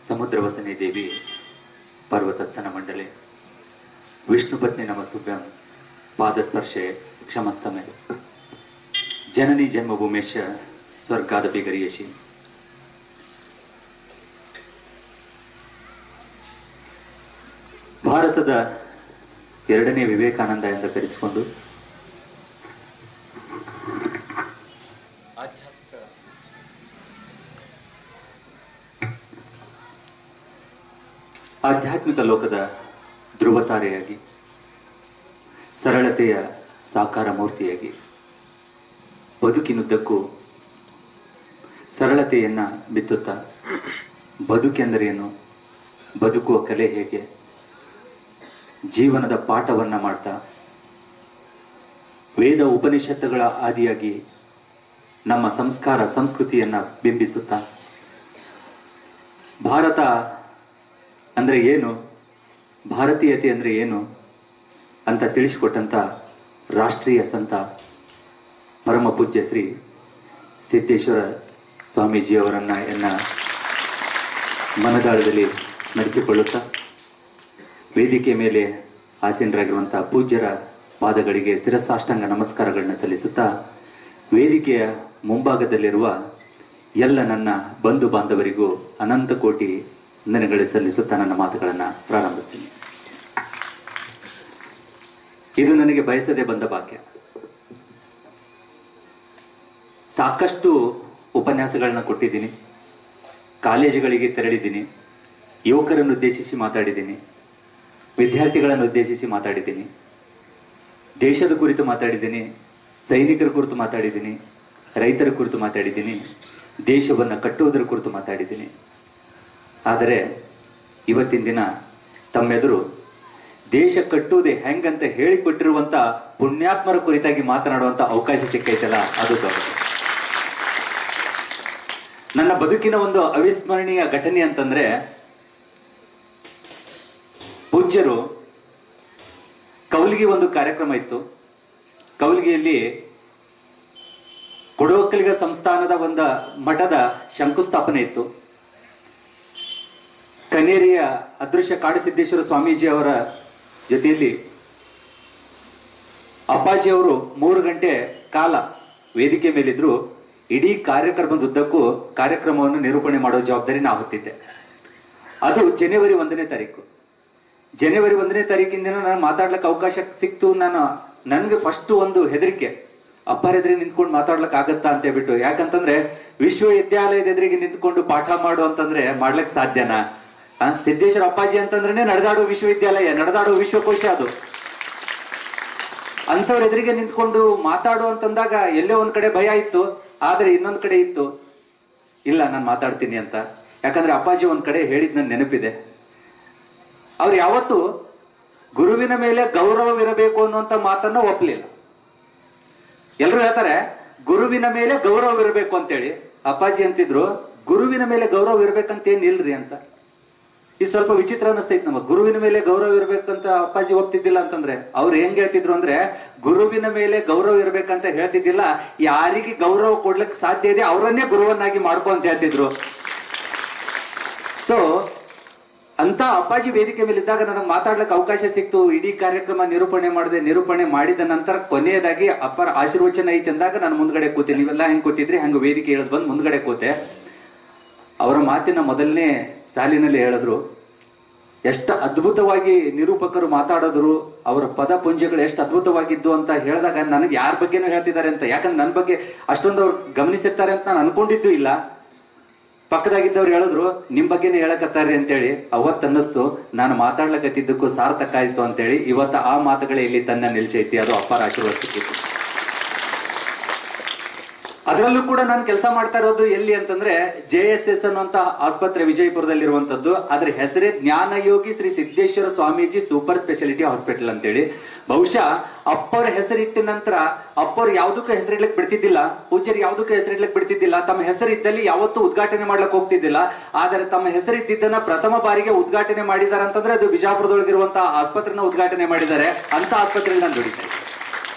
ಸಮುದ್ರವಸನೆ ದೇವಿ ಪರ್ವತಸ್ಥನ ಮಂಡಲೆ ವಿಷ್ಣುಪತ್ನಿ ನಮಸ್ತುಭ್ಯಂ ಪಾದಸ್ಪರ್ಶೆ ಕ್ಷಮಸ್ತಮೆ ಜನನಿ ಜನ್ಮಭೂಮೇಶ ಸ್ವರ್ಗಾದ ಬಿಗರಿಯಶಿ ಭಾರತದ ಎರಡನೇ ವಿವೇಕಾನಂದ ಎಂದು ಕರೆಸಿಕೊಂಡು ಆಧ್ಯಾತ್ಮಿಕ ಆಧ್ಯಾತ್ಮಿಕ ಲೋಕದ ಧ್ರುವತಾರೆಯಾಗಿ ಸರಳತೆಯ ಸಾಕಾರ ಮೂರ್ತಿಯಾಗಿ ಬದುಕಿನುದ್ದಕ್ಕೂ ಸರಳತೆಯನ್ನ ಬಿತ್ತುತ್ತಾ ಬದುಕೆಂದರೇನು ಬದುಕುವ ಕಲೆ ಹೇಗೆ ಜೀವನದ ಪಾಠವನ್ನ ಮಾಡ್ತಾ ವೇದ ಉಪನಿಷತ್ತುಗಳ ಆದಿಯಾಗಿ ನಮ್ಮ ಸಂಸ್ಕಾರ ಸಂಸ್ಕೃತಿಯನ್ನ ಬಿಂಬಿಸುತ್ತಾ ಭಾರತ ಅಂದ್ರೆ ಏನು ಭಾರತೀಯತೆ ಅಂದ್ರೆ ಏನು ಅಂತ ತಿಳಿಸಿಕೊಟ್ಟಂತ ರಾಷ್ಟ್ರೀಯ ಸಂತ ಪರಮ ಪೂಜ್ಯ ಶ್ರೀ ಸಿದ್ದೇಶ್ವರ ಸ್ವಾಮೀಜಿಯವರನ್ನ ಎನ್ನ ಮನದಾಳದಲ್ಲಿ ನಡೆಸಿಕೊಳ್ಳುತ್ತಾ ವೇದಿಕೆ ಮೇಲೆ ಆಸೀನರಾಗಿರುವಂತಹ ಪೂಜ್ಯರ ಪಾದಗಳಿಗೆ ಶಿರಸಾಷ್ಟಾಂಗ ನಮಸ್ಕಾರಗಳನ್ನ ಸಲ್ಲಿಸುತ್ತಾ ವೇದಿಕೆಯ ಮುಂಭಾಗದಲ್ಲಿರುವ ಎಲ್ಲ ನನ್ನ ಬಂಧು ಬಾಂಧವರಿಗೂ ಅನಂತ ಕೋಟಿ ವಂದನೆಗಳು ಸಲ್ಲಿಸುತ್ತಾ ನನ್ನ ಮಾತುಗಳನ್ನ ಪ್ರಾರಂಭಿಸ್ತೀನಿ ಇದು ನನಗೆ ಬಯಸದೆ ಬಂದ ಭಾಗ್ಯ ಸಾಕಷ್ಟು ಉಪನ್ಯಾಸಗಳನ್ನ ಕೊಟ್ಟಿದ್ದೀನಿ ಕಾಲೇಜುಗಳಿಗೆ ತೆರಳಿದ್ದೀನಿ ಯುವಕರನ್ನು ಉದ್ದೇಶಿಸಿ ಮಾತಾಡಿದ್ದೀನಿ ವಿದ್ಯಾರ್ಥಿಗಳನ್ನು ಉದ್ದೇಶಿಸಿ ಮಾತಾಡಿದ್ದೀನಿ ದೇಶದ ಕುರಿತು ಮಾತಾಡಿದ್ದೀನಿ ಸೈನಿಕರ ಕುರಿತು ಮಾತಾಡಿದ್ದೀನಿ ರೈತರ ಕುರಿತು ಮಾತಾಡಿದ್ದೀನಿ ದೇಶವನ್ನು ಕಟ್ಟುವುದರ ಕುರಿತು ಮಾತಾಡಿದ್ದೀನಿ ಆದರೆ ಇವತ್ತಿನ ದಿನ ತಮ್ಮೆದುರು ದೇಶ ಕಟ್ಟುವುದೇ ಹೆಂಗಂತ ಹೇಳಿಕೊಟ್ಟಿರುವಂತ ಪುಣ್ಯಾತ್ಮರ ಕುರಿತಾಗಿ ಮಾತನಾಡುವಂತ ಅವಕಾಶ ಸಿಕ್ಕೈತಲ್ಲ ಅದು ದೊಡ್ಡದು ನನ್ನ ಬದುಕಿನ ಒಂದು ಅವಿಸ್ಮರಣೀಯ ಘಟನೆ ಅಂತಂದ್ರೆ ಪೂಜ್ಯರು ಕೌಲಿಗೆ ಒಂದು ಕಾರ್ಯಕ್ರಮ ಇತ್ತು ಕೌಲಿಗೆಯಲ್ಲಿ ಕೊಡವಕ್ಕಲಿಗ ಸಂಸ್ಥಾನದ ಒಂದು ಮಠದ ಶಂಕುಸ್ಥಾಪನೆ ಇತ್ತು ಕನೇರಿಯ ಅದೃಶ್ಯ ಕಾಡಸಿದ್ದೇಶ್ವರ ಸ್ವಾಮೀಜಿ ಅವರ ಜೊತೆಯಲ್ಲಿ ಅಪ್ಪಾಜಿ ಅವರು ಮೂರು ಗಂಟೆ ಕಾಲ ವೇದಿಕೆ ಮೇಲಿದ್ರು ಇಡೀ ಕಾರ್ಯಕ್ರಮದ ಉದ್ದಕ್ಕೂ ಕಾರ್ಯಕ್ರಮವನ್ನು ನಿರೂಪಣೆ ಮಾಡೋ ಜವಾಬ್ದಾರಿ ನಾವು ಹೊತ್ತಿದ್ದೆ ಅದು ಜನವರಿ ಒಂದನೇ ತಾರೀಕು ಜನವರಿ ಒಂದನೇ ತಾರೀಕಿನ ದಿನ ನಾನು ಮಾತಾಡ್ಲಿಕ್ಕೆ ಅವಕಾಶ ಸಿಕ್ತು ನಾನು ನನ್ಗೆ ಫಸ್ಟ್ ಒಂದು ಹೆದರಿಕೆ ಅಪ್ಪರ ಎದುರಿಗೆ ನಿಂತ್ಕೊಂಡು ಮಾತಾಡ್ಲಿಕ್ಕೆ ಆಗತ್ತಾ ಅಂತ ಹೇಳ್ಬಿಟ್ಟು ಯಾಕಂತಂದ್ರೆ ವಿಶ್ವವಿದ್ಯಾಲಯದ ಎದುರಿಗೆ ನಿಂತ್ಕೊಂಡು ಪಾಠ ಮಾಡು ಅಂತಂದ್ರೆ ಮಾಡ್ಲಿಕ್ಕೆ ಸಾಧ್ಯನಾ ಆ, ಸಿದ್ದೇಶ್ವರ ಅಪ್ಪಾಜಿ ಅಂತಂದ್ರೆ ನಡೆದಾಡುವ ವಿಶ್ವವಿದ್ಯಾಲಯ ನಡೆದಾಡುವ ವಿಶ್ವಕೋಶ ಅದು ಅಂತವ್ರ ಎದುರಿಗೆ ನಿಂತ್ಕೊಂಡು ಮಾತಾಡು ಅಂತಂದಾಗ ಎಲ್ಲೋ ಒಂದ್ ಕಡೆ ಭಯ ಇತ್ತು ಆದ್ರೆ ಇನ್ನೊಂದ್ ಕಡೆ ಇತ್ತು ಇಲ್ಲ ನಾನು ಮಾತಾಡ್ತೀನಿ ಅಂತ ಯಾಕಂದ್ರೆ ಅಪ್ಪಾಜಿ ಒಂದ್ ಕಡೆ ಹೇಳಿದ್ ನನ್ ನೆನಪಿದೆ ಅವ್ರು ಯಾವತ್ತು ಗುರುವಿನ ಮೇಲೆ ಗೌರವವಿರಬೇಕು ಅನ್ನುವಂತ ಮಾತನ್ನ ಒಪ್ಪಲಿಲ್ಲ ಎಲ್ರು ಹೇಳ್ತಾರೆ ಗುರುವಿನ ಮೇಲೆ ಗೌರವವಿರಬೇಕು ಅಂತೇಳಿ ಅಪ್ಪಾಜಿ ಅಂತಿದ್ರು ಗುರುವಿನ ಮೇಲೆ ಗೌರವ ಇರ್ಬೇಕಂತ ಏನ್ ಇಲ್ರಿ ಅಂತ ಇದು ಸ್ವಲ್ಪ ವಿಚಿತ್ರ ಅನಿಸ್ತೈತಿ ನಮಗ್ ಗುರುವಿನ ಮೇಲೆ ಗೌರವ ಇರ್ಬೇಕಂತ ಅಪ್ಪಾಜಿ ಒಪ್ತಿದ್ದಿಲ್ಲ ಅಂತಂದ್ರೆ ಅವ್ರು ಹೆಂಗ್ ಹೇಳ್ತಿದ್ರು ಅಂದ್ರೆ ಗುರುವಿನ ಮೇಲೆ ಗೌರವ ಇರ್ಬೇಕಂತ ಹೇಳ್ತಿದ್ದಿಲ್ಲ ಯಾರಿಗೆ ಗೌರವ ಕೊಡ್ಲಿಕ್ಕೆ ಸಾಧ್ಯ ಇದೆ ಅವರನ್ನೇ ಗುರುವನ್ನಾಗಿ ಮಾಡ್ಕೊ ಅಂತ ಹೇಳ್ತಿದ್ರು ಸೊ ಅಂತ ಅಪ್ಪಾಜಿ ವೇದಿಕೆ ಮೇಲೆ ಇದ್ದಾಗ ನನಗೆ ಮಾತಾಡ್ಲಿಕ್ಕೆ ಅವಕಾಶ ಸಿಕ್ತು ಇಡೀ ಕಾರ್ಯಕ್ರಮ ನಿರೂಪಣೆ ಮಾಡಿದೆ ನಿರೂಪಣೆ ಮಾಡಿದ ನಂತರ ಕೊನೆಯದಾಗಿ ಅಪ್ಪರ ಆಶೀರ್ವಚನ ಐತೆ ಅಂದಾಗ ನಾನು ಮುಂದ್ಗಡೆ ಕೂತೆ ನೀವೆಲ್ಲ ಹೆಂಗ್ ಕೂತಿದ್ರಿ ಹಂಗ ವೇದಿಕೆ ಹೇಳದ್ ಬಂದು ಮುಂದ್ಗಡೆ ಕೂತೆ ಅವರ ಮಾತಿನ ಮೊದಲನೇ ಸಾಲಿನಲ್ಲಿ ಹೇಳಿದ್ರು ಎಷ್ಟು ಅದ್ಭುತವಾಗಿ ನಿರೂಪಕರು ಮಾತಾಡಿದ್ರು ಅವರ ಪದ ಪುಂಜಗಳು ಎಷ್ಟು ಅದ್ಭುತವಾಗಿದ್ದು ಅಂತ ಹೇಳಿದಾಗ ನನಗೆ ಯಾರ ಬಗ್ಗೆನೂ ಹೇಳ್ತಿದ್ದಾರೆ ಅಂತ ಯಾಕಂದ್ರೆ ನನ್ನ ಬಗ್ಗೆ ಅಷ್ಟೊಂದು ಅವ್ರು ಗಮನಿಸಿರ್ತಾರೆ ಅಂತ ನಾನು ಅನ್ಕೊಂಡಿದ್ದು ಇಲ್ಲ ಪಕ್ಕದಾಗಿದ್ದವ್ರು ಹೇಳಿದ್ರು ನಿಮ್ ಬಗ್ಗೆನೇ ಹೇಳಕತ್ತಾರ್ರಿ ಅಂತೇಳಿ ಅವತ್ ಅನ್ನಿಸ್ತು ನಾನು ಮಾತಾಡ್ಲಕತ್ತಿದ್ದಕ್ಕೂ ಸಾರ್ಥಕ ಆಯ್ತು ಅಂತೇಳಿ ಇವತ್ತ ಆ ಮಾತುಗಳೇ ಇಲ್ಲಿ ತನ್ನ ನಿಲ್ಸೈತಿ ಅದು ಅಪಾರ ಆಶೀರ್ವಾದ ಸಿಕ್ಕಿತ್ತು ಅದರಲ್ಲೂ ಕೂಡ ನಾನು ಕೆಲಸ ಮಾಡ್ತಾ ಇರೋದು ಎಲ್ಲಿ ಅಂತಂದ್ರೆ ಜೆ ಎಸ್ ಎಸ್ ಅನ್ನುವಂತ ಆಸ್ಪತ್ರೆ ವಿಜಯಪುರದಲ್ಲಿರುವಂತದ್ದು ಅದ್ರ ಹೆಸರೇ Jnanayogi Shri Siddeshwara Swamiji super speciality hospital ಅಂತೇಳಿ ಬಹುಶಃ ಅಪ್ಪರ ಹೆಸರಿಟ್ಟ ನಂತರ ಅಪ್ಪರು ಯಾವ್ದಕ್ಕೂ ಹೆಸರಿಡ್ಲಿಕ್ಕೆ ಬಿಡ್ತಿದ್ದಿಲ್ಲ ಪೂಜ್ಯರು ಯಾವ್ದಕ್ಕೂ ಹೆಸರಿಡ್ಲಿಕ್ಕೆ ಬಿಡ್ತಿದ್ದಿಲ್ಲ ತಮ್ಮ ಹೆಸರಿದ್ದಲ್ಲಿ ಯಾವತ್ತೂ ಉದ್ಘಾಟನೆ ಮಾಡ್ಲಿಕ್ಕೆ ಹೋಗ್ತಿದ್ದಿಲ್ಲ ಆದರೆ ತಮ್ಮ ಹೆಸರಿದ್ದನ್ನ ಪ್ರಥಮ ಬಾರಿಗೆ ಉದ್ಘಾಟನೆ ಮಾಡಿದ್ದಾರೆ ಅಂತಂದ್ರೆ ಅದು ಬಿಜಾಪುರದೊಳಗಿರುವಂತಹ ಆಸ್ಪತ್ರೆನ ಉದ್ಘಾಟನೆ ಮಾಡಿದ್ದಾರೆ ಅಂತ ಆಸ್ಪತ್ರೆಯಲ್ಲಿ ನಾನು ದುಡಿತಾ ಇದ್ದೀನಿ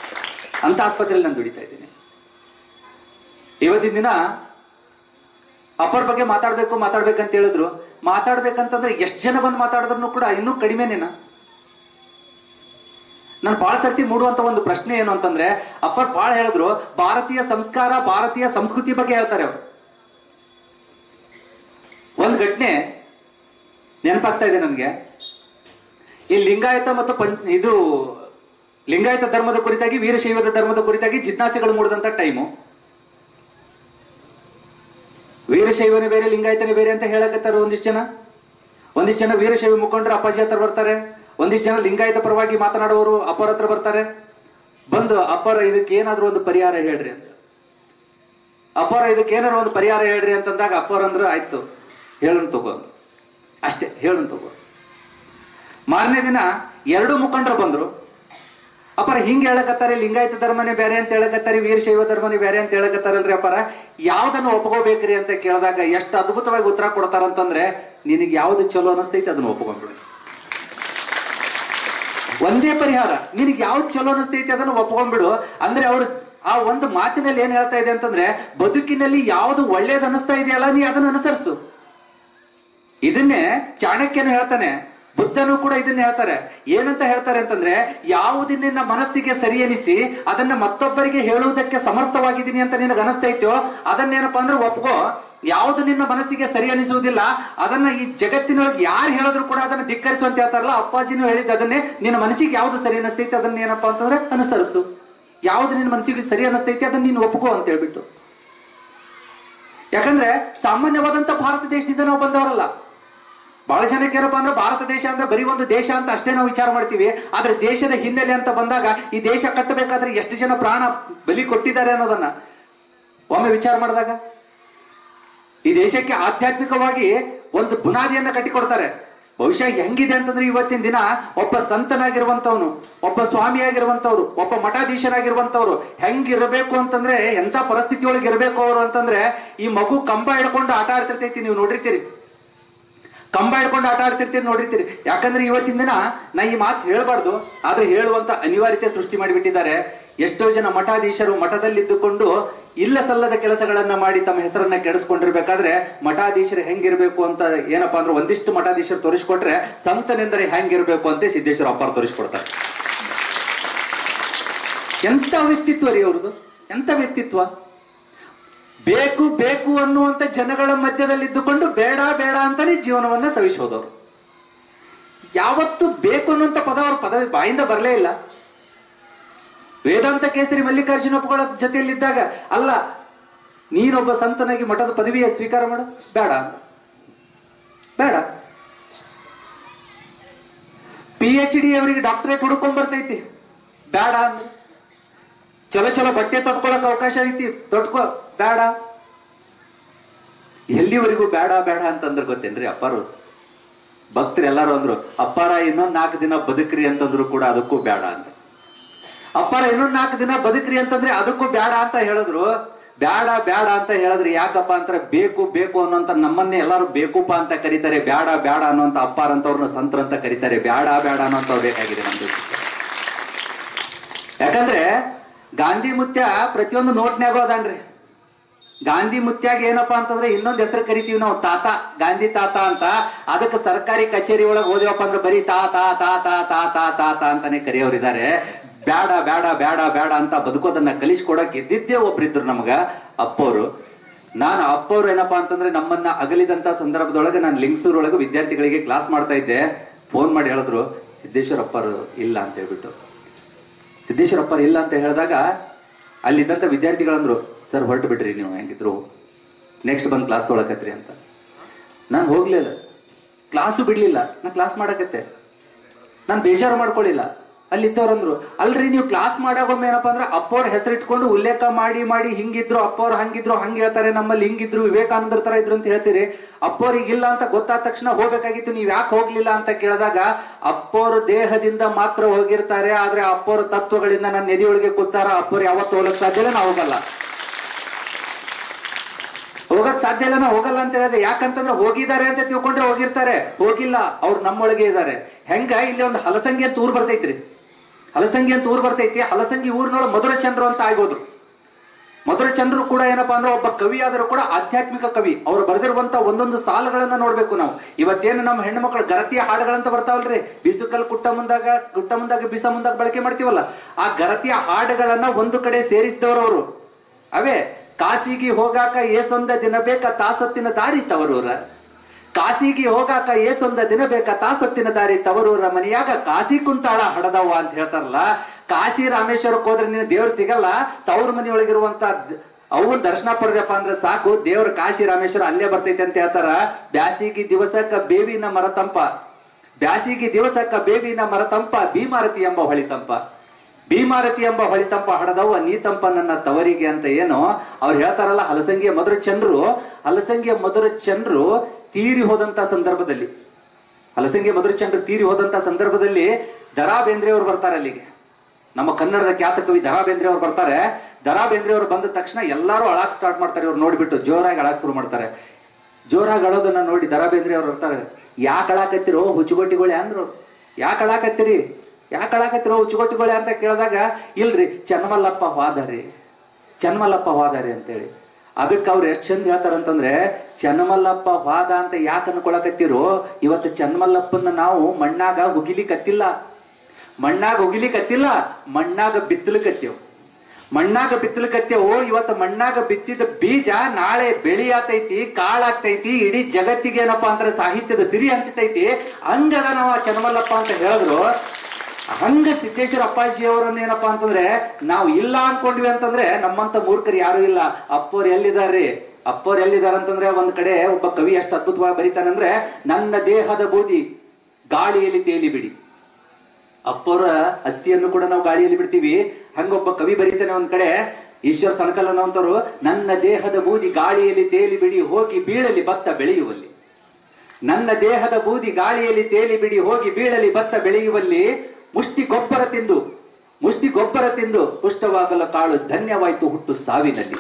ಅಂತ ಆಸ್ಪತ್ರೆಯಲ್ಲಿ ನಾನು ದುಡಿತಾ ಇದ್ದೀನಿ ಇವತ್ತಿನ ದಿನ ಅಪ್ಪರ ಬಗ್ಗೆ ಮಾತಾಡ್ಬೇಕು ಮಾತಾಡ್ಬೇಕಂತ ಹೇಳಿದ್ರು ಮಾತಾಡ್ಬೇಕಂತಂದ್ರೆ ಎಷ್ಟ್ ಜನ ಬಂದು ಮಾತಾಡಿದ್ರು ಕೂಡ ಇನ್ನೂ ಕಡಿಮೆನೇನ ನಾನು ಬಹಳ ಸರ್ತಿ ಮೂಡುವಂತ ಒಂದು ಪ್ರಶ್ನೆ ಏನು ಅಂತಂದ್ರೆ ಅಪ್ಪರ್ ಬಹಳ ಹೇಳಿದ್ರು ಭಾರತೀಯ ಸಂಸ್ಕಾರ ಭಾರತೀಯ ಸಂಸ್ಕೃತಿ ಬಗ್ಗೆ ಹೇಳ್ತಾರೆ ಅವರು ಒಂದ್ ಘಟನೆ ನೆನಪಾಗ್ತಾ ಇದೆ ನನ್ಗೆ ಈ ಲಿಂಗಾಯತ ಮತ್ತು ಪಂಚ ಇದು ಲಿಂಗಾಯತ ಧರ್ಮದ ಕುರಿತಾಗಿ ವೀರಶೈವದ ಧರ್ಮದ ಕುರಿತಾಗಿ ಜಿಜ್ಞಾಸೆಗಳು ಮೂಡಿದಂತ ಟೈಮು ವೀರಶೈವನೇ ಬೇರೆ ಲಿಂಗಾಯತನೇ ಬೇರೆ ಅಂತ ಹೇಳಕತ್ತಾರ ಒಂದಿಷ್ಟು ಜನ ಒಂದಿಷ್ಟು ಜನ ವೀರಶೈವ ಮುಖಂಡರು ಅಪ್ಪಾಜಿ ಹತ್ರ ಬರ್ತಾರೆ ಒಂದಿಷ್ಟು ಜನ ಲಿಂಗಾಯತ ಪರವಾಗಿ ಮಾತನಾಡುವವರು ಅಪ್ಪರ ಹತ್ರ ಬರ್ತಾರೆ ಬಂದು ಅಪ್ಪರ ಇದಕ್ಕೆ ಏನಾದ್ರೂ ಒಂದು ಪರಿಹಾರ ಹೇಳ್ರಿ ಅಂತ ಅಪ್ಪರ ಇದಕ್ಕೆ ಏನಾದ್ರು ಒಂದು ಪರಿಹಾರ ಹೇಳ್ರಿ ಅಂತಂದಾಗ ಅಪ್ಪರ ಅಂದ್ರು ಆಯ್ತು ಹೇಳನ್ ತಗೋ ಅಷ್ಟೇ ಹೇಳನ್ ತಗೋ ಮಾರನೇ ದಿನ ಎರಡು ಮುಖಂಡರು ಬಂದ್ರು ಅಪ್ಪರ ಹಿಂಗ್ ಹೇಳಕತ್ತಾರೆ ಲಿಂಗಾಯತ ಧರ್ಮನೇ ಬೇರೆ ಅಂತ ಹೇಳಕತ್ತಾರೆ ವೀರಶೈವ ಧರ್ಮನೇ ಬೇರೆ ಅಂತ ಹೇಳಕತ್ತಾರಲ್ರಿ ಅಪ್ಪರ ಯಾವ್ದನ್ನು ಒಪ್ಕೋಬೇಕ್ರಿ ಅಂತ ಕೇಳಿದಾಗ ಎಷ್ಟು ಅದ್ಭುತವಾಗಿ ಉತ್ತರ ಕೊಡ್ತಾರಂತಂದ್ರೆ ನಿನಗೆ ಯಾವ್ದು ಚಲೋ ಅನಿಸ್ತೈತೆ ಅದನ್ನ ಒಪ್ಕೊಂಡ್ಬಿಡು ಒಂದೇ ಪರಿಹಾರ ನಿನಗೆ ಯಾವ್ದು ಚಲೋ ಅನಿಸ್ತೈತೆ ಅದನ್ನ ಒಪ್ಕೊಂಡ್ಬಿಡು ಅಂದ್ರೆ ಅವ್ರು ಆ ಒಂದು ಮಾತಿನಲ್ಲಿ ಏನ್ ಹೇಳ್ತಾ ಇದೆ ಅಂತಂದ್ರೆ ಬದುಕಿನಲ್ಲಿ ಯಾವ್ದು ಒಳ್ಳೇದು ಅನಿಸ್ತಾ ಇದೆಯಲ್ಲ ನೀ ಅದನ್ನ ಅನುಸರಿಸು ಇದನ್ನೇ ಚಾಣಕ್ಯನು ಹೇಳ್ತಾನೆ ಬುದ್ಧನು ಕೂಡ ಇದನ್ನ ಹೇಳ್ತಾರೆ ಏನಂತ ಹೇಳ್ತಾರೆ ಅಂತಂದ್ರೆ ಯಾವುದು ನಿನ್ನ ಮನಸ್ಸಿಗೆ ಸರಿ ಎನಿಸಿ ಅದನ್ನ ಮತ್ತೊಬ್ಬರಿಗೆ ಹೇಳುವುದಕ್ಕೆ ಸಮರ್ಥವಾಗಿದ್ದೀನಿ ಅಂತ ನಿನಗೆ ಅನಿಸ್ತೈತೋ ಅದನ್ನೇನಪ್ಪಾ ಅಂದ್ರೆ ಒಪ್ಕೋ ಯಾವುದು ನಿನ್ನ ಮನಸ್ಸಿಗೆ ಸರಿ ಅನಿಸುವುದಿಲ್ಲ ಅದನ್ನ ಈ ಜಗತ್ತಿನೊಳಗೆ ಯಾರು ಹೇಳಿದ್ರು ಕೂಡ ಅದನ್ನ ಧಿಕ್ಕರಿಸು ಅಂತ ಹೇಳ್ತಾರಲ್ಲ ಅಪ್ಪಾಜಿನೂ ಹೇಳಿದ ಅದನ್ನೇ ನಿನ್ನ ಮನಸ್ಸಿಗೆ ಯಾವ್ದು ಸರಿ ಅನಿಸ್ತೈತೆ ಅದನ್ನ ಏನಪ್ಪಾ ಅಂತಂದ್ರೆ ಅನುಸರಿಸು ಯಾವ್ದು ನಿನ್ನ ಮನಸ್ಸಿಗೆ ಸರಿ ಅನಿಸ್ತೈತೆ ಅದನ್ನ ನೀನು ಒಪ್ಕೋ ಅಂತ ಹೇಳ್ಬಿಟ್ಟು ಯಾಕಂದ್ರೆ ಸಾಮಾನ್ಯವಾದಂತ ಭಾರತ ದೇಶದಿಂದ ನಾವು ಬಂದವರಲ್ಲ ಬಹಳ ಜನಕ್ಕೆ ಏನಪ್ಪಾ ಅಂದ್ರೆ ಭಾರತ ದೇಶ ಅಂದ್ರೆ ಬರೀ ಒಂದು ದೇಶ ಅಂತ ಅಷ್ಟೇ ನಾವು ವಿಚಾರ ಮಾಡ್ತೀವಿ ಆದ್ರೆ ದೇಶದ ಹಿನ್ನೆಲೆ ಅಂತ ಬಂದಾಗ ಈ ದೇಶ ಕಟ್ಟಬೇಕಾದ್ರೆ ಎಷ್ಟು ಜನ ಪ್ರಾಣ ಬಲಿ ಕೊಟ್ಟಿದ್ದಾರೆ ಅನ್ನೋದನ್ನ ಒಮ್ಮೆ ವಿಚಾರ ಮಾಡಿದಾಗ ಈ ದೇಶಕ್ಕೆ ಆಧ್ಯಾತ್ಮಿಕವಾಗಿ ಒಂದು ಬುನಾದಿಯನ್ನ ಕಟ್ಟಿಕೊಡ್ತಾರೆ ಬಹುಶಃ ಹೆಂಗಿದೆ ಅಂತಂದ್ರೆ ಇವತ್ತಿನ ದಿನ ಒಬ್ಬ ಸಂತನಾಗಿರುವಂತವನು ಒಬ್ಬ ಸ್ವಾಮಿಯಾಗಿರುವಂತವ್ರು ಒಬ್ಬ ಮಠಾಧೀಶರಾಗಿರುವಂತವ್ರು ಹೆಂಗಿರಬೇಕು ಅಂತಂದ್ರೆ ಎಂತ ಪರಿಸ್ಥಿತಿ ಒಳಗೆ ಇರಬೇಕು ಅವರು ಅಂತಂದ್ರೆ ಈ ಮಗು ಕಂಬ ಹಿಡ್ಕೊಂಡು ಆಟ ಆಡ್ತಿರ್ತೈತಿ ನೀವು ನೋಡಿರ್ತೀರಿ ಕಂಬ ಹಿಡ್ಕೊಂಡು ಆಟ ಆಡ್ತಿರ್ತೀರಿ ನೋಡಿರ್ತೀರಿ ಯಾಕಂದ್ರೆ ಇವತ್ತಿನ ದಿನ ನಾ ಈ ಮಾತು ಹೇಳ್ಬಾರ್ದು ಆದ್ರೆ ಹೇಳುವಂತ ಅನಿವಾರ್ಯತೆ ಸೃಷ್ಟಿ ಮಾಡಿಬಿಟ್ಟಿದ್ದಾರೆ ಎಷ್ಟೋ ಜನ ಮಠಾಧೀಶರು ಮಠದಲ್ಲಿದ್ದುಕೊಂಡು ಇಲ್ಲ ಸಲ್ಲದ ಕೆಲಸಗಳನ್ನ ಮಾಡಿ ತಮ್ಮ ಹೆಸರನ್ನ ಕೆಡಿಸ್ಕೊಂಡಿರ್ಬೇಕಾದ್ರೆ ಮಠಾಧೀಶರು ಹೆಂಗಿರ್ಬೇಕು ಅಂತ ಏನಪ್ಪಾ ಅಂದ್ರೆ ಒಂದಿಷ್ಟು ಮಠಾಧೀಶರು ತೋರಿಸ್ಕೊಟ್ರೆ ಸಂತನೆಂದರೆ ಹೆಂಗಿರ್ಬೇಕು ಅಂತ ಸಿದ್ದೇಶ್ವರ ಅಪ್ಪಾರು ತೋರಿಸ್ಕೊಡ್ತಾರೆ ಎಂತ ವ್ಯಕ್ತಿತ್ವ ರೀ ಅವ್ರದ್ದು ಎಂತ ವ್ಯಕ್ತಿತ್ವ ಬೇಕು ಬೇಕು ಅನ್ನುವಂತ ಜನಗಳ ಮಧ್ಯದಲ್ಲಿ ಇದ್ದುಕೊಂಡು ಬೇಡ ಬೇಡ ಅಂತಾನೆ ಜೀವನವನ್ನ ಸವಿಸೋದವ್ರು ಯಾವತ್ತು ಬೇಕು ಅನ್ನುವಂತ ಪದ ಅವ್ರ ಪದವಿ ಬಾಯಿಂದ ಬರಲೇ ಇಲ್ಲ ವೇದಾಂತ ಕೇಸರಿ ಮಲ್ಲಿಕಾರ್ಜುನಪ್ಪಗಳ ಜೊತೆಯಲ್ಲಿದ್ದಾಗ ಅಲ್ಲ ನೀನೊಬ್ಬ ಸಂತನಾಗಿ ಮಠದ ಪದವಿಯ ಸ್ವೀಕಾರ ಮಾಡು ಬೇಡ ಅಂತ ಬೇಡ ಪಿ ಎಚ್ ಡಿ ಅವರಿಗೆ ಡಾಕ್ಟರೇಟ್ ಹುಡ್ಕೊಂಡ್ ಬರ್ತೈತಿ ಬೇಡ ಅಂದ್ರೆ ಚಲೋ ಚಲೋ ಬಟ್ಟೆ ತೊಟ್ಕೊಳಕ್ ಅವಕಾಶ ಐತಿ ತೊಟ್ಕೋ ಬೇಡ ಎಲ್ಲಿವರೆಗೂ ಬೇಡ ಬೇಡ ಅಂತಂದ್ರೆ ಗೊತ್ತೇನ್ರಿ ಅಪ್ಪಾರು ಭಕ್ತರು ಎಲ್ಲಾರು ಅಂದ್ರು ಅಪ್ಪಾರ ಇನ್ನೊಂದ್ ನಾಲ್ಕು ದಿನ ಬದುಕ್ರಿ ಅಂತಂದ್ರು ಕೂಡ ಅದಕ್ಕೂ ಬೇಡ ಅಂತ ಅಪ್ಪಾರ ಇನ್ನೊಂದ್ ನಾಲ್ಕು ದಿನ ಬದುಕ್ರಿ ಅಂತಂದ್ರೆ ಅದಕ್ಕೂ ಬೇಡ ಅಂತ ಹೇಳಿದ್ರು ಬೇಡ ಬೇಡ ಅಂತ ಹೇಳಿದ್ರೆ ಯಾಕಪ್ಪ ಅಂತಾರೆ ಬೇಕು ಬೇಕು ಅನ್ನೋಂತ ನಮ್ಮನ್ನೇ ಎಲ್ಲಾರು ಬೇಕುಪ್ಪ ಅಂತ ಕರೀತಾರೆ ಬೇಡ ಬೇಡ ಅನ್ನೋಂತ ಅಪ್ಪಾರ ಅಂತವ್ರನ್ನ ಸಂತರ ಅಂತ ಕರೀತಾರೆ ಬೇಡ ಬೇಡ ಅನ್ನೋಂತ ಬೇಕಾಗಿದೆ ನಮ್ದು ಯಾಕಂದ್ರೆ ಗಾಂಧಿ ಮುತ್ಯ ಪ್ರತಿಯೊಂದು ನೋಟ್ನ್ಯಾಗೂ ಅದಾನ್ರಿ ಗಾಂಧಿ ಮುತ್ಯಾಗ ಏನಪ್ಪಾ ಅಂತಂದ್ರೆ ಇನ್ನೊಂದ್ ಹೆಸರು ಕರಿತೀವಿ ನಾವು ತಾತ ಗಾಂಧಿ ತಾತ ಅಂತ ಅದಕ್ಕೆ ಸರ್ಕಾರಿ ಕಚೇರಿ ಒಳಗೆ ಹೋದೇವಪ್ಪ ಅಂದ್ರೆ ಬರೀ ತಾ ತಾ ತಾ ತಾ ತಾ ತಾ ತಾ ತಾ ಅಂತಾನೆ ಕರೆಯೋರಿದ್ದಾರೆ ಬೇಡ ಬೇಡ ಬೇಡ ಬೇಡ ಅಂತ ಬದುಕೋದನ್ನ ಕಲಿಸ್ಕೊಡಕ್ ಇದ್ದಿದ್ದೇ ಒಬ್ರಿದ್ರು ನಮಗ ಅಪ್ಪವರು ನಾನು ಅಪ್ಪವ್ರು ಏನಪ್ಪಾ ಅಂತಂದ್ರೆ ನಮ್ಮನ್ನ ಅಗಲಿದಂತ ಸಂದರ್ಭದೊಳಗೆ ನಾನು ಲಿಂಗ್ಸೂರ್ ಒಳಗೆ ವಿದ್ಯಾರ್ಥಿಗಳಿಗೆ ಕ್ಲಾಸ್ ಮಾಡ್ತಾ ಇದ್ದೆ ಫೋನ್ ಮಾಡಿ ಹೇಳಿದ್ರು ಸಿದ್ದೇಶ್ವರ ಅಪ್ಪರು ಇಲ್ಲ ಅಂತ ಹೇಳ್ಬಿಟ್ಟು ಸಿದ್ದೇಶ್ವರಪ್ಪ ಇಲ್ಲ ಅಂತ ಹೇಳಿದಾಗ ಅಲ್ಲಿದ್ದಂತ ವಿದ್ಯಾರ್ಥಿಗಳಂದ್ರು ಸರ್ ಹೊರಟು ಬಿಡ್ರಿ ನೀವು ಹೆಂಗಿದ್ರು ನೆಕ್ಸ್ಟ್ ಬಂದ್ ಕ್ಲಾಸ್ ತೊಳಕತ್ರಿ ಅಂತ ನಾನು ಹೋಗ್ಲಿಲ್ಲ ಕ್ಲಾಸು ಬಿಡ್ಲಿಲ್ಲ ನಾ ಕ್ಲಾಸ್ ಮಾಡಕತ್ತೆ ನಾನು ಬೇಜಾರು ಮಾಡ್ಕೊಳ್ಳಿಲ್ಲ ಅಲ್ಲಿದ್ದವ್ರಂದ್ರು ಅಲ್ರಿ ನೀವು ಕ್ಲಾಸ್ ಮಾಡಾಗೊಮ್ಮೆ ಏನಪ್ಪಾ ಅಂದ್ರೆ ಅಪ್ಪವ್ರ ಹೆಸರಿಟ್ಕೊಂಡು ಉಲ್ಲೇಖ ಮಾಡಿ ಮಾಡಿ ಹಿಂಗಿದ್ರು ಅಪ್ಪವ್ರು ಹಂಗಿದ್ರು ಹಂಗ್ ಹೇಳ್ತಾರೆ ನಮ್ಮಲ್ಲಿ ಹಿಂಗಿದ್ರು ವಿವೇಕಾನಂದರ ತರ ಇದ್ರು ಅಂತ ಹೇಳ್ತೀರಿ ಅಪ್ಪವ್ರಿಗೆ ಇಲ್ಲ ಅಂತ ಗೊತ್ತಾದ ತಕ್ಷಣ ಹೋಗ್ಬೇಕಾಗಿತ್ತು ನೀವ್ ಯಾಕೆ ಹೋಗ್ಲಿಲ್ಲ ಅಂತ ಕೇಳಿದಾಗ ಅಪ್ಪವ್ರ ದೇಹದಿಂದ ಮಾತ್ರ ಹೋಗಿರ್ತಾರೆ ಆದ್ರೆ ಅಪ್ಪವ್ರ ತತ್ವಗಳಿಂದ ನನ್ನ ನೆದಿಯೊಳಗೆ ಕೂತಾರ ಅಪ್ಪವ್ರು ಯಾವತ್ತು ಹೋಗಕ್ ಸಾಧ್ಯ ಇಲ್ಲ ನಾ ಹೋಗಲ್ಲ ಹೋಗಕ್ ಸಾಧ್ಯ ಇಲ್ಲ ನಾ ಹೋಗಲ್ಲ ಅಂತ ಹೇಳಿದೆ ಯಾಕಂತಂದ್ರೆ ಹೋಗಿದ್ದಾರೆ ಅಂತ ತಿಳ್ಕೊಂಡ್ರೆ ಹೋಗಿರ್ತಾರೆ ಹೋಗಿಲ್ಲ ಅವ್ರು ನಮ್ಮೊಳಗೆ ಇದ್ದಾರೆ ಹೆಂಗ ಇಲ್ಲಿ ಒಂದು ಹಲಸಂಗಿ ಅಂತ ಊರ್ ಬರ್ತೈತ್ರಿ ಹಲಸಂಗಿ ಅಂತ ಊರ್ ಬರ್ತೈತಿ ಹಲಸಂಗಿ ಊರಿನೊಳಗೆ ಮಧುರ ಚಂದ್ರ ಅಂತ ಆಗೋದು ಮಧುರಚಂದ್ರು ಕೂಡ ಏನಪ್ಪಾ ಅಂದ್ರೆ ಒಬ್ಬ ಕವಿ ಆದರೂ ಕೂಡ ಆಧ್ಯಾತ್ಮಿಕ ಕವಿ ಅವರು ಬರೆದಿರುವಂತ ಒಂದೊಂದು ಸಾಲುಗಳನ್ನ ನೋಡ್ಬೇಕು ನಾವು ಇವತ್ತೇನು ನಮ್ಮ ಹೆಣ್ಣು ಮಕ್ಕಳು ಗರತಿಯ ಹಾಡುಗಳಂತ ಬರ್ತಾವಲ್ರಿ ಬಿಸುಕಲ್ ಕುಟ್ಟ ಮುಂದಾಗ ಕುಟ್ಟ ಮುಂದಾಗ ಬಿಸ ಮುಂದಾಗ ಬಳಕೆ ಮಾಡ್ತೀವಲ್ಲ ಆ ಗರತಿಯ ಹಾಡುಗಳನ್ನ ಒಂದು ಕಡೆ ಸೇರಿಸಿದವರು ಅವರು ಅವೇ ಕಾಸಿಗೆ ಹೋಗಾಕ ಏಸೊಂದ ದಿನ ಬೇಕ ತಾಸೊತ್ತಿನ ದಾರಿ ತವರೂರ ಕಾಸಿಗೆ ಹೋಗಾಕ ಏಸೊಂದ ದಿನ ಬೇಕ ತಾಸೊತ್ತಿನ ದಾರಿ ತವರೂರ ಮನೆಯಾಗ ಕಾಸಿ ಕುಂತಾಳ ಹಡದವ್ವ ಅಂತ ಹೇಳ್ತಾರಲ್ಲ ಕಾಶಿ ರಾಮೇಶ್ವರಕ್ಕೆ ಹೋದ್ರೆ ನೀನು ದೇವ್ರು ಸಿಗಲ್ಲ ತವ್ರ ಮನೆಯೊಳಗಿರುವಂತ ಅವನ್ ದರ್ಶನ ಪಡೆದಪ್ಪ ಅಂದ್ರೆ ಸಾಕು ದೇವ್ರ ಕಾಶಿ ರಾಮೇಶ್ವರ ಅಲ್ಲೇ ಬರ್ತೈತೆ ಅಂತ ಹೇಳ್ತಾರ ಬ್ಯಾಸಿಗೆ ದಿವಸಕ್ಕ ಬೇವಿನ ಮರ ತಂಪ ಬ್ಯಾಸಿಗೆ ದಿವಸಕ್ಕ ಬೇವಿನ ಮರ ತಂಪ ಭೀಮಾರತಿ ಎಂಬ ಹೊಳಿತಂಪ ಭೀಮಾರತಿ ಎಂಬ ಹೊಳಿತಂಪ ಹಡದವ್ವ ನೀತಂಪ ನನ್ನ ತವರಿಗೆ ಅಂತ ಏನು ಅವ್ರು ಹೇಳ್ತಾರಲ್ಲ ಹಲಸಂಗಿಯ ಮಧುರ ಚಂದ್ರು ಹಲಸಂಗಿಯ ಮಧುರ ಚಂದ್ರು ತೀರಿ ಹೋದಂತ ಸಂದರ್ಭದಲ್ಲಿ ಹಲಸಂಗಿ ಮಧುರ ಚಂದ್ರು ತೀರಿ ಹೋದಂತ ಸಂದರ್ಭದಲ್ಲಿ ದರಾ ಬೇಂದ್ರೆ ಅವರು ಬರ್ತಾರೆ ಅಲ್ಲಿಗೆ ನಮ್ಮ ಕನ್ನಡದ ಖ್ಯಾತ ಕವಿ ದರಾ ಬೇಂದ್ರೆ ಅವರು ಬರ್ತಾರೆ ದರಾ ಬೇಂದ್ರೆ ಅವರು ಬಂದ ತಕ್ಷಣ ಎಲ್ಲರೂ ಅಳಾಕ್ ಸ್ಟಾರ್ಟ್ ಮಾಡ್ತಾರೆ ಇವ್ರು ನೋಡ್ಬಿಟ್ಟು ಜೋರಾಗಿ ಅಳಾಕ್ ಶುರು ಮಾಡ್ತಾರೆ ಜೋರಾಗಿ ಅಳೋದನ್ನ ನೋಡಿ ದರಾ ಬೇಂದ್ರೆ ಅವ್ರು ಬರ್ತಾರೆ ಯಾಕೆ ಅಳಾಕತ್ತಿರೋ ಹುಚ್ಚುಗೊಟ್ಟಿಗೊಳೆ ಅಂದ್ರು ಯಾಕೆ ಅಳಾಕತ್ತೀರಿ ಯಾಕೆ ಅಳಾಕತ್ತಿರೋ ಹುಚ್ಚುಗೊಟ್ಟಿಗೊಳೆ ಅಂತ ಕೇಳಿದಾಗ ಇಲ್ರಿ ಚನ್ನಮಲ್ಲಪ್ಪ ಹೋದಾರಿ ಚನ್ನಮಲ್ಲಪ್ಪ ಹೋದಾರಿ ಅಂತೇಳಿ ಅದಕ್ಕೆ ಅವ್ರು ಎಷ್ಟು ಚಂದ ಹೇಳ್ತಾರಂತಂದ್ರೆ ಚನ್ನಮಲ್ಲಪ್ಪ ವಾದ ಅಂತ ಯಾಕೆ ಅನ್ಕೊಳಕತ್ತಿರೋ ಇವತ್ತು ಚನ್ನಮಲ್ಲಪ್ಪನ ನಾವು ಮಣ್ಣಾಗ ಹುಗಿಲಿಕತ್ತಿಲ್ಲ ಮಣ್ಣಾಗ ಹುಗಿಲಿಕತ್ತಿಲ್ಲ ಮಣ್ಣಾಗ ಬಿತ್ತಲಿಕತ್ತೇವ್ ಮಣ್ಣಾಗ ಬಿತ್ತಲಿಕತ್ತೇವು ಇವತ್ತು ಮಣ್ಣಾಗ ಬಿತ್ತಿದ ಬೀಜ ನಾಳೆ ಬೆಳಿ ಆತೈತಿ ಕಾಳಾಗ್ತೈತಿ ಇಡೀ ಜಗತ್ತಿಗೆ ಏನಪ್ಪಾ ಅಂದ್ರೆ ಸಾಹಿತ್ಯದ ಸಿರಿ ಹಂಚತೈತಿ ಹಂಗದ ನಾವು ಆ ಚನ್ನಮಲ್ಲಪ್ಪ ಅಂತ ಹೇಳಿದ್ರು ಹಂಗ ಸಿದ್ದೇಶ್ವರ ಅಪ್ಪಾಜಿ ಅವರನ್ನ ಏನಪ್ಪಾ ಅಂತಂದ್ರೆ ನಾವು ಇಲ್ಲ ಅನ್ಕೊಂಡ್ವಿ ಅಂತಂದ್ರೆ ನಮ್ಮಂತ ಮೂರ್ಖರು ಯಾರು ಇಲ್ಲ ಅಪ್ಪೋರ್ ಎಲ್ಲಿದಾರ್ರಿ ಅಪ್ಪೋರ್ ಎಲ್ಲಿದಾರ ಅಂತಂದ್ರೆ ಒಂದ್ ಕಡೆ ಒಬ್ಬ ಕವಿ ಎಷ್ಟು ಅದ್ಭುತವಾಗಿ ಬರೀತಾನಂದ್ರೆ ನನ್ನ ದೇಹದ ಬೂದಿ ಗಾಳಿಯಲ್ಲಿ ತೇಲಿ ಬಿಡಿ ಅಪ್ಪೋರ ಅಸ್ಥಿಯನ್ನು ಕೂಡ ನಾವು ಗಾಳಿಯಲ್ಲಿ ಬಿಡ್ತೀವಿ ಹಂಗೊಬ್ಬ ಕವಿ ಬರೀತಾನೆ ಒಂದ್ ಕಡೆ ಈಶ್ವರ ಸಣಕಲ್ ಅಂತವ್ರು ನನ್ನ ದೇಹದ ಬೂದಿ ಗಾಳಿಯಲ್ಲಿ ತೇಲಿ ಬಿಡಿ ಹೋಗಿ ಬೀಳಲಿ ಭತ್ತ ಬೆಳೆಯುವಲ್ಲಿ ನನ್ನ ದೇಹದ ಬೂದಿ ಗಾಳಿಯಲ್ಲಿ ತೇಲಿ ಬಿಡಿ ಹೋಗಿ ಬೀಳಲಿ ಭತ್ತ ಬೆಳೆಯುವಲ್ಲಿ ಮುಷ್ಟಿ ಗೊಬ್ಬರ ತಿಂದು ಮುಷ್ಟಿ ಗೊಬ್ಬರ ತಿಂದು ಪುಷ್ಟವಾಗಲು ಕಾಳು ಧನ್ಯವಾಯ್ತು ಹುಟ್ಟು ಸಾವಿನಲ್ಲಿ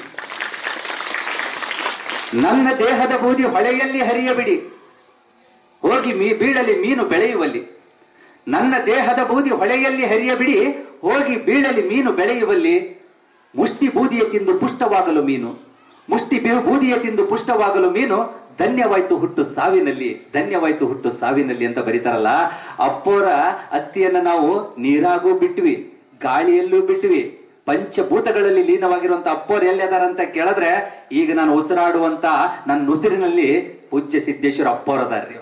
ನನ್ನ ದೇಹದ ಬೂದಿ ಹೊಳೆಯಲ್ಲಿ ಹರಿಯಬಿಡಿ ಹೋಗಿ ಮೀ ಬೀಳಲಿ ಮೀನು ಬೆಳೆಯುವಲ್ಲಿ ನನ್ನ ದೇಹದ ಬೂದಿ ಹೊಳೆಯಲ್ಲಿ ಹರಿಯಬಿಡಿ ಹೋಗಿ ಬೀಳಲಿ ಮೀನು ಬೆಳೆಯುವಲ್ಲಿ ಮುಷ್ಟಿ ಬೂದಿಯ ತಿಂದು ಪುಷ್ಟವಾಗಲು ಮೀನು ಮುಷ್ಟಿ ಬಿ- ಬೂದಿಯ ತಿಂದು ಪುಷ್ಟವಾಗಲು ಮೀನು ಧನ್ಯವಾಯ್ತು ಹುಟ್ಟು ಸಾವಿನಲ್ಲಿ ಧನ್ಯವಾಯ್ತು ಹುಟ್ಟು ಸಾವಿನಲ್ಲಿ ಅಂತ ಬರೀತಾರಲ್ಲ ಅಪ್ಪೋರ ಅಸ್ಥಿಯನ್ನ ನಾವು ನೀರಾಗೂ ಬಿಟ್ವಿ ಗಾಳಿಯಲ್ಲೂ ಬಿಟ್ವಿ ಪಂಚಭೂತಗಳಲ್ಲಿ ಲೀನವಾಗಿರುವಂತ ಅಪ್ಪೋರ್ ಎಲ್ಲಿದಾರ ಅಂತ ಕೇಳಿದ್ರೆ ಈಗ ನಾನು ಉಸಿರಾಡುವಂತ ನನ್ನ ಉಸಿರಿನಲ್ಲಿ ಪೂಜ್ಯ ಸಿದ್ದೇಶ್ವರ ಅಪ್ಪೋರ್ ಅದಾರ್ರಿ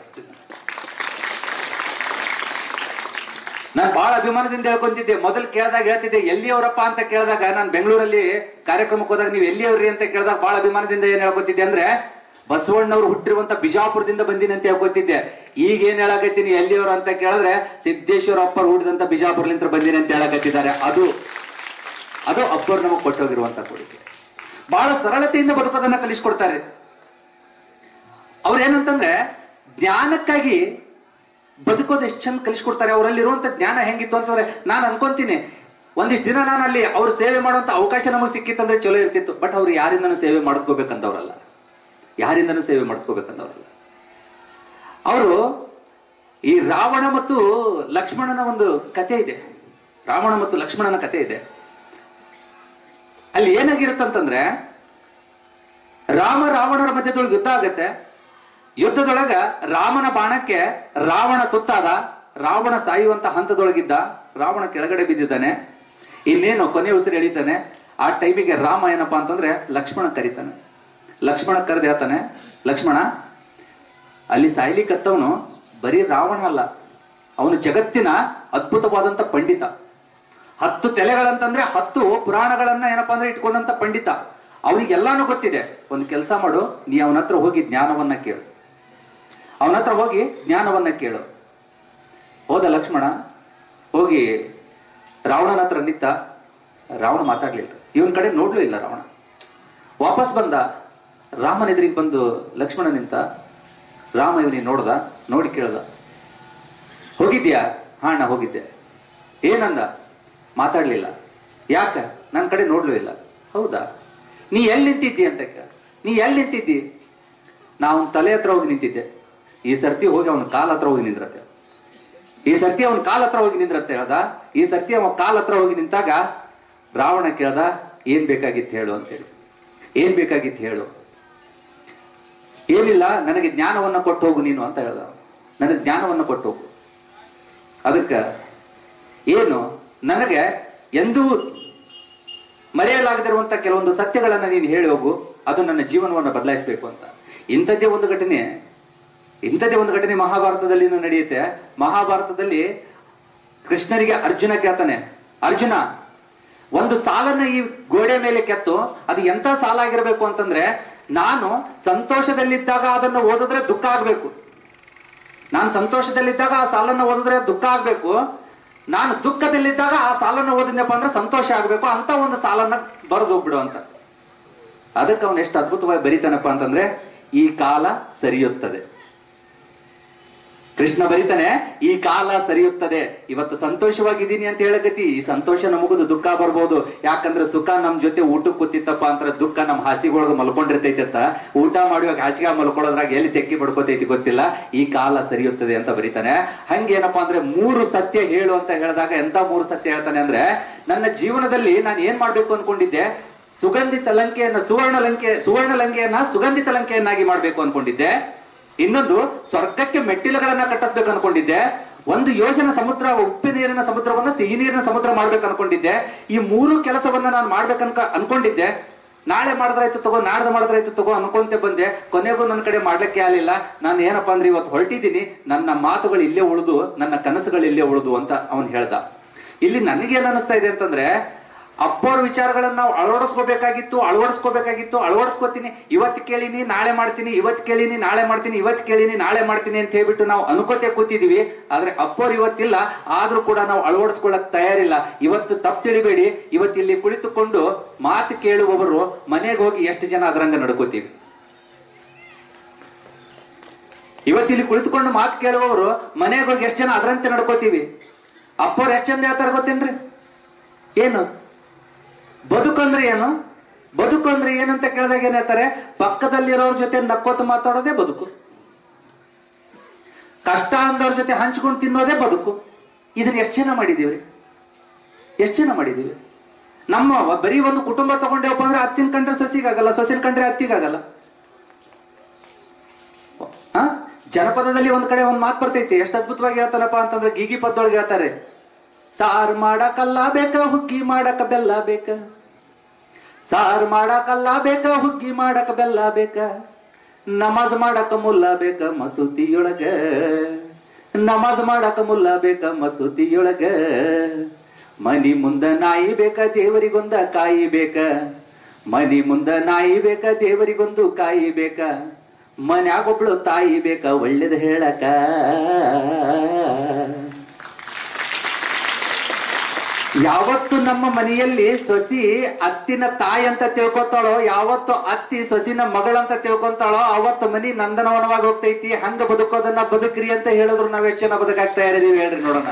ನಾನು ಬಹಳ ಅಭಿಮಾನದಿಂದ ಹೇಳ್ಕೊಂತಿದ್ದೆ ಮೊದಲು ಕೇಳಿದಾಗ ಹೇಳ್ತಿದ್ದೆ ಎಲ್ಲಿಯವರಪ್ಪ ಅಂತ ಕೇಳಿದಾಗ ನಾನು ಬೆಂಗಳೂರಲ್ಲಿ ಕಾರ್ಯಕ್ರಮಕ್ಕೆ ಹೋದಾಗ ನೀವು ಎಲ್ಲಿಯವ್ರಿ ಅಂತ ಕೇಳಿದಾಗ ಬಹಳ ಅಭಿಮಾನದಿಂದ ಏನ್ ಹೇಳ್ಕೊತಿದ್ದೆ ಅಂದ್ರೆ ಬಸವಣ್ಣವ್ರು ಹುಟ್ಟಿರುವಂತ ಬಿಜಾಪುರದಿಂದ ಬಂದಿನಿ ಅಂತ ಹೇಳ್ಕೊತಿದ್ದೆ ಈಗ ಏನ್ ಹೇಳಕತ್ತೀನಿ ಎಲ್ಲಿಯವರು ಅಂತ ಕೇಳಿದ್ರೆ ಸಿದ್ದೇಶ್ವರ ಅಪ್ಪರ್ ಹುಟ್ಟಿದಂತ ಬಿಜಾಪುರಲಿಂದ ಬಂದಿನಿ ಅಂತ ಹೇಳಕತ್ತಿದ್ದಾರೆ ಅದು ಅದು ಅಪ್ಪರ್ ನಮಗೆ ಕೊಟ್ಟೋಗಿರುವಂತ ಕೊಡುಗೆ ಬಹಳ ಸರಳತೆಯಿಂದ ಬದುಕೋದನ್ನ ಕಲಿಸ್ಕೊಡ್ತಾರೆ ಅವ್ರು ಏನಂತಂದ್ರೆ ಜ್ಞಾನಕ್ಕಾಗಿ ಬದುಕೋದು ಎಷ್ಟು ಚಂದ ಕಲಿಸ್ಕೊಡ್ತಾರೆ ಅವರಲ್ಲಿರುವಂತ ಜ್ಞಾನ ಹೆಂಗಿತ್ತು ಅಂತಂದ್ರೆ ನಾನು ಅನ್ಕೊಂತೀನಿ ಒಂದಿಷ್ಟು ದಿನ ನಾನು ಅಲ್ಲಿ ಅವ್ರ ಸೇವೆ ಮಾಡುವಂತ ಅವಕಾಶ ನಮಗೆ ಸಿಕ್ಕಿತ್ತಂದ್ರೆ ಚಲೋ ಇರ್ತಿತ್ತು ಬಟ್ ಅವ್ರು ಯಾರಿಂದನೂ ಸೇವೆ ಮಾಡಿಸ್ಕೋಬೇಕಂತವ್ರಲ್ಲ ಯಾರಿಂದನೂ ಸೇವೆ ಮಾಡಿಸ್ಕೋಬೇಕಂತವ್ರಲ್ಲ ಅವರು ಈ ರಾವಣ ಮತ್ತು ಲಕ್ಷ್ಮಣನ ಒಂದು ಕತೆ ಇದೆ ರಾವಣ ಮತ್ತು ಲಕ್ಷ್ಮಣನ ಕತೆ ಇದೆ ಅಲ್ಲಿ ಏನಾಗಿರುತ್ತಂತಂದ್ರೆ ರಾಮ ರಾವಣರ ಮಧ್ಯದೊಳಗೆ ಯುದ್ಧ ಆಗತ್ತೆ ಯುದ್ಧದೊಳಗ ರಾಮನ ಬಾಣಕ್ಕೆ ರಾವಣ ತುತ್ತಾದ ರಾವಣ ಸಾಯುವಂತ ಹಂತದೊಳಗಿದ್ದ ರಾವಣ ಕೆಳಗಡೆ ಬಿದ್ದಿದ್ದಾನೆ ಇನ್ನೇನು ಕೊನೆ ಉಸಿರು ಎಳಿತಾನೆ ಆ ಟೈಮಿಗೆ ರಾಮ ಏನಪ್ಪಾ ಅಂತಂದ್ರೆ ಲಕ್ಷ್ಮಣ ಕರೀತಾನೆ ಲಕ್ಷ್ಮಣ ಕರೆದು ಹೇಳ್ತಾನೆ ಲಕ್ಷ್ಮಣ ಅಲ್ಲಿ ಸಾಯ್ಲಿಕ್ಕತ್ತವನು ಬರೀ ರಾವಣ ಅಲ್ಲ ಅವನು ಜಗತ್ತಿನ ಅದ್ಭುತವಾದಂತ ಪಂಡಿತ ಹತ್ತು ತಲೆಗಳಂತಂದ್ರೆ ಹತ್ತು ಪುರಾಣಗಳನ್ನ ಏನಪ್ಪಾ ಅಂದ್ರೆ ಇಟ್ಕೊಂಡಂತ ಪಂಡಿತ ಅವನಿಗೆಲ್ಲಾನು ಗೊತ್ತಿದೆ ಒಂದು ಕೆಲಸ ಮಾಡು ನೀ ಅವನ ಹತ್ರ ಹೋಗಿ ಜ್ಞಾನವನ್ನ ಕೇಳು ಅವನ ಹತ್ರ ಹೋಗಿ ಜ್ಞಾನವನ್ನ ಕೇಳು ಹೋದ ಲಕ್ಷ್ಮಣ ಹೋಗಿ ರಾವಣನ ಹತ್ರ ನಿಂತ ರಾವಣ ಮಾತಾಡ್ಲಿಲ್ಲ ಇವನ್ ಕಡೆ ನೋಡ್ಲೂ ಇಲ್ಲ ರಾವಣ ವಾಪಸ್ ಬಂದ ರಾಮನ ಎದುರಿಗೆ ಬಂದು ಲಕ್ಷ್ಮಣ ನಿಂತ ರಾಮ ಇವನಿಗೆ ನೋಡ್ದ ನೋಡಿ ಕೇಳ್ದ ಹೋಗಿದ್ಯಾ ಹಾ ಅಣ್ಣ ಹೋಗಿದ್ದೆ ಏನಂದ ಮಾತಾಡ್ಲಿಲ್ಲ ಯಾಕ ನನ್ನ ಕಡೆ ನೋಡ್ಲೂ ಇಲ್ಲ ಹೌದಾ ನೀ ಎಲ್ಲಿ ನಿಂತಿದ್ದಿ ಅಂತ ಕೇಳ ನೀ ಎಲ್ಲಿ ನಿಂತಿದ್ದಿ ನಾ ಅವನ ತಲೆ ಹತ್ರ ಹೋಗಿ ನಿಂತಿದ್ದೆ ಈ ಸರ್ತಿ ಹೋಗಿ ಅವನ ಕಾಲ ಹತ್ರ ಹೋಗಿ ನಿಂದ್ರತ್ತೆ ಈ ಸರ್ತಿ ಅವನ ಕಾಲ ಹತ್ರ ಹೋಗಿ ನಿಂದ್ರತ್ತೆ ಹೇಳ್ದ ಈ ಸರ್ತಿ ಅವನ ಕಾಲ ಹತ್ರ ಹೋಗಿ ನಿಂತಾಗ ರಾವಣ ಕೇಳ್ದ ಏನ್ ಬೇಕಾಗಿತ್ತು ಹೇಳು ಅಂತೇಳಿ ಏನ್ ಬೇಕಾಗಿತ್ತು ಹೇಳು ಏನಿಲ್ಲ ನನಗೆ ಜ್ಞಾನವನ್ನ ಕೊಟ್ಟು ಹೋಗು ನೀನು ಅಂತ ಹೇಳ್ದ ನನಗೆ ಜ್ಞಾನವನ್ನ ಕೊಟ್ಟು ಹೋಗು ಅದಕ್ಕ ಏನು ನನಗೆ ಎಂದೂ ಮರೆಯಲಾಗದಿರುವಂತ ಕೆಲವೊಂದು ಸತ್ಯಗಳನ್ನ ನೀನು ಹೇಳಿ ಹೋಗು ಅದು ನನ್ನ ಜೀವನವನ್ನು ಬದಲಾಯಿಸಬೇಕು ಅಂತ ಇಂಥದ್ದೇ ಒಂದು ಘಟನೆ ಇಂಥದ್ದೇ ಒಂದು ಘಟನೆ ಮಹಾಭಾರತದಲ್ಲಿ ನಡೆಯುತ್ತೆ ಮಹಾಭಾರತದಲ್ಲಿ ಕೃಷ್ಣನಿಗೆ ಅರ್ಜುನ ಕೇಳ್ತಾನೆ ಅರ್ಜುನ ಒಂದು ಸಾಲನ್ನ ಈ ಗೋಡೆ ಮೇಲೆ ಕೆತ್ತು ಅದು ಎಂತ ಸಾಲ ಆಗಿರ್ಬೇಕು ಅಂತಂದ್ರೆ ನಾನು ಸಂತೋಷದಲ್ಲಿದ್ದಾಗ ಅದನ್ನು ಓದಿದ್ರೆ ದುಃಖ ಆಗ್ಬೇಕು ನಾನು ಸಂತೋಷದಲ್ಲಿದ್ದಾಗ ಆ ಸಾಲನ್ನ ಓದಿದ್ರೆ ದುಃಖ ಆಗ್ಬೇಕು ನಾನು ದುಃಖದಲ್ಲಿದ್ದಾಗ ಆ ಸಾಲನ್ನ ಓದಿದ್ನಪ್ಪ ಅಂದ್ರೆ ಸಂತೋಷ ಆಗ್ಬೇಕು ಅಂತ ಒಂದು ಸಾಲನ್ನ ಬರೆದು ಹೋಗ್ಬಿಡು ಅಂತ ಅದಕ್ಕೆ ಅವನು ಎಷ್ಟು ಅದ್ಭುತವಾಗಿ ಬರೀತಾನಪ್ಪ ಅಂತಂದ್ರೆ ಈ ಕಾಲ ಸರಿಯುತ್ತದೆ ಕೃಷ್ಣ ಬರೀತಾನೆ ಈ ಕಾಲ ಸರಿಯುತ್ತದೆ ಇವತ್ತು ಸಂತೋಷವಾಗಿದ್ದೀನಿ ಅಂತ ಹೇಳಕತಿ ಈ ಸಂತೋಷ ನಮಗುದು ದುಃಖ ಬರ್ಬೋದು ಯಾಕಂದ್ರೆ ಸುಖ ನಮ್ ಜೊತೆ ಊಟಕ್ಕೆ ಕೂತಿತ್ತಪ್ಪ ಅಂತ ದುಃಖ ನಮ್ ಹಾಸಿಗೊಳಗ ಮಲ್ಕೊಂಡಿರ್ತೈತೆ ಊಟ ಮಾಡುವಾಗ ಹಾಸಿಗೆ ಮಲ್ಕೊಳ್ಳೋದ್ರಾಗ ಎಲ್ಲಿ ತೆಕ್ಕಿ ಪಡ್ಕೋತೈತಿ ಗೊತ್ತಿಲ್ಲ ಈ ಕಾಲ ಸರಿಯುತ್ತದೆ ಅಂತ ಬರೀತಾನೆ ಹಂಗೇನಪ್ಪಾ ಅಂದ್ರೆ ಮೂರು ಸತ್ಯ ಹೇಳು ಅಂತ ಹೇಳಿದಾಗ ಎಂತ ಮೂರು ಸತ್ಯ ಹೇಳ್ತಾನೆ ಅಂದ್ರೆ ನನ್ನ ಜೀವನದಲ್ಲಿ ನಾನು ಏನ್ ಮಾಡ್ಬೇಕು ಅನ್ಕೊಂಡಿದ್ದೆ ಸುಗಂಧಿತ ಲಂಕೆಯನ್ನ ಸುವರ್ಣ ಲಂಕೆ ಸುವರ್ಣ ಲಂಕೆಯನ್ನ ಸುಗಂಧಿತ ಲಂಕೆಯನ್ನಾಗಿ ಮಾಡ್ಬೇಕು ಅನ್ಕೊಂಡಿದ್ದೆ ಇನ್ನೊಂದು ಸ್ವರ್ಗಕ್ಕೆ ಮೆಟ್ಟಿಲುಗಳನ್ನ ಕಟ್ಟಿಸ್ಬೇಕು ಅನ್ಕೊಂಡಿದ್ದೆ ಒಂದು ಯೋಜನ ಸಮುದ್ರ ಉಪ್ಪು ನೀರಿನ ಸಮುದ್ರವನ್ನ ಸಿಹಿ ನೀರಿನ ಸಮುದ್ರ ಮಾಡ್ಬೇಕು ಅನ್ಕೊಂಡಿದ್ದೆ ಈ ಮೂರು ಕೆಲಸವನ್ನ ನಾನು ಮಾಡ್ಬೇಕನ್ಕ ಅನ್ಕೊಂಡಿದ್ದೆ ನಾಳೆ ಮಾಡಿದ್ರಾಯ್ತು ತಗೋ ನಾಡ್ದು ಮಾಡಿದ್ರಾಯ್ತು ತಗೋ ಅನ್ಕೊಂತೆ ಬಂದೆ ಕೊನೆಗೂ ನನ್ನ ಕಡೆ ಮಾಡ್ಲಿಕ್ಕೆ ಆಗಲಿಲ್ಲ ನಾನು ಏನಪ್ಪಾ ಅಂದ್ರೆ ಇವತ್ತು ಹೊರಟಿದ್ದೀನಿ ನನ್ನ ಮಾತುಗಳು ಇಲ್ಲೇ ಉಳಿದು ನನ್ನ ಕನಸುಗಳು ಇಲ್ಲೇ ಉಳಿದು ಅಂತ ಅವನು ಹೇಳ್ದ ಇಲ್ಲಿ ನನಗೇನ್ ಅನಿಸ್ತಾ ಇದೆ ಅಂತಂದ್ರೆ ಅಪ್ಪವ್ರ ವಿಚಾರಗಳನ್ನ ನಾವು ಅಳವಡಿಸ್ಕೋಬೇಕಾಗಿತ್ತು ಅಳವಡಿಸ್ಕೋಬೇಕಾಗಿತ್ತು ಅಳವಡಿಸ್ಕೋತೀನಿ ಇವತ್ತು ಕೇಳಿನಿ ನಾಳೆ ಮಾಡ್ತೀನಿ ಇವತ್ತು ಕೇಳಿನಿ ನಾಳೆ ಮಾಡ್ತೀನಿ ಇವತ್ತು ಕೇಳಿನಿ ನಾಳೆ ಮಾಡ್ತೀನಿ ಅಂತ ಹೇಳ್ಬಿಟ್ಟು ನಾವು ಅನ್ಕೋತೆ ಕೂತಿದೀವಿ ಆದ್ರೆ ಅಪ್ಪವ್ರು ಇವತ್ತಿಲ್ಲ ಆದ್ರೂ ಕೂಡ ನಾವು ಅಳವಡಿಸ್ಕೊಳ್ಳಕ್ ತಯಾರಿಲ್ಲ ಇವತ್ತು ತಪ್ಪು ತಿಳಿಬೇಡಿ ಇವತ್ತು ಇಲ್ಲಿ ಕುಳಿತುಕೊಂಡು ಮಾತು ಕೇಳುವವರು ಮನೆಗೆ ಹೋಗಿ ಎಷ್ಟು ಜನ ಅದರಂಗ ನಡ್ಕೋತೀವಿ ಇವತ್ತಿಲ್ಲಿ ಕುಳಿತುಕೊಂಡು ಮಾತು ಕೇಳುವವರು ಮನೆಗೆ ಹೋಗಿ ಎಷ್ಟು ಜನ ಅದರಂತೆ ನಡ್ಕೋತೀವಿ ಅಪ್ಪವ್ರು ಎಷ್ಟು ಚಂದ ಹೇಳ್ತಾರ ಗೊತ್ತೇನ್ರಿ ಏನು ಬದುಕಂದ್ರೆ ಏನು ಬದುಕು ಅಂದ್ರೆ ಏನಂತ ಕೇಳಿದಾಗ ಏನ್ ಹೇಳ್ತಾರೆ ಪಕ್ಕದಲ್ಲಿರೋರ್ ಜೊತೆ ನಕ್ಕೋತ ಮಾತಾಡೋದೇ ಬದುಕು ಕಷ್ಟ ಅಂದವ್ರ ಜೊತೆ ಹಂಚ್ಕೊಂಡು ತಿನ್ನೋದೇ ಬದುಕು ಇದನ್ನ ಎಷ್ಟು ಜನ ಮಾಡಿದೀವ್ರಿ ಎಷ್ಟು ಜನ ಮಾಡಿದೀವಿ ನಮ್ಮ ವ- ಬರೀ ಒಂದು ಕುಟುಂಬ ತಗೊಂಡೇವಪ್ಪ ಅಂದ್ರೆ ಅತ್ತಿನ ಕಂಡ್ರೆ ಸೊಸಿಗಾಗಲ್ಲ ಸೊಸಿನ ಕಂಡ್ರೆ ಅತ್ತಿಗಾಗಲ್ಲ ಆ? ಜನಪದದಲ್ಲಿ ಒಂದ್ ಕಡೆ ಒಂದ್ ಮಾತು ಬರ್ತೈತಿ ಎಷ್ಟು ಅದ್ಭುತವಾಗಿ ಹೇಳ್ತಾನಪ್ಪ ಅಂತಂದ್ರೆ ಗೀಗಿ ಪದೊಳಗೆ ಹೇಳ್ತಾರೆ ಸಾರ್ ಮಾಡಕಲ್ಲ ಬೇಕ ಹುಗ್ಗಿ ಮಾಡಕ ಬೆಲ್ಲ ಬೇಕ ಸಾರ್ ಮಾಡಕಲ್ಲ ಬೇಕ ಹುಗ್ಗಿ ಮಾಡಕ ಬೆಲ್ಲ ಬೇಕ ನಮಾಜ್ ಮಾಡಕ ಮುಲ್ಲ ಬೇಕ ಮಸೂತಿಯೊಳಗ ನಮಾಜ್ ಮಾಡಕ ಮುಲ್ಲ ಬೇಕ ಮಸೂತಿಯೊಳಗ ಮನಿ ಮುಂದ ನಾಯಿ ಬೇಕ ದೇವರಿಗೊಂದ ಕಾಯಿ ಬೇಕ ಮನಿ ಮುಂದ ನಾಯಿ ಬೇಕ ದೇವರಿಗೊಂದು ಕಾಯಿ ಬೇಕ ಮನ್ಯಾಗೊಬ್ಳು ತಾಯಿ ಬೇಕ ಒಳ್ಳೇದ್ ಹೇಳಕ ಯಾವತ್ತು ನಮ್ಮ ಮನೆಯಲ್ಲಿ ಸೊಸಿ ಅತ್ತಿನ ತಾಯಿ ಅಂತ ತಿಳ್ಕೊತಾಳೋ ಯಾವತ್ತು ಅತ್ತಿ ಸೊಸಿನ ಮಗಳಂತ ತಿಳ್ಕೊಂತಾಳೋ ಅವತ್ತು ಮನಿ ನಂದನವನವಾಗಿ ಹೋಗ್ತೈತಿ ಹಂಗ ಬದುಕೋದನ್ನ ಬದುಕ್ರಿ ಅಂತ ಹೇಳಿದ್ರು ನಾವ್ ಎಷ್ಟು ಜನ ಬದುಕಾಗ್ತಾ ಇರದೀವಿ ಹೇಳ್ರಿ ನೋಡೋಣ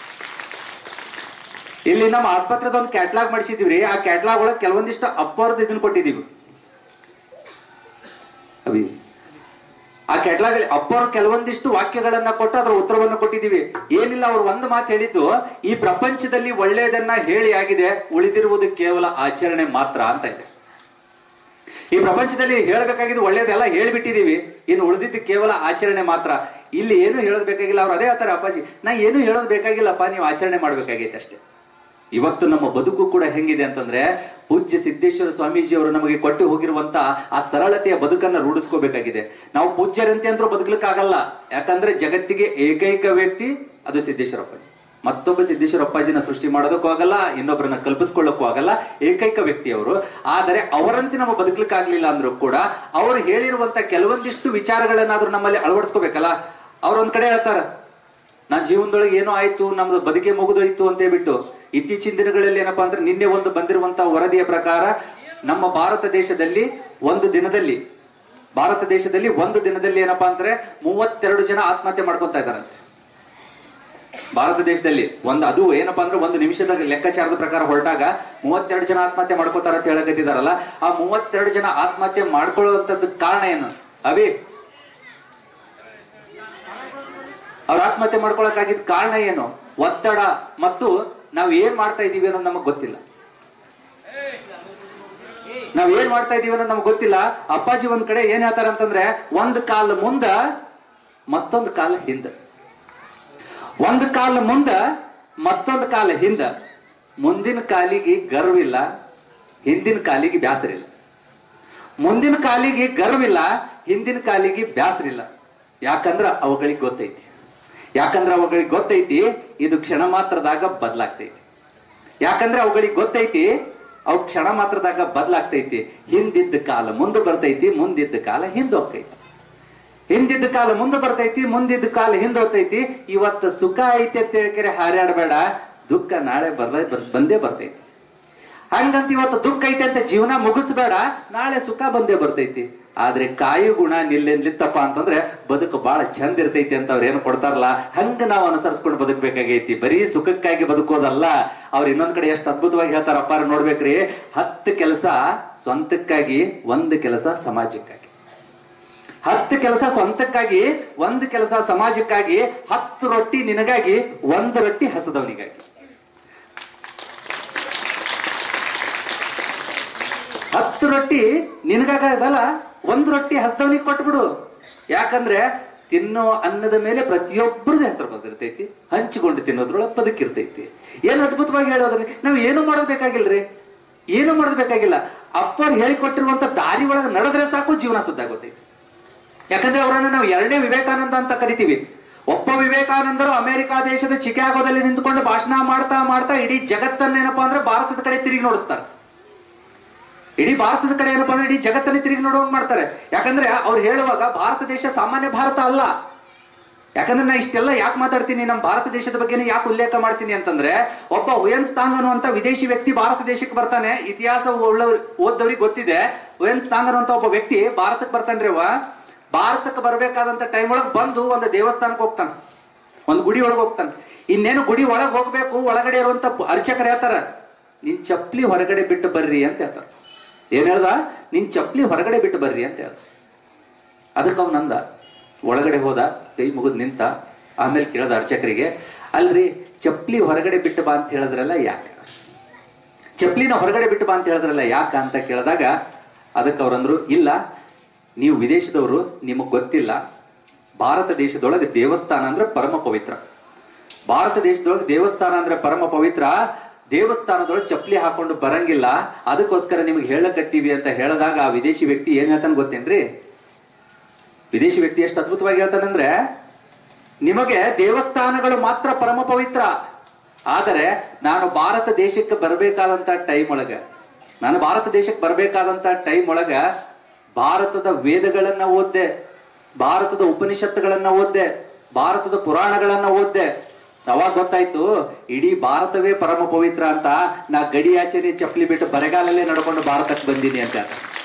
ಇಲ್ಲಿ ನಮ್ಮ ಆಸ್ಪತ್ರೆದ ಒಂದು ಕ್ಯಾಟ್ಲಾಗ್ ಮಾಡಿಸಿದೀವ್ರಿ ಆ ಕ್ಯಾಟ್ಲಾಗ್ ಒಳಗೆ ಕೆಲವೊಂದಿಷ್ಟು ಅಪ್ಪರ್ದು ಇದನ್ನ ಕೊಟ್ಟಿದೀವಿ ಅವಿ ಆ ಕೆಟ್ಲಾಗ್ ಅಪ್ಪರು ಕೆಲವೊಂದಿಷ್ಟು ವಾಕ್ಯಗಳನ್ನ ಕೊಟ್ಟು ಅದರ ಉತ್ತರವನ್ನು ಕೊಟ್ಟಿದ್ದೀವಿ ಏನಿಲ್ಲ ಅವ್ರು ಒಂದು ಮಾತು ಹೇಳಿದ್ದು ಈ ಪ್ರಪಂಚದಲ್ಲಿ ಒಳ್ಳೆಯದನ್ನ ಹೇಳಿ ಆಗಿದೆ ಉಳಿದಿರುವುದು ಕೇವಲ ಆಚರಣೆ ಮಾತ್ರ ಅಂತ ಇದೆ ಈ ಪ್ರಪಂಚದಲ್ಲಿ ಹೇಳಬೇಕಾಗಿದ್ದು ಒಳ್ಳೇದೆಲ್ಲ ಹೇಳ್ಬಿಟ್ಟಿದೀವಿ ಇನ್ನು ಉಳಿದಿದ್ದು ಕೇವಲ ಆಚರಣೆ ಮಾತ್ರ ಇಲ್ಲಿ ಏನು ಹೇಳೋದ್ ಬೇಕಾಗಿಲ್ಲ ಅವ್ರು ಅದೇ ಹೇಳ್ತಾರೆ ಅಪ್ಪಾಜಿ ನಾ ಏನು ಹೇಳೋದ್ ಬೇಕಾಗಿಲ್ಲಪ್ಪ ನೀವು ಆಚರಣೆ ಮಾಡ್ಬೇಕಾಗೈತೆ ಅಷ್ಟೇ ಇವತ್ತು ನಮ್ಮ ಬದುಕು ಕೂಡ ಹೆಂಗಿದೆ ಅಂತಂದ್ರೆ ಪೂಜ್ಯ ಸಿದ್ದೇಶ್ವರ ಸ್ವಾಮೀಜಿ ಅವರು ನಮಗೆ ಕೊಟ್ಟು ಹೋಗಿರುವಂತ ಆ ಸರಳತೆಯ ಬದುಕನ್ನ ರೂಢಿಸ್ಕೋಬೇಕಾಗಿದೆ ನಾವು ಪೂಜ್ಯರಂತೆ ಅಂತೂ ಬದುಕಲಿಕ್ಕಾಗಲ್ಲ ಯಾಕಂದ್ರೆ ಜಗತ್ತಿಗೆ ಏಕೈಕ ವ್ಯಕ್ತಿ ಅದು ಸಿದ್ದೇಶ್ವರ ಅಪ್ಪಾಜಿ ಮತ್ತೊಬ್ಬ ಸಿದ್ದೇಶ್ವರ ಅಪ್ಪಾಜಿನ ಸೃಷ್ಟಿ ಮಾಡೋದಕ್ಕೂ ಆಗಲ್ಲ ಇನ್ನೊಬ್ಬರನ್ನ ಕಲ್ಪಿಸ್ಕೊಳ್ಳಕ್ಕೂ ಆಗಲ್ಲ ಏಕೈಕ ವ್ಯಕ್ತಿ ಅವರು ಆದರೆ ಅವರಂತೆ ನಮ್ಮ ಬದುಕಲಿಕ್ಕಾಗ್ಲಿಲ್ಲ ಅಂದ್ರೂ ಕೂಡ ಅವರು ಹೇಳಿರುವಂತ ಕೆಲವೊಂದಿಷ್ಟು ವಿಚಾರಗಳನ್ನಾದ್ರೂ ನಮ್ಮಲ್ಲಿ ಅಳವಡಿಸ್ಕೋಬೇಕಲ್ಲ ಅವ್ರೊಂದ್ ಕಡೆ ಹೇಳ್ತಾರ ನಾನ್ ಜೀವನದೊಳಗೆ ಏನೋ ಆಯ್ತು ನಮ್ದು ಬದುಕೆ ಮುಗಿದೋಯ್ತು ಅಂತ ಹೇಳ್ಬಿಟ್ಟು ಇತ್ತೀಚಿನ ದಿನಗಳಲ್ಲಿ ಏನಪ್ಪಾ ಅಂದ್ರೆ ನಿನ್ನೆ ಒಂದು ಬಂದಿರುವಂತಹ ವರದಿಯ ಪ್ರಕಾರ ನಮ್ಮ ಭಾರತ ದೇಶದಲ್ಲಿ ಒಂದು ದಿನದಲ್ಲಿ ಭಾರತ ದೇಶದಲ್ಲಿ ಒಂದು ದಿನದಲ್ಲಿ ಏನಪ್ಪಾ ಅಂದ್ರೆ ಮೂವತ್ತೆರಡು ಜನ ಆತ್ಮಹತ್ಯೆ ಮಾಡ್ಕೊಂತ ಇದಾರಂತೆ ಭಾರತ ದೇಶದಲ್ಲಿ ಒಂದು ಅದು ಏನಪ್ಪಾ ಅಂದ್ರೆ ಒಂದು ನಿಮಿಷದ ಲೆಕ್ಕಾಚಾರದ ಪ್ರಕಾರ ಹೊರಟಾಗ ಮೂವತ್ತೆರಡು ಜನ ಆತ್ಮಹತ್ಯೆ ಮಾಡ್ಕೋತಾರ ಅಂತ ಹೇಳಕತ್ತಿದಾರಲ್ಲ ಆ ಮೂವತ್ತೆರಡು ಜನ ಆತ್ಮಹತ್ಯೆ ಮಾಡ್ಕೊಳ್ಳುವಂತದ್ದು ಕಾರಣ ಏನು ಅವಿ ಅವ್ರ ಆತ್ಮಹತ್ಯೆ ಮಾಡ್ಕೊಳಕ್ಕಾಗಿದ್ದ ಕಾರಣ ಏನು ಒತ್ತಡ ಮತ್ತು ನಾವು ಏನ್ ಮಾಡ್ತಾ ಇದೀವಿ ಅನ್ನೋದು ನಮಗ್ ಗೊತ್ತಿಲ್ಲ ನಾವ್ ಏನ್ ಮಾಡ್ತಾ ಇದೀವಿ ಅನ್ನೋದು ನಮ್ಗೆ ಗೊತ್ತಿಲ್ಲ ಅಪ್ಪಾಜಿ ಒಂದ್ ಕಡೆ ಏನ್ ಹೇಳ್ತಾರ ಅಂತಂದ್ರೆ ಒಂದ್ ಕಾಲ್ ಮುಂದ ಮತ್ತೊಂದು ಕಾಲ ಹಿಂದ ಒಂದ್ ಕಾಲ ಮುಂದ ಮತ್ತೊಂದು ಕಾಲ ಹಿಂದ ಮುಂದಿನ ಕಾಲಿಗೆ ಗರ್ವಿಲ್ಲ ಹಿಂದಿನ ಕಾಲಿಗೆ ಬ್ಯಾಸರಿಲ್ಲ ಮುಂದಿನ ಕಾಲಿಗೆ ಗರ್ವಿಲ್ಲ ಹಿಂದಿನ ಕಾಲಿಗೆ ಬ್ಯಾಸರಿಲ್ಲ ಯಾಕಂದ್ರ ಅವುಗಳಿಗೆ ಗೊತ್ತೈತಿ ಯಾಕಂದ್ರ ಅವುಗಳಿಗೆ ಗೊತ್ತೈತಿ ಇದು ಕ್ಷಣ ಮಾತ್ರದಾಗ ಬದಲಾಗ್ತೈತಿ ಯಾಕಂದ್ರೆ ಅವುಗಳಿಗೆ ಗೊತ್ತೈತಿ ಅವು ಕ್ಷಣ ಮಾತ್ರದಾಗ ಬದಲಾಗ್ತೈತಿ ಹಿಂದಿದ್ದ ಕಾಲ ಮುಂದೆ ಬರ್ತೈತಿ ಮುಂದಿದ್ದ ಕಾಲ ಹಿಂದೆ ಹೋಗ್ತೈತಿ ಹಿಂದಿದ್ದ ಕಾಲ ಮುಂದೆ ಬರ್ತೈತಿ ಮುಂದಿದ್ದ ಕಾಲ ಹಿಂದೆ ಹೋಗ್ತೈತಿ ಇವತ್ತು ಸುಖ ಐತಿ ಅಂತ ಹೇಳ್ಕರೆ ಹಾರ್ಯಾಡಬೇಡ ದುಃಖ ನಾಳೆ ಬರ್ದ ಬಂದೇ ಬರ್ತೈತಿ ಹಂಗಂತ ಇವತ್ತು ದುಃಖ ಐತೆ ಅಂತ ಜೀವನ ಮುಗಿಸ್ಬೇಡ ನಾಳೆ ಸುಖ ಬಂದೇ ಬರ್ತೈತಿ ಆದ್ರೆ ಕಾಯಿ ಗುಣ ನಿಲ್ಲಿತ್ತಪ್ಪ ಅಂತಂದ್ರೆ ಬದುಕು ಬಹಳ ಚಂದ ಇರ್ತೈತಿ ಅಂತ ಅವ್ರ ಏನು ಕೊಡ್ತಾರಲ್ಲ ಹಂಗ ನಾವು ಅನುಸರಿಸ್ಕೊಂಡು ಬದುಕಬೇಕಾಗೈತಿ ಬರೀ ಸುಖಕ್ಕಾಗಿ ಬದುಕೋದಲ್ಲ ಅವ್ರ ಇನ್ನೊಂದ್ ಕಡೆ ಎಷ್ಟು ಅದ್ಭುತವಾಗಿ ಹೇಳ್ತಾರಪ್ಪ ಅವ್ರು ನೋಡ್ಬೇಕ್ರಿ ಹತ್ತು ಕೆಲಸ ಸ್ವಂತಕ್ಕಾಗಿ ಒಂದು ಕೆಲಸ ಸಮಾಜಕ್ಕಾಗಿ ಹತ್ತು ಕೆಲಸ ಸ್ವಂತಕ್ಕಾಗಿ ಒಂದು ಕೆಲಸ ಸಮಾಜಕ್ಕಾಗಿ ಹತ್ತು ರೊಟ್ಟಿ ನಿನಗಾಗಿ ಒಂದು ರೊಟ್ಟಿ ಹಸದವನಿಗಾಗಿ ಹತ್ತು ರೊಟ್ಟಿ ನಿನಗಾಗದಲ್ಲ ಒಂದು ರೊಟ್ಟಿ ಹಸ್ದವನಿಗೆ ಕೊಟ್ಬಿಡು ಯಾಕಂದ್ರೆ ತಿನ್ನೋ ಅನ್ನದ ಮೇಲೆ ಪ್ರತಿಯೊಬ್ಬರದ್ದು ಹೆಸರು ಬಂದಿರ್ತೈತಿ ಹಂಚಿಕೊಂಡು ತಿನ್ನೋದ್ರೊಳಗೆ ಬದುಕಿರ್ತೈತಿ ಏನ್ ಅದ್ಭುತವಾಗಿ ಹೇಳೋದ್ರಿ ನಾವು ಏನು ಮಾಡೋದ್ ಬೇಕಾಗಿಲ್ರಿ ಏನು ಮಾಡೋದ್ ಬೇಕಾಗಿಲ್ಲ ಅಪ್ಪರ್ ಹೇಳಿಕೊಟ್ಟಿರುವಂತ ದಾರಿ ಒಳಗೆ ನಡೆದ್ರೆ ಸಾಕು ಜೀವನ ಸುದ್ದಾಗೋತೈತಿ ಯಾಕಂದ್ರೆ ಅವರನ್ನ ನಾವು ಎರಡನೇ ವಿವೇಕಾನಂದ ಅಂತ ಕರಿತೀವಿ ಒಬ್ಬ ವಿವೇಕಾನಂದರು ಅಮೆರಿಕಾ ದೇಶದ ಚಿಕಾಗೋದಲ್ಲಿ ನಿಂತ್ಕೊಂಡು ಭಾಷಣ ಮಾಡ್ತಾ ಮಾಡ್ತಾ ಇಡೀ ಜಗತ್ತನ್ನೇನಪ್ಪಾ ಅಂದ್ರೆ ಭಾರತದ ಕಡೆ ತಿರುಗಿ ನೋಡುತ್ತಾರೆ ಇಡೀ ಭಾರತದ ಕಡೆ ಏನಪ್ಪಾ ಅಂದ್ರೆ ಇಡೀ ಜಗತ್ತಲ್ಲಿ ತಿರುಗಿ ನೋಡುವಂಗ್ ಮಾಡ್ತಾರೆ ಯಾಕಂದ್ರೆ ಅವ್ರು ಹೇಳುವಾಗ ಭಾರತ ದೇಶ ಸಾಮಾನ್ಯ ಭಾರತ ಅಲ್ಲ ಯಾಕಂದ್ರೆ ನಾ ಇಷ್ಟೆಲ್ಲ ಯಾಕೆ ಮಾತಾಡ್ತೀನಿ ನಮ್ಮ ಭಾರತ ದೇಶದ ಬಗ್ಗೆನೇ ಯಾಕೆ ಉಲ್ಲೇಖ ಮಾಡ್ತೀನಿ ಅಂತಂದ್ರೆ ಒಬ್ಬ ಹುಯನ್ಸ್ ತಾಂಗ್ ಅನ್ನುವಂತ ವಿದೇಶಿ ವ್ಯಕ್ತಿ ಭಾರತ ದೇಶಕ್ಕೆ ಬರ್ತಾನೆ ಇತಿಹಾಸ ಉಳ್ಳ ಓದ್ದವ್ರಿಗೆ ಗೊತ್ತಿದೆ ಹುಯನ್ಸ್ ತಾಂಗ್ ಅನ್ನುವಂತ ಒಬ್ಬ ವ್ಯಕ್ತಿ ಭಾರತಕ್ಕೆ ಬರ್ತಾನ್ರಿ ಅವ ಭಾರತಕ್ಕೆ ಬರ್ಬೇಕಾದಂತ ಟೈಮ್ ಒಳಗೆ ಬಂದು ಒಂದು ದೇವಸ್ಥಾನಕ್ಕೆ ಹೋಗ್ತಾನೆ ಒಂದು ಗುಡಿ ಒಳಗೆ ಹೋಗ್ತಾನೆ ಇನ್ನೇನು ಗುಡಿ ಒಳಗೆ ಹೋಗ್ಬೇಕು ಒಳಗಡೆ ಇರುವಂತ ಅರ್ಚಕರು ಹೇಳ್ತಾರ ನಿನ್ ಚಪ್ಲಿ ಹೊರಗಡೆ ಬಿಟ್ಟು ಬರ್ರಿ ಅಂತ ಹೇಳ್ತಾರ ಏನ್ ಹೇಳ್ದ ನಿನ್ ಚಪ್ಲಿ ಹೊರಗಡೆ ಬಿಟ್ಟು ಬರ್ರಿ ಅಂತ ಹೇಳ್ದ ಅದಕ್ಕೆ ಅವನಂದ ಒಳಗಡೆ ಹೋದ ಕೈ ಮುಗಿದ್ ನಿಂತ ಆಮೇಲೆ ಕೇಳ್ದ ಅರ್ಚಕರಿಗೆ ಅಲ್ರಿ ಚಪ್ಲಿ ಹೊರಗಡೆ ಬಿಟ್ಟು ಬಾ ಅಂತ ಹೇಳಿದ್ರಲ್ಲ ಯಾಕೆ ಚಪ್ಲಿನ ಹೊರಗಡೆ ಬಿಟ್ಟು ಬಾ ಅಂತ ಹೇಳಿದ್ರಲ್ಲ ಯಾಕ ಅಂತ ಕೇಳಿದಾಗ ಅದಕ್ಕೆ ಅವ್ರಂದ್ರು ಇಲ್ಲ ನೀವು ವಿದೇಶದವರು ನಿಮಗ್ ಗೊತ್ತಿಲ್ಲ ಭಾರತ ದೇಶದೊಳಗೆ ದೇವಸ್ಥಾನ ಅಂದ್ರೆ ಪರಮ ಪವಿತ್ರ ಭಾರತ ದೇಶದೊಳಗೆ ದೇವಸ್ಥಾನ ಅಂದ್ರೆ ಪರಮ ಪವಿತ್ರ ದೇವಸ್ಥಾನದೊಳಗೆ ಚಪ್ಪಲಿ ಹಾಕೊಂಡು ಬರಂಗಿಲ್ಲ ಅದಕ್ಕೋಸ್ಕರ ನಿಮ್ಗೆ ಹೇಳಕತ್ತೀವಿ ಅಂತ ಹೇಳಿದಾಗ ಆ ವಿದೇಶಿ ವ್ಯಕ್ತಿ ಏನ್ ಹೇಳ್ತಾನೆ ಗೊತ್ತೇನ್ರಿ ವಿದೇಶಿ ವ್ಯಕ್ತಿ ಎಷ್ಟು ಅದ್ಭುತವಾಗಿ ಹೇಳ್ತಾನಂದ್ರೆ ನಿಮಗೆ ದೇವಸ್ಥಾನಗಳು ಮಾತ್ರ ಪರಮ ಪವಿತ್ರ ಆದರೆ ನಾನು ಭಾರತ ದೇಶಕ್ಕೆ ಬರಬೇಕಾದಂತ ಟೈಮ್ ಒಳಗ ನಾನು ಭಾರತ ದೇಶಕ್ಕೆ ಬರಬೇಕಾದಂತ ಟೈಮ್ ಒಳಗ ಭಾರತದ ವೇದಗಳನ್ನ ಓದ್ದೆ ಭಾರತದ ಉಪನಿಷತ್ತುಗಳನ್ನ ಓದ್ದೆ ಭಾರತದ ಪುರಾಣಗಳನ್ನ ಓದ್ದೆ ಅವಾಗ ಗೊತ್ತಾಯ್ತು ಇಡೀ ಭಾರತವೇ ಪರಮ ಪವಿತ್ರ ಅಂತ ನಾ ಗಡಿಯಾಚೆನೆ ಚಪ್ಪಲಿ ಬಿಟ್ಟು ಬರೆಗಾಲಲ್ಲೇ ನಡ್ಕೊಂಡು ಭಾರತಕ್ಕೆ ಬಂದೀನಿ ಅಂತ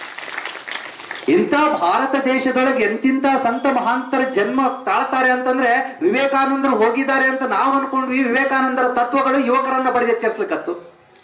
ಇಂಥ ಭಾರತ ದೇಶದೊಳಗೆ ಎಂತಿಂತ ಸಂತ ಮಹಾಂತರ ಜನ್ಮ ತಾಳ್ತಾರೆ ಅಂತಂದ್ರೆ ವಿವೇಕಾನಂದರು ಹೋಗಿದ್ದಾರೆ ಅಂತ ನಾವು ಅನ್ಕೊಂಡ್ವಿ ವಿವೇಕಾನಂದರ ತತ್ವಗಳು ಯುವಕರನ್ನ ಬಡಿದೆಚ್ಚರಿಸ್ಲಿಕ್ಕತ್ತು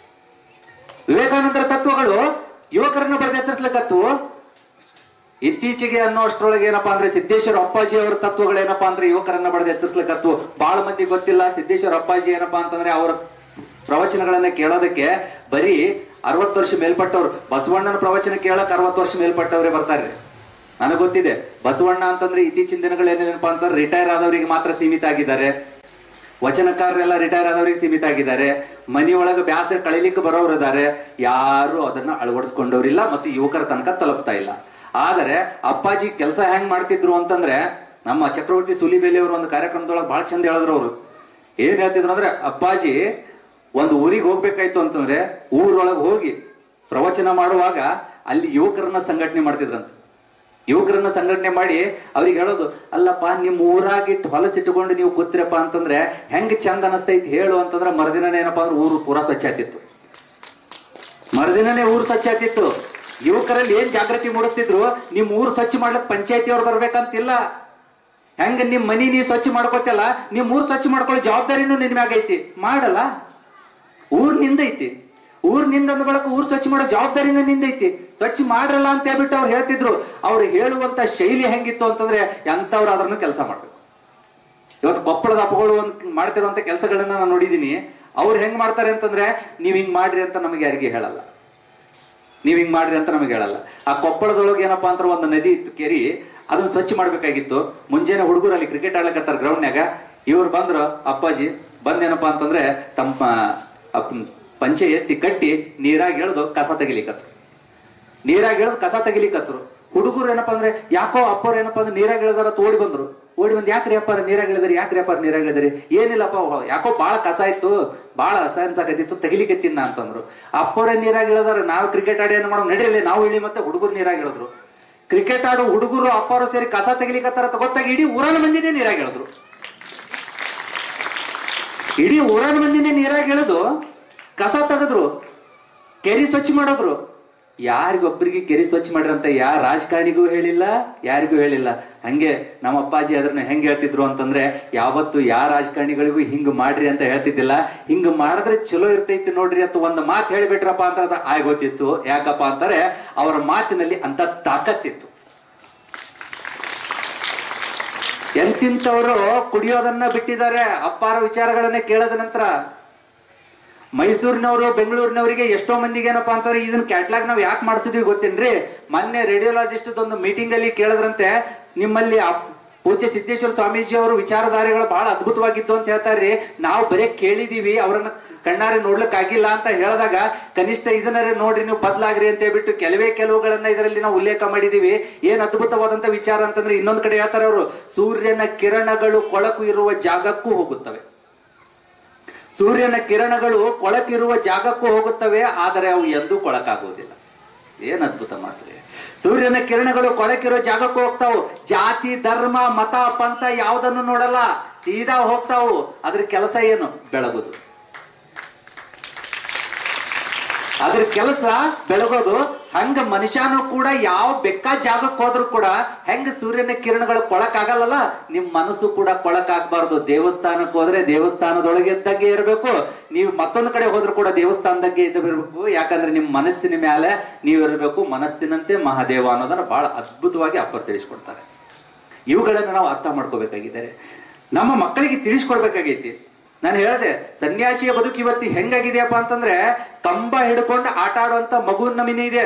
ವಿವೇಕಾನಂದರ ತತ್ವಗಳು ಯುವಕರನ್ನ ಬಡಿದೆಚ್ಚರಿಸ್ಲಿಕ್ಕತ್ತು ಇತ್ತೀಚೆಗೆ ಅನ್ನೋ ಅಷ್ಟರೊಳಗೆ ಏನಪ್ಪಾ ಅಂದ್ರೆ ಸಿದ್ದೇಶ್ವರ ಅಪ್ಪಾಜಿ ಅವರ ತತ್ವಗಳೇನಪ್ಪಾ ಅಂದ್ರೆ ಯುವಕರನ್ನ ಬಡದು ಎಚ್ಚರಿಸ್ಲಿಕ್ಕತ್ತು ಬಹಳ ಮಂದಿ ಗೊತ್ತಿಲ್ಲ ಸಿದ್ದೇಶ್ವರ ಅಪ್ಪಾಜಿ ಏನಪ್ಪಾ ಅಂತಂದ್ರೆ ಅವರ ಪ್ರವಚನಗಳನ್ನ ಕೇಳೋದಕ್ಕೆ ಬರೀ ಅರವತ್ತು ವರ್ಷ ಮೇಲ್ಪಟ್ಟವ್ರು ಬಸವಣ್ಣನ ಪ್ರವಚನ ಕೇಳಕ್ ಅರವತ್ತು ವರ್ಷ ಮೇಲ್ಪಟ್ಟವ್ರೆ ಬರ್ತಾರೆ ನನಗೆ ಗೊತ್ತಿದೆ ಬಸವಣ್ಣ ಅಂತಂದ್ರೆ ಇತ್ತೀಚಿನ ದಿನಗಳು ಏನೇನಪ್ಪಾ ಅಂತಂದ್ರೆ ರಿಟೈರ್ ಆದವರಿಗೆ ಮಾತ್ರ ಸೀಮಿತ ಆಗಿದ್ದಾರೆ ವಚನಕಾರರೆಲ್ಲ ರಿಟೈರ್ ಆದವರಿಗೆ ಸೀಮಿತ ಆಗಿದ್ದಾರೆ ಮನೆಯೊಳಗೆ ಬ್ಯಾಸರ ಕಳಿಲಿಕ್ಕೆ ಬರೋರು ಇದ್ದಾರೆ ಯಾರು ಅದನ್ನ ಅಳವಡಿಸ್ಕೊಂಡವ್ರಿಲ್ಲ ಮತ್ತು ಯುವಕರ ತನಕ ತಲುಪ್ತಾ ಇಲ್ಲ ಆದರೆ ಅಪ್ಪಾಜಿ ಕೆಲಸ ಹೆಂಗ್ ಮಾಡ್ತಿದ್ರು ಅಂತಂದ್ರೆ ನಮ್ಮ ಚಕ್ರವರ್ತಿ ಸುಲಿಬೇಲಿ ಅವರು ಒಂದು ಕಾರ್ಯಕ್ರಮದೊಳಗೆ ಬಹಳ ಚಂದ ಹೇಳಿದ್ರು ಅವರು ಏನ್ ಹೇಳ್ತಿದ್ರು ಅಂದ್ರೆ ಅಪ್ಪಾಜಿ ಒಂದು ಊರಿಗೆ ಹೋಗ್ಬೇಕಾಯ್ತು ಅಂತಂದ್ರೆ ಊರೊಳಗೆ ಹೋಗಿ ಪ್ರವಚನ ಮಾಡುವಾಗ ಅಲ್ಲಿ ಯುವಕರನ್ನ ಸಂಘಟನೆ ಮಾಡ್ತಿದ್ರಂತ ಯುವಕರನ್ನ ಸಂಘಟನೆ ಮಾಡಿ ಅವ್ರಿಗೆ ಹೇಳೋದು ಅಲ್ಲಪ್ಪ ನಿಮ್ ಊರಾಗಿಟ್ಟು ಹೊಲಸಿಟ್ಟುಕೊಂಡು ನೀವು ಕೂತಿರಪ್ಪ ಅಂತಂದ್ರೆ ಹೆಂಗ್ ಚಂದ ಅನಸ್ತೈತಿ ಹೇಳು ಅಂತಂದ್ರೆ ಮರುದಿನನೇ ಏನಪ್ಪಾ ಅಂದ್ರೆ ಊರು ಪೂರಾ ಸ್ವಚ್ಛ ಆಗ್ತಿತ್ತು ಮರುದಿನನೇ ಊರು ಸ್ವಚ್ಛ ಆಗ್ತಿತ್ತು ಯುವಕರಲ್ಲಿ ಏನ್ ಜಾಗೃತಿ ಮೂಡಿಸ್ತಿದ್ರು ನಿಮ್ ಊರು ಸ್ವಚ್ಛ ಮಾಡ್ಲಕ್ ಪಂಚಾಯತಿ ಅವ್ರು ಬರ್ಬೇಕಂತಿಲ್ಲ ಹೆಂಗ ನಿಮ್ ಮನಿ ನೀ ಸ್ವಚ್ಛ ಮಾಡ್ಕೋತಿಯಲ್ಲ ನಿಮ್ ಊರ್ ಸ್ವಚ್ಛ ಮಾಡ್ಕೊಳ್ಳೋ ಜವಾಬ್ದಾರಿನೂ ನಿನ್ ಮ್ಯಾಗ ಐತಿ ಮಾಡಲ್ಲ ಊರ್ ನಿಂದೈತಿ ಊರ್ ನಿಂದ ಅಂದ ಬಳಕ ಊರ್ ಸ್ವಚ್ಛ ಮಾಡೋ ಜವಾಬ್ದಾರಿನೂ ನಿಂದೈತಿ ಸ್ವಚ್ಛ ಮಾಡ್ರಲ್ಲ ಅಂತ ಹೇಳ್ಬಿಟ್ಟು ಅವ್ರು ಹೇಳ್ತಿದ್ರು ಅವ್ರು ಹೇಳುವಂತ ಶೈಲಿ ಹೆಂಗಿತ್ತು ಅಂತಂದ್ರೆ ಎಂತವ್ರು ಅದನ್ನು ಕೆಲಸ ಮಾಡ್ಬೇಕು ಇವತ್ತು ಕೊಪ್ಪಳದ ಅಪ್ಪಗಳು ಒಂದ್ ಮಾಡ್ತಿರುವಂತ ಕೆಲಸಗಳನ್ನ ನಾನು ನೋಡಿದೀನಿ ಅವ್ರು ಹೆಂಗ್ ಮಾಡ್ತಾರೆ ಅಂತಂದ್ರೆ ನೀವ್ ಹಿಂಗ್ ಮಾಡ್ರಿ ಅಂತ ನಮಗೆ ಯಾರಿಗೆ ಹೇಳಲ್ಲ ನೀವ್ ಹಿಂಗ್ ಮಾಡ್ರಿ ಅಂತ ನಮಗೆ ಹೇಳಲ್ಲ ಆ ಕೊಪ್ಪಳದೊಳಗೆ ಏನಪ್ಪಾ ಅಂತ ಒಂದು ನದಿ ಇತ್ತು ಕೆರಿ ಅದನ್ನ ಸ್ವಚ್ಛ ಮಾಡ್ಬೇಕಾಗಿತ್ತು ಮುಂಜಾನೆ ಹುಡುಗರು ಅಲ್ಲಿ ಕ್ರಿಕೆಟ್ ಆಡ್ಲಕತ್ತಾರ ಗ್ರೌಂಡ್ನ್ಯಾಗ ಇವ್ರು ಬಂದ್ರು ಅಪ್ಪಾಜಿ ಬಂದೇನಪ್ಪಾ ಅಂತಂದ್ರೆ ತಮ್ಮ ಅಪ್- ಪಂಚೆ ಎತ್ತಿ ಕಟ್ಟಿ ನೀರಾಗಿ ಎಳ್ದು ಕಸ ತೆಗಿಲಿಕತ್ರು ನೀರಾಗಿ ಎಳ್ದು ಕಸ ತೆಗಿಲಿಕತ್ರು ಹುಡುಗರು ಏನಪ್ಪಾ ಅಂದ್ರೆ ಯಾಕೋ ಅಪ್ಪವ್ರು ಏನಪ್ಪಾ ಅಂದ್ರೆ ನೀರಾಗಿ ಇಳಿದಾರ ಓಡಿ ಬಂದ್ರು ಓಡಿ ಬಂದು ಯಾಕ್ರಿ ಅಪ್ಪ ನೀರಾಗಿ ಇಳಿದ್ರಿ ಯಾಕ್ರಿ ಅಪ್ಪ ನೀರಾಗಿ ಇಳಿದ್ರಿ ಏನಿಲ್ಲಪ್ಪ ಹೊ- ಯಾಕೋ ಬಾಳ ಕಸ ಇತ್ತು ಬಾಳ ಅಸಹನ್ಸಾಕತ್ತಿತ್ತು ತೆಗಿಲಿಕತ್ತಿನ ಅಂತಂದ್ರು ಅಪ್ಪವ್ರೆ ನೀರಾಗಿ ಇಳಿದಾರ ನಾವು ಕ್ರಿಕೆಟ್ ಆಡಿ ಏನ್ ಮಾಡೋ ನಡೀಲಿ ನಾವು ಇಳಿ ಮತ್ತೆ ಹುಡುಗರು ನೀರಾಗಿ ಇಳಿದ್ರು ಕ್ರಿಕೆಟ್ ಆಡೋ ಹುಡುಗರು ಅಪ್ಪವರು ಸೇರಿ ಕಸ ತೆಗಿಲಿಕತ್ತಾರ ಅಂತ ಗೊತ್ತಾಗಿ ಇಡೀ ಊರನ ಮಂದಿನೇ ನೀರಾಗಿ ಇಳಿದ್ರು ಇಡೀ ಊರನ ಮಂದಿನೇ ನೀರಾಗಿ ಇಳಿದು ಕಸ ತೆಗೆದ್ರು ಕೆರಿ ಸ್ವಚ್ಛ ಮಾಡೋದ್ರು ಯಾರಿಗೊಬ್ಬರಿಗೆ ಕೆರಿ ಸ್ವಚ್ಛ ಮಾಡ್ರಂತ ಯಾರ ರಾಜಕಾರಣಿಗೂ ಹೇಳಿಲ್ಲ ಯಾರಿಗೂ ಹೇಳಿಲ್ಲ ಹಂಗೆ ನಮ್ಮ ಅಪ್ಪಾಜಿ ಅದನ್ನ ಹೆಂಗ್ ಹೇಳ್ತಿದ್ರು ಅಂತಂದ್ರೆ ಯಾವತ್ತು ಯಾವ ರಾಜಕಾರಣಿಗಳಿಗೂ ಹಿಂಗ್ ಮಾಡ್ರಿ ಅಂತ ಹೇಳ್ತಿದ್ದಿಲ್ಲ ಹಿಂಗ್ ಮಾಡಿದ್ರೆ ಚಲೋ ಇರ್ತೈತಿ ನೋಡ್ರಿ ಅಂತ ಒಂದು ಮಾತು ಹೇಳಿಬಿಟ್ರಪ್ಪ ಅಂತ ಅದು ಆಗೋತಿತ್ತು ಯಾಕಪ್ಪ ಅಂತಾರೆ ಅವರ ಮಾತಿನಲ್ಲಿ ಅಂತ ತಾಕತ್ತಿತ್ತು ಎಂತಿಂತವರು ಕುಡಿಯೋದನ್ನ ಬಿಟ್ಟಿದ್ದಾರೆ ಅಪ್ಪಾರ ವಿಚಾರಗಳನ್ನ ಕೇಳದ ನಂತರ ಮೈಸೂರಿನವರು ಬೆಂಗಳೂರಿನವರಿಗೆ ಎಷ್ಟೋ ಮಂದಿಗೆ ಏನಪ್ಪಾ ಅಂತಂದ್ರೆ ಇದನ್ನ ಕ್ಯಾಟ್ಲಾಗ್ ನಾವ್ ಯಾಕೆ ಮಾಡಿಸಿದ್ವಿ ಗೊತ್ತೇನ್ರಿ ಮೊನ್ನೆ ರೇಡಿಯೋಲಾಜಿಸ್ಟ್ ಒಂದು ಮೀಟಿಂಗ್ ಅಲ್ಲಿ ಕೇಳಿದ್ರಂತೆ ನಿಮ್ಮಲ್ಲಿ ಅಪ್- ಪೂಜ್ಯ ಸಿದ್ದೇಶ್ವರ ಸ್ವಾಮೀಜಿ ಅವರು ವಿಚಾರಧಾರೆಗಳು ಬಹಳ ಅದ್ಭುತವಾಗಿತ್ತು ಅಂತ ಹೇಳ್ತಾರ್ರಿ ನಾವು ಬರೇ ಕೇಳಿದೀವಿ ಅವರನ್ನ ಕಣ್ಣಾರೆ ನೋಡ್ಲಿಕ್ ಆಗಿಲ್ಲ ಅಂತ ಹೇಳಿದಾಗ ಕನಿಷ್ಠ ಇದನ್ನಾರೆ ನೋಡ್ರಿ ನೀವು ಬದಲಾಗ್ರಿ ಅಂತ ಹೇಳ್ಬಿಟ್ಟು ಕೆಲವೇ ಕೆಲವುಗಳನ್ನ ಇದರಲ್ಲಿ ನಾವು ಉಲ್ಲೇಖ ಮಾಡಿದೀವಿ ಏನ್ ಅದ್ಭುತವಾದಂತ ವಿಚಾರ ಅಂತಂದ್ರೆ ಇನ್ನೊಂದ್ ಕಡೆ ಹೇಳ್ತಾರೆ ಅವರು ಸೂರ್ಯನ ಕಿರಣಗಳು ಕೊಳಕು ಇರುವ ಜಾಗಕ್ಕೂ ಹೋಗುತ್ತವೆ ಸೂರ್ಯನ ಕಿರಣಗಳು ಕೊಳಕಿರುವ ಜಾಗಕ್ಕೂ ಹೋಗುತ್ತವೆ ಆದರೆ ಅವು ಎಂದೂ ಕೊಳಕಾಗುವುದಿಲ್ಲ ಏನ್ ಅದ್ಭುತ ಮಾತ್ರ ಸೂರ್ಯನ ಕಿರಣಗಳು ಕೊಳಕಿರೋ ಜಾಗಕ್ಕೂ ಹೋಗ್ತಾವು ಜಾತಿ ಧರ್ಮ ಮತ ಪಂಥ ಯಾವುದನ್ನು ನೋಡಲ್ಲ ಸೀದಾ ಹೋಗ್ತಾವು ಅದ್ರ ಕೆಲಸ ಏನು ಬೆಳಗುದು ಅದ್ರ ಕೆಲಸ ಬೆಳಗೋದು ಹಂಗ ಮನುಷ್ಯನು ಕೂಡ ಯಾವ ಬೆಕ್ಕ ಜಾಗಕ್ಕೆ ಹೋದ್ರು ಕೂಡ ಹೆಂಗ ಸೂರ್ಯನ ಕಿರಣಗಳು ಕೊಳಕಾಗಲ್ಲಲ್ಲ ನಿಮ್ ಮನಸ್ಸು ಕೂಡ ಕೊಳಕಾಗಬಾರ್ದು ದೇವಸ್ಥಾನಕ್ಕೆ ಹೋದ್ರೆ ದೇವಸ್ಥಾನದೊಳಗೆ ಇದ್ದಂಗೆ ಇರಬೇಕು ನೀವು ಮತ್ತೊಂದು ಕಡೆ ಹೋದ್ರು ಕೂಡ ದೇವಸ್ಥಾನದಾಗೆ ಇರಬೇಕು ಯಾಕಂದ್ರೆ ನಿಮ್ ಮನಸ್ಸಿನ ಮೇಲೆ ನೀವು ಇರಬೇಕು ಮನಸ್ಸಿನಂತೆ ಮಹಾದೇವ ಅನ್ನೋದನ್ನ ಬಹಳ ಅದ್ಭುತವಾಗಿ ಅಪ್ಪರ್ ತಿಳಿಸ್ಕೊಡ್ತಾರೆ ಇವುಗಳನ್ನ ನಾವು ಅರ್ಥ ಮಾಡ್ಕೋಬೇಕಾಗಿದ್ದಾರೆ ನಮ್ಮ ಮಕ್ಕಳಿಗೆ ತಿಳಿಸ್ಕೊಡ್ಬೇಕಾಗೈತಿ ನಾನು ಹೇಳಿದೆ ಸನ್ಯಾಸಿಯ ಬದುಕು ಇವತ್ತು ಹೆಂಗಾಗಿದೆಯಪ್ಪ ಅಂತಂದ್ರೆ ಕಂಬ ಹಿಡ್ಕೊಂಡು ಆಟ ಆಡುವಂತ ಮಗು ನಮಿನಿ ಇದೆ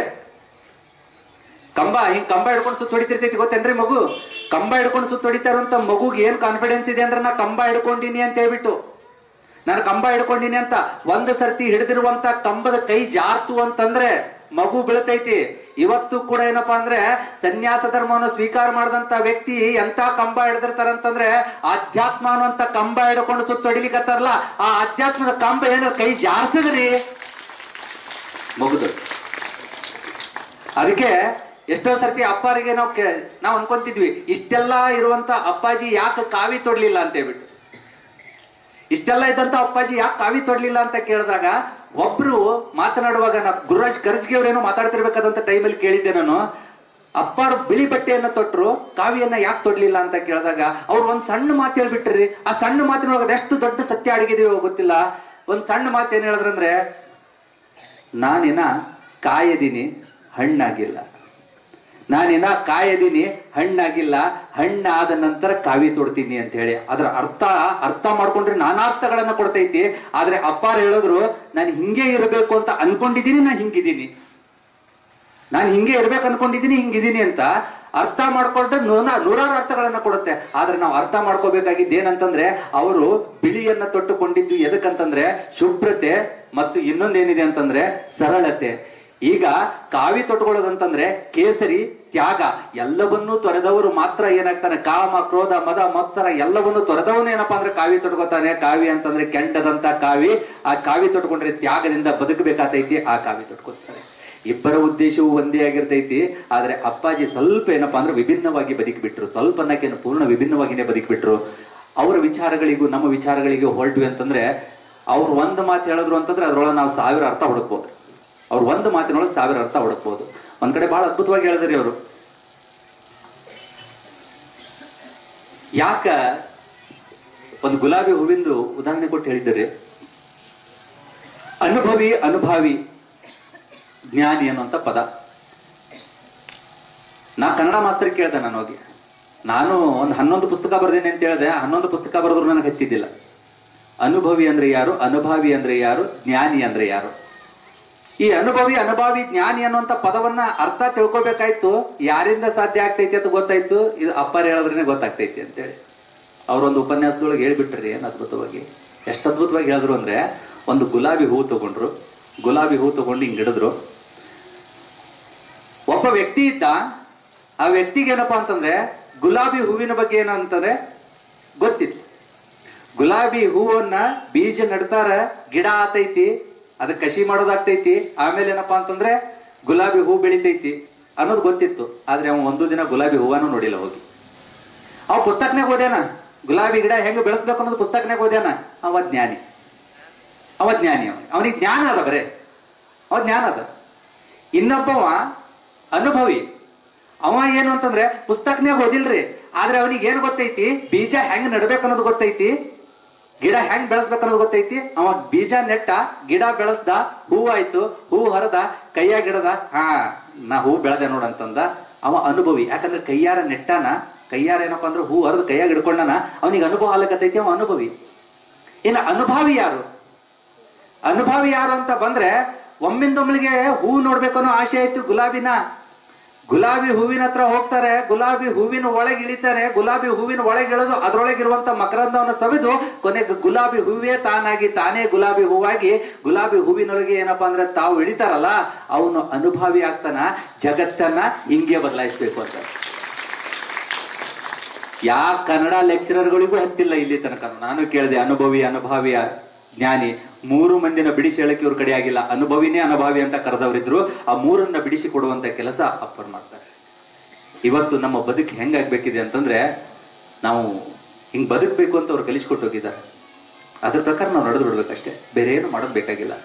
ಕಂಬ ಹಿಂಗ್ ಕಂಬ ಹಿಡ್ಕೊಂಡು ಸುತ್ತ ಹೊಡಿತಿರ್ತೈತಿ ಗೊತ್ತೇನ್ರಿ ಮಗು ಕಂಬ ಹಿಡ್ಕೊಂಡು ಸುತ್ತ ಹೊಡಿತಾ ಇರುವಂತ ಮಗುಗೆ ಏನ್ ಕಾನ್ಫಿಡೆನ್ಸ್ ಇದೆ ಅಂದ್ರೆ ನಾ ಕಂಬ ಹಿಡ್ಕೊಂಡಿನಿ ಅಂತ ಹೇಳ್ಬಿಟ್ಟು ನಾನು ಕಂಬ ಹಿಡ್ಕೊಂಡಿನಿ ಅಂತ ಒಂದ್ ಸರ್ತಿ ಹಿಡಿದಿರುವಂತ ಕಂಬದ ಕೈ ಜಾರ್ತು ಅಂತಂದ್ರೆ ಮಗು ಬೀಳ್ತೈತಿ ಇವತ್ತು ಕೂಡ ಏನಪ್ಪಾ ಅಂದ್ರೆ ಸನ್ಯಾಸ ಧರ್ಮವನ್ನು ಸ್ವೀಕಾರ ಮಾಡಿದಂತ ವ್ಯಕ್ತಿ ಎಂತ ಕಂಬ ಹಿಡಿದಿರ್ತಾರಂತಂದ್ರೆ ಅಧ್ಯಾತ್ಮ ಅನ್ನುವಂತ ಕಂಬ ಹಿಡ್ಕೊಂಡು ಸುತ್ತ ಹೊಡಿಲಿಕತ್ತಾರಲ್ಲ ಆ ಅಧ್ಯಾತ್ಮದ ಕಂಬ ಏನಾರ ಕೈ ಜಾರ್ಸಿದ್ರಿ ಮುಗಿದು ಅದಕ್ಕೆ ಎಷ್ಟೋ ಸರ್ತಿ ಅಪ್ಪಾರಿಗೆ ನಾವು ಕೇ- ನಾವು ಅನ್ಕೊಂತಿದ್ವಿ ಇಷ್ಟೆಲ್ಲ ಇರುವಂತ ಅಪ್ಪಾಜಿ ಯಾಕೆ ಕಾವಿ ತೊಡ್ಲಿಲ್ಲ ಅಂತ ಹೇಳ್ಬಿಟ್ಟು ಇಷ್ಟೆಲ್ಲ ಇದ್ದಂತ ಅಪ್ಪಾಜಿ ಯಾಕೆ ಕಾವಿ ತೊಡ್ಲಿಲ್ಲ ಅಂತ ಕೇಳಿದಾಗ ಒಬ್ರು ಮಾತನಾಡುವಾಗ ನಾ ಗುರುರಾಜ್ ಕರ್ಜ್ಗೆ ಅವ್ರೇನೋ ಮಾತಾಡ್ತಿರ್ಬೇಕಾದಂತ ಟೈಮಲ್ಲಿ ಕೇಳಿದ್ದೆ ನಾನು ಅಪ್ಪಾರು ಬಿಳಿ ಬಟ್ಟೆಯನ್ನ ತೊಟ್ರು ಕಾವಿಯನ್ನ ಯಾಕೆ ತೊಡ್ಲಿಲ್ಲ ಅಂತ ಕೇಳಿದಾಗ ಅವ್ರು ಒಂದ್ ಸಣ್ಣ ಮಾತು ಹೇಳ್ಬಿಟ್ರಿ ಆ ಸಣ್ಣ ಮಾತಿನೊಳಗೆ ಎಷ್ಟು ದೊಡ್ಡ ಸತ್ಯ ಅಡಗಿದೀವೋ ಗೊತ್ತಿಲ್ಲ ಒಂದ್ ಸಣ್ಣ ಮಾತು ಏನ್ ಹೇಳಿದ್ರಂದ್ರೆ ನಾನಿನ ಕಾಯದಿನಿ ಹಣ್ಣಾಗಿಲ್ಲ ನಾನಿನ ಕಾಯದಿನಿ ಹಣ್ಣಾಗಿಲ್ಲ ಹಣ್ಣಾದ ನಂತರ ಕಾವಿ ತೊಡ್ತೀನಿ ಅಂತ ಹೇಳಿ ಅದ್ರ ಅರ್ಥ ಅರ್ಥ ಮಾಡ್ಕೊಂಡ್ರೆ ನಾನಾರ್ಥಗಳನ್ನ ಕೊಡ್ತೈತಿ ಆದ್ರೆ ಅಪ್ಪಾರು ಹೇಳಿದ್ರು ನಾನು ಹಿಂಗೆ ಇರಬೇಕು ಅಂತ ಅನ್ಕೊಂಡಿದೀನಿ ನಾ ಹಿಂಗಿದ್ದೀನಿ ನಾನು ಹಿಂಗೆ ಇರ್ಬೇಕು ಅನ್ಕೊಂಡಿದೀನಿ ಹಿಂಗಿದ್ದೀನಿ ಅಂತ ಅರ್ಥ ಮಾಡ್ಕೊಂಡ್ರೆ ನೂರ ನೂರಾರು ಅರ್ಥಗಳನ್ನ ಕೊಡುತ್ತೆ ಆದ್ರೆ ನಾವು ಅರ್ಥ ಮಾಡ್ಕೋಬೇಕಾಗಿದ್ದು ಏನಂತಂದ್ರೆ ಅವರು ಬಿಳಿಯನ್ನ ತೊಟ್ಟುಕೊಂಡಿದ್ದು ಎದಕ್ಕಂತಂದ್ರೆ ಶುಭ್ರತೆ ಮತ್ತು ಇನ್ನೊಂದೇನಿದೆ ಅಂತಂದ್ರೆ ಸರಳತೆ ಈಗ ಕಾವಿ ತೊಟ್ಕೊಳ್ಳೋದಂತಂದ್ರೆ ಕೇಸರಿ ತ್ಯಾಗ ಎಲ್ಲವನ್ನೂ ತೊರೆದವರು ಮಾತ್ರ ಏನಾಗ್ತಾನೆ ಕಾಮ ಕ್ರೋಧ ಮದ ಮತ್ಸರ ಎಲ್ಲವನ್ನೂ ತೊರೆದವನು ಏನಪ್ಪಾ ಅಂದ್ರೆ ಕಾವಿ ತೊಟ್ಕೋತಾನೆ ಕಾವಿ ಅಂತಂದ್ರೆ ಕೆಂಡದಂತ ಕಾವಿ ಆ ಕಾವಿ ತೊಟ್ಕೊಂಡ್ರೆ ತ್ಯಾಗದಿಂದ ಬದುಕಬೇಕಾತೈತಿ ಆ ಕಾವಿ ತೊಟ್ಕೊತಾರೆ ಇಬ್ಬರ ಉದ್ದೇಶವು ಒಂದೇ ಆಗಿರ್ತೈತಿ ಆದ್ರೆ ಅಪ್ಪಾಜಿ ಸ್ವಲ್ಪ ಏನಪ್ಪಾ ಅಂದ್ರೆ ವಿಭಿನ್ನವಾಗಿ ಬದುಕಿಬಿಟ್ರು ಸ್ವಲ್ಪ ಅನ್ನಕ್ಕೇನು ಪೂರ್ಣ ವಿಭಿನ್ನವಾಗಿನೇ ಬದುಕಿಬಿಟ್ರು ಅವರ ವಿಚಾರಗಳಿಗೂ ನಮ್ಮ ವಿಚಾರಗಳಿಗೂ ಹೊರಟ್ವಿ ಅಂತಂದ್ರೆ ಅವ್ರು ಒಂದ್ ಮಾತು ಹೇಳಿದ್ರು ಅಂತಂದ್ರೆ ಅದ್ರೊಳಗೆ ನಾವು ಸಾವಿರ ಅರ್ಥ ಹುಡುಕ್ಬೋದು ಅವ್ರು ಒಂದು ಮಾತಿನೊಳಗೆ ಸಾವಿರ ಅರ್ಥ ಹುಡುಕ್ಬೋದು ಒಂದ್ ಕಡೆ ಬಹಳ ಅದ್ಭುತವಾಗಿ ಹೇಳಿದ್ರಿ ಅವರು ಯಾಕ ಒಂದು ಗುಲಾಬಿ ಹೂವಿಂದು ಉದಾಹರಣೆ ಕೊಟ್ಟು ಹೇಳಿದ್ದಾರೆ ಅನುಭವಿ ಅನುಭಾವಿ ಜ್ಞಾನಿ ಅನ್ನುವಂಥ ಪದ ನಾ ಕನ್ನಡ ಮಾಸ್ತರ್ ಕೇಳ್ದೆ ನಾನು ಹೋಗಿ ನಾನು ಒಂದು ಹನ್ನೊಂದು ಪುಸ್ತಕ ಬರ್ದೇನೆ ಅಂತ ಹೇಳಿದೆ ಹನ್ನೊಂದು ಪುಸ್ತಕ ಬರೆದ್ರು ನನಗೆ ಹತ್ತಿದ್ದಿಲ್ಲ ಅನುಭವಿ ಅಂದ್ರೆ ಯಾರು ಅನುಭಾವಿ ಅಂದ್ರೆ ಯಾರು ಜ್ಞಾನಿ ಅಂದ್ರೆ ಯಾರು ಈ ಅನುಭವಿ ಅನುಭವಿ ಜ್ಞಾನಿ ಅನ್ನುವಂತ ಪದವನ್ನ ಅರ್ಥ ತಿಳ್ಕೊಬೇಕಾಯ್ತು ಯಾರಿಂದ ಸಾಧ್ಯ ಆಗ್ತೈತಿ ಅಂತ ಗೊತ್ತಾಯ್ತು ಇದು ಅಪ್ಪರ್ ಹೇಳೋದ್ರೇನೆ ಗೊತ್ತಾಗ್ತೈತಿ ಅಂತೇಳಿ ಅವರೊಂದು ಉಪನ್ಯಾಸದೊಳಗೆ ಹೇಳ್ಬಿಟ್ರಿ ಏನ್ ಅದ್ಭುತವಾಗಿ ಎಷ್ಟು ಅದ್ಭುತವಾಗಿ ಹೇಳಿದ್ರು ಅಂದ್ರೆ ಒಂದು ಗುಲಾಬಿ ಹೂ ತಗೊಂಡ್ರು ಗುಲಾಬಿ ಹೂ ತಗೊಂಡು ಹಿಂಗ್ ಹಿಡಿದ್ರು ಒಬ್ಬ ವ್ಯಕ್ತಿ ಇದ್ದ ಆ ವ್ಯಕ್ತಿಗೆ ಏನಪ್ಪಾ ಅಂತಂದ್ರೆ ಗುಲಾಬಿ ಹೂವಿನ ಬಗ್ಗೆ ಏನಂತಂದ್ರೆ ಗೊತ್ತಿತ್ತು ಗುಲಾಬಿ ಹೂವನ್ನ ಬೀಜ ನಡ್ತಾರ ಗಿಡ ಆತೈತಿ ಅದಕ್ಕೆ ಕಸಿ ಮಾಡೋದಾಗ್ತೈತಿ ಆಮೇಲೆ ಏನಪ್ಪಾ ಅಂತಂದ್ರೆ ಗುಲಾಬಿ ಹೂ ಬೆಳಿತೈತಿ ಅನ್ನೋದು ಗೊತ್ತಿತ್ತು ಆದ್ರೆ ಅವ ಒಂದು ದಿನ ಗುಲಾಬಿ ಹೂವನು ನೋಡಿಲ್ಲ ಹೋಗಿ ಅವ ಪುಸ್ತಕನಾಗ ಓದ್ಯಾನ ಗುಲಾಬಿ ಗಿಡ ಹೆಂಗ್ ಬೆಳೆಸ್ಬೇಕು ಅನ್ನೋದು ಪುಸ್ತಕನಾಗ ಓದ್ಯಾನ ಅವ ಜ್ಞಾನಿ ಅವ ಜ್ಞಾನಿ ಅವನಿಗೆ ಅವನಿಗೆ ಜ್ಞಾನ ಅದ ಬರೇ ಅವ ಜ್ಞಾನ ಅದ ಇನ್ನೊಬ್ಬವ ಅನುಭವಿ ಅವ ಏನು ಅಂತಂದ್ರೆ ಪುಸ್ತಕನಾಗ ಓದಿಲ್ರಿ ಆದ್ರೆ ಅವನಿಗೆ ಏನ್ ಗೊತ್ತೈತಿ ಬೀಜ ಹೆಂಗ್ ನಡ್ಬೇಕು ಅನ್ನೋದು ಗೊತ್ತೈತಿ ಗಿಡ ಹೆಂಗ್ ಬೆಳೆಸ್ಬೇಕು ಅನ್ನೋದು ಗೊತ್ತೈತಿ ಅವ ಬೀಜ ನೆಟ್ಟ ಗಿಡ ಬೆಳೆಸ್ದ ಹೂ ಆಯ್ತು ಹೂ ಹರದ ಕೈಯಾಗ ಗಿಡದ ಹಾ ನಾ ಹೂ ಬೆಳೆದೆ ನೋಡಂತಂದ ಅವ ಅನುಭವಿ ಯಾಕಂದ್ರೆ ಕೈಯಾರ ನೆಟ್ಟಾನ ಕೈಯಾರ ಏನಪ್ಪಾ ಅಂದ್ರೆ ಹೂ ಹರಿದು ಕೈಯಾಗ ಹಿಡ್ಕೊಂಡನ ಅವನಿಗೆ ಅನುಭವ ಆಗ್ಲಕತ್ತೈತಿ ಅವ ಅನುಭವಿ ಇನ್ನು ಅನುಭವಿ ಯಾರು ಅನುಭವಿ ಯಾರು ಅಂತ ಬಂದ್ರೆ ಒಮ್ಮಿಂದೊಮ್ಮಿಗೆ ಹೂ ನೋಡ್ಬೇಕು ಅನ್ನೋ ಆಸೆ ಆಯ್ತು ಗುಲಾಬಿನ ಗುಲಾಬಿ ಹೂವಿನ ಹತ್ರ ಹೋಗ್ತಾರೆ ಗುಲಾಬಿ ಹೂವಿನ ಒಳಗೆ ಇಳಿತಾರೆ ಗುಲಾಬಿ ಹೂವಿನ ಒಳಗೆ ಇಳಿದು ಅದ್ರೊಳಗಿರುವಂತ ಮಕರಂದವನ್ನು ಸವಿದು ಕೊನೆಗೆ ಗುಲಾಬಿ ಹೂವೇ ತಾನಾಗಿ ತಾನೇ ಗುಲಾಬಿ ಹೂವಾಗಿ ಗುಲಾಬಿ ಹೂವಿನೊಳಗೆ ಏನಪ್ಪಾ ಅಂದ್ರೆ ತಾವು ಇಳಿತಾರಲ್ಲ ಅವನು ಅನುಭವಿ ಆಗ್ತಾನ ಜಗತ್ತನ್ನ ಹಿಂಗೆ ಬದಲಾಯಿಸ್ಬೇಕು ಅಂತ ಯಾ ಕನ್ನಡ ಲೆಕ್ಚರರ್ಗಳಿಗೂ ಹತ್ತಿಲ್ಲ ಇಲ್ಲಿ ತನಕ ನಾನು ಕೇಳಿದೆ ಅನುಭವಿ ಅನುಭಾವಿಯ ಜ್ಞಾನಿ ಮೂರು ಮಂದಿನ ಬಿಡಿಸಿ ಹೇಳಕ್ಕೆ ಇವ್ರ ಕಡೆ ಆಗಿಲ್ಲ ಅನುಭವಿನೇ ಅನುಭಾವಿ ಅಂತ ಕರೆದವರಿದ್ರು ಆ ಮೂರನ್ನ ಬಿಡಿಸಿ ಕೊಡುವಂತ ಕೆಲಸ ಅಪ್ಪರ್ ಮಾಡ್ತಾರೆ ಇವತ್ತು ನಮ್ಮ ಬದುಕು ಹೆಂಗಾಗ್ಬೇಕಿದೆ ಅಂತಂದ್ರೆ ನಾವು ಹಿಂಗ್ ಬದುಕಬೇಕು ಅಂತ ಅವ್ರು ಕಲಿಸ್ಕೊಟ್ಟು ಹೋಗಿದ್ದಾರೆ ಅದ್ರ ಪ್ರಕಾರ ನಾವು ನಡೆದು ಬಿಡ್ಬೇಕಷ್ಟೇ ಬೇರೆ ಏನು ಮಾಡೋದ್ ಬೇಕಾಗಿಲ್ಲ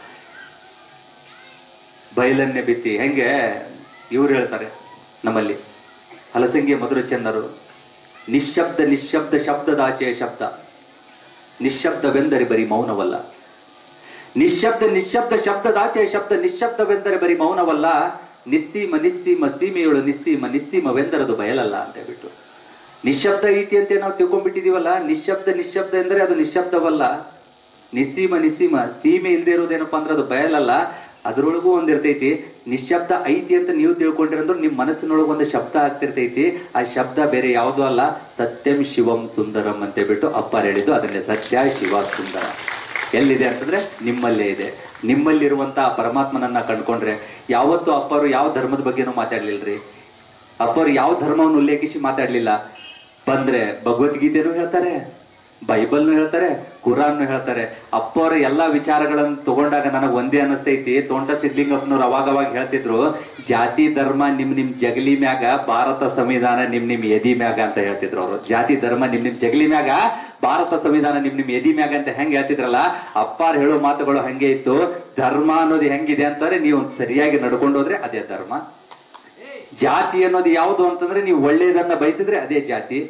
ಬಯಲನ್ನೇ ಬಿತ್ತಿ ಹೆಂಗೆ ಇವ್ರು ಹೇಳ್ತಾರೆ ನಮ್ಮಲ್ಲಿ ಹಲಸಂಗಿ ಮಧುರ ಚಂದರು ನಿಶ್ಶಬ್ದ ನಿಶ್ಶಬ್ದ ಶಬ್ದದಾಚೆ ಶಬ್ದ ನಿಶ್ಶಬ್ದವೆಂದರೆ ಬರೀ ಮೌನವಲ್ಲ ನಿಶ್ಶಬ್ದ ನಿಶ್ಶಬ್ದ ಶಬ್ದದಾಚೆ ಶಬ್ದ ನಿಶ್ಶಬ್ದವೆಂದರೆ ಬರೀ ಮೌನವಲ್ಲ ನಿಸ್ಸೀಮ ನಿಸ್ಸೀಮ ಸೀಮೆಯೊಳು ನಿಸ್ಸೀಮ ನಿಸ್ಸೀಮವೆಂದರದು ಬಯಲಲ್ಲ ಅಂತ ಹೇಳ್ಬಿಟ್ಟು ನಿಶ್ಶಬ್ದ ಐತಿ ಅಂತ ನಾವು ತಿಳ್ಕೊಂಡ್ಬಿಟ್ಟಿದೀವಲ್ಲ ನಿಶ್ಶಬ್ದ ನಿಶ್ಶಬ್ದ ಎಂದ್ರೆ ಅದು ನಿಶ್ಶಬ್ದವಲ್ಲ ನಿಸ್ಸೀಮ ನಿಸ್ಸೀಮ ಸೀಮೆ ಇಲ್ದೇ ಇರೋದೇನಪ್ಪಾ ಅಂದ್ರೆ ಅದು ಬಯಲಲ್ಲ ಅದ್ರೊಳಗೂ ಒಂದಿರ್ತೈತಿ ನಿಶ್ಶಬ್ದ ಐತಿ ಅಂತ ನೀವು ತಿಳ್ಕೊಂಡಿರಂದ್ರೆ ನಿಮ್ ಮನಸ್ಸಿನೊಳಗೆ ಒಂದು ಶಬ್ದ ಆಗ್ತಿರ್ತೈತಿ ಆ ಶಬ್ದ ಬೇರೆ ಯಾವುದೂ ಅಲ್ಲ ಸತ್ಯಂ ಶಿವಂ ಸುಂದರಂ ಅಂತ ಹೇಳ್ಬಿಟ್ಟು ಅಪ್ಪಾರ್ ಹೇಳಿದ್ದು ಅದನ್ನೇ ಸತ್ಯ ಶಿವ ಸುಂದರ ಎಲ್ಲಿದೆ ಅಂತಂದ್ರೆ ನಿಮ್ಮಲ್ಲೇ ಇದೆ ನಿಮ್ಮಲ್ಲಿರುವಂತ ಪರಮಾತ್ಮನನ್ನ ಕಂಡ್ಕೊಂಡ್ರೆ ಯಾವತ್ತೂ ಅಪ್ಪರು ಯಾವ ಧರ್ಮದ ಬಗ್ಗೆನೂ ಮಾತಾಡ್ಲಿಲ್ರಿ ಅಪ್ಪರು ಯಾವ ಧರ್ಮವನ್ನು ಉಲ್ಲೇಖಿಸಿ ಮಾತಾಡ್ಲಿಲ್ಲ ಬಂದ್ರೆ ಭಗವದ್ಗೀತೆನೂ ಹೇಳ್ತಾರೆ ಬೈಬಲ್ನು ಹೇಳ್ತಾರೆ ಕುರಾನ್ನು ಹೇಳ್ತಾರೆ ಅಪ್ಪವ್ರ ಎಲ್ಲಾ ವಿಚಾರಗಳನ್ನ ತಗೊಂಡಾಗ ನನಗ್ ಒಂದೇ ಅನಸ್ತೈತಿ ತೋಂಟ ಸಿದ್ಲಿಂಗಪ್ಪನವ್ರು ಅವಾಗ ಅವಾಗ ಹೇಳ್ತಿದ್ರು ಜಾತಿ ಧರ್ಮ ನಿಮ್ ನಿಮ್ ಜಗಲಿ ಮ್ಯಾಗ ಭಾರತ ಸಂವಿಧಾನ ನಿಮ್ ನಿಮ್ ಎದಿ ಮ್ಯಾಗ ಅಂತ ಹೇಳ್ತಿದ್ರು ಅವರು ಜಾತಿ ಧರ್ಮ ನಿಮ್ ನಿಮ್ ಜಗಲಿ ಮ್ಯಾಗ ಭಾರತ ಸಂವಿಧಾನ ನಿಮ್ ನಿಮ್ ಎದಿ ಮ್ಯಾಗ ಅಂತ ಹೆಂಗ್ ಹೇಳ್ತಿದ್ರಲ್ಲ ಅಪ್ಪಾರ್ ಹೇಳೋ ಮಾತುಗಳು ಹಂಗೆ ಇತ್ತು ಧರ್ಮ ಅನ್ನೋದು ಹೆಂಗಿದೆ ಅಂತಾರೆ ನೀವು ಸರಿಯಾಗಿ ನಡ್ಕೊಂಡು ಹೋದ್ರೆ ಅದೇ ಧರ್ಮ ಜಾತಿ ಅನ್ನೋದು ಯಾವುದು ಅಂತಂದ್ರೆ ನೀವು ಒಳ್ಳೇದನ್ನ ಬಯಸಿದ್ರೆ ಅದೇ ಜಾತಿ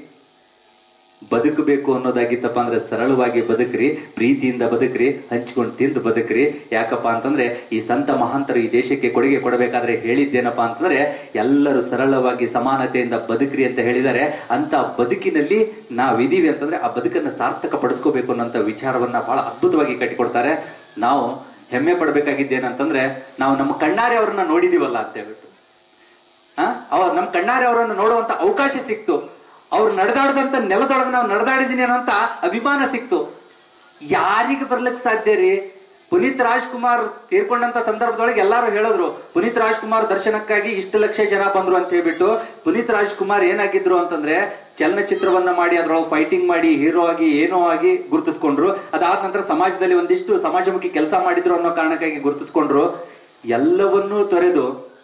ಬದುಕಬೇಕು ಅನ್ನೋದಾಗಿತ್ತಪ್ಪ ಅಂದ್ರೆ ಸರಳವಾಗಿ ಬದುಕ್ರಿ ಪ್ರೀತಿಯಿಂದ ಬದುಕ್ರಿ ಹಂಚ್ಕೊಂಡು ತಿಂದು ಬದುಕ್ರಿ ಯಾಕಪ್ಪ ಅಂತಂದ್ರೆ ಈ ಸಂತ ಮಹಾಂತರು ಈ ದೇಶಕ್ಕೆ ಕೊಡುಗೆ ಕೊಡಬೇಕಾದ್ರೆ ಹೇಳಿದ್ದೇನಪ್ಪಾ ಅಂತಂದ್ರೆ ಎಲ್ಲರೂ ಸರಳವಾಗಿ ಸಮಾನತೆಯಿಂದ ಬದುಕ್ರಿ ಅಂತ ಹೇಳಿದ್ದಾರೆ ಅಂತ ಬದುಕಿನಲ್ಲಿ ನಾವಿದೀವಿ ಅಂತಂದ್ರೆ ಆ ಬದುಕನ್ನ ಸಾರ್ಥಕ ಪಡಿಸ್ಕೋಬೇಕು ಅನ್ನೋಂಥ ವಿಚಾರವನ್ನ ಬಹಳ ಅದ್ಭುತವಾಗಿ ಕಟ್ಟಿಕೊಡ್ತಾರೆ ನಾವು ಹೆಮ್ಮೆ ಪಡ್ಬೇಕಾಗಿದ್ದೇನಂತಂದ್ರೆ ನಾವು ನಮ್ಮ ಕಣ್ಣಾರೆ ಅವರನ್ನ ನೋಡಿದೀವಲ್ಲ ಅಂತ ಹೇಳ್ಬಿಟ್ಟು ಆ ಅವ ನಮ್ಮ ಕಣ್ಣಾರೆ ಅವರನ್ನು ನೋಡುವಂತ ಅವಕಾಶ ಸಿಕ್ತು ಅವ್ರು ನಡೆದಾಡದಂತ ನೆಲದೊಳಗೆ ನಾವು ನಡೆದಾಡಿದೀನಿ ಅನ್ನೋಂತ ಅಭಿಮಾನ ಸಿಕ್ತು ಯಾರಿಗೆ ಬರ್ಲಿಕ್ಕೆ ಸಾಧ್ಯ ರೀ ಪುನೀತ್ ರಾಜ್ಕುಮಾರ್ ತೀರ್ಕೊಂಡಂತ ಸಂದರ್ಭದೊಳಗೆ ಎಲ್ಲಾರು ಹೇಳಿದ್ರು ಪುನೀತ್ ರಾಜ್ಕುಮಾರ್ ದರ್ಶನಕ್ಕಾಗಿ ಇಷ್ಟು ಲಕ್ಷ ಜನ ಬಂದ್ರು ಅಂತ ಹೇಳ್ಬಿಟ್ಟು ಪುನೀತ್ ರಾಜ್ಕುಮಾರ್ ಏನಾಗಿದ್ರು ಅಂತಂದ್ರೆ ಚಲನಚಿತ್ರವನ್ನ ಮಾಡಿ ಅದ್ರೊಳಗೆ ಫೈಟಿಂಗ್ ಮಾಡಿ ಹೀರೋ ಆಗಿ ಏನೋ ಆಗಿ ಗುರುತಿಸ್ಕೊಂಡ್ರು ಅದಾದ ನಂತರ ಸಮಾಜದಲ್ಲಿ ಒಂದಿಷ್ಟು ಸಮಾಜಮುಖಿ ಕೆಲಸ ಮಾಡಿದ್ರು ಅನ್ನೋ ಕಾರಣಕ್ಕಾಗಿ ಗುರುತಿಸ್ಕೊಂಡ್ರು ಎಲ್ಲವನ್ನೂ ತೊರೆದು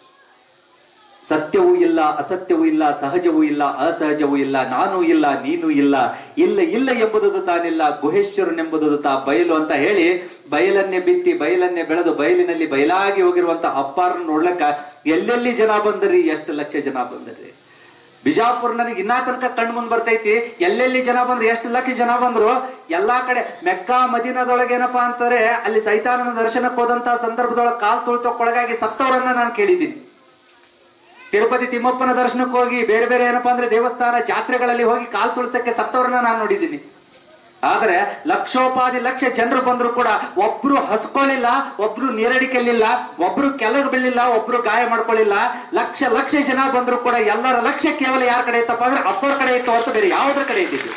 ಸತ್ಯವೂ ಇಲ್ಲ ಅಸತ್ಯವೂ ಇಲ್ಲ ಸಹಜವೂ ಇಲ್ಲ ಅಸಹಜವೂ ಇಲ್ಲ ನಾನು ಇಲ್ಲ ನೀನು ಇಲ್ಲ ಇಲ್ಲ ಇಲ್ಲ ಎಂಬುದು ತಾನಿಲ್ಲ ಗುಹೇಶ್ವರನೆಂಬುದು ತಾ ಬಯಲು ಅಂತ ಹೇಳಿ ಬಯಲನ್ನೇ ಬಿತ್ತಿ ಬಯಲನ್ನೇ ಬೆಳೆದು ಬಯಲಿನಲ್ಲಿ ಬಯಲಾಗಿ ಹೋಗಿರುವಂತ ಅಪ್ಪಾರನ್ನ ನೋಡ್ಲಕ್ಕ ಎಲ್ಲೆಲ್ಲಿ ಜನ ಬಂದ್ರಿ ಎಷ್ಟು ಲಕ್ಷ ಜನ ಬಂದ್ರಿ ಬಿಜಾಪುರ ನನಗೆ ಇನ್ನಾ ತನಕ ಕಣ್ ಮುಂದ್ ಬರ್ತೈತಿ ಎಲ್ಲೆಲ್ಲಿ ಜನ ಬಂದ್ರು ಎಷ್ಟು ಲಕ್ಷ ಜನ ಬಂದ್ರು ಎಲ್ಲಾ ಕಡೆ ಮೆಕ್ಕಾ ಮದೀನದೊಳಗೆ ಏನಪ್ಪಾ ಅಂತಾರೆ ಅಲ್ಲಿ ಸೈತಾನನ ದರ್ಶನಕ್ಕೆ ಹೋದಂತ ಸಂದರ್ಭದೊಳಗೆ ಕಾಲ್ ತುಳಿತಕ್ಕೊಳಗಾಗಿ ಸತ್ತವರನ್ನ ನಾನು ಕೇಳಿದ್ದೀನಿ ತಿರುಪತಿ ತಿಮ್ಮಪ್ಪನ ದರ್ಶನಕ್ಕೆ ಹೋಗಿ ಬೇರೆ ಬೇರೆ ಏನಪ್ಪಾ ಅಂದ್ರೆ ದೇವಸ್ಥಾನ ಜಾತ್ರೆಗಳಲ್ಲಿ ಹೋಗಿ ಕಾಲ್ ತುಳಿತಕ್ಕೆ ಸತ್ತವರನ್ನ ನಾನು ನೋಡಿದ್ದೀನಿ ಆದ್ರೆ ಲಕ್ಷೋಪಾದಿ ಲಕ್ಷ ಜನರು ಬಂದ್ರು ಕೂಡ ಒಬ್ರು ಹಸ್ಕೊಳ್ಳಿಲ್ಲ ಒಬ್ರು ನೀರಡಿಕೆಲ್ಲಿಲ್ಲ ಒಬ್ರು ಕೆಳಗೆ ಬೀಳಿಲ್ಲ ಒಬ್ರು ಗಾಯ ಮಾಡ್ಕೊಳ್ಳಿಲ್ಲ ಲಕ್ಷ ಲಕ್ಷ ಜನ ಬಂದ್ರು ಕೂಡ ಎಲ್ಲರ ಲಕ್ಷ್ಯ ಕೇವಲ ಯಾರ ಕಡೆ ಇತ್ತಪ್ಪ ಅಂದ್ರೆ ಅಪ್ಪರ ಕಡೆ ಇತ್ತು ಹೊರತು ಬೇರೆ ಯಾವ್ದ್ರ ಕಡೆ ಇದ್ದಿದ್ದು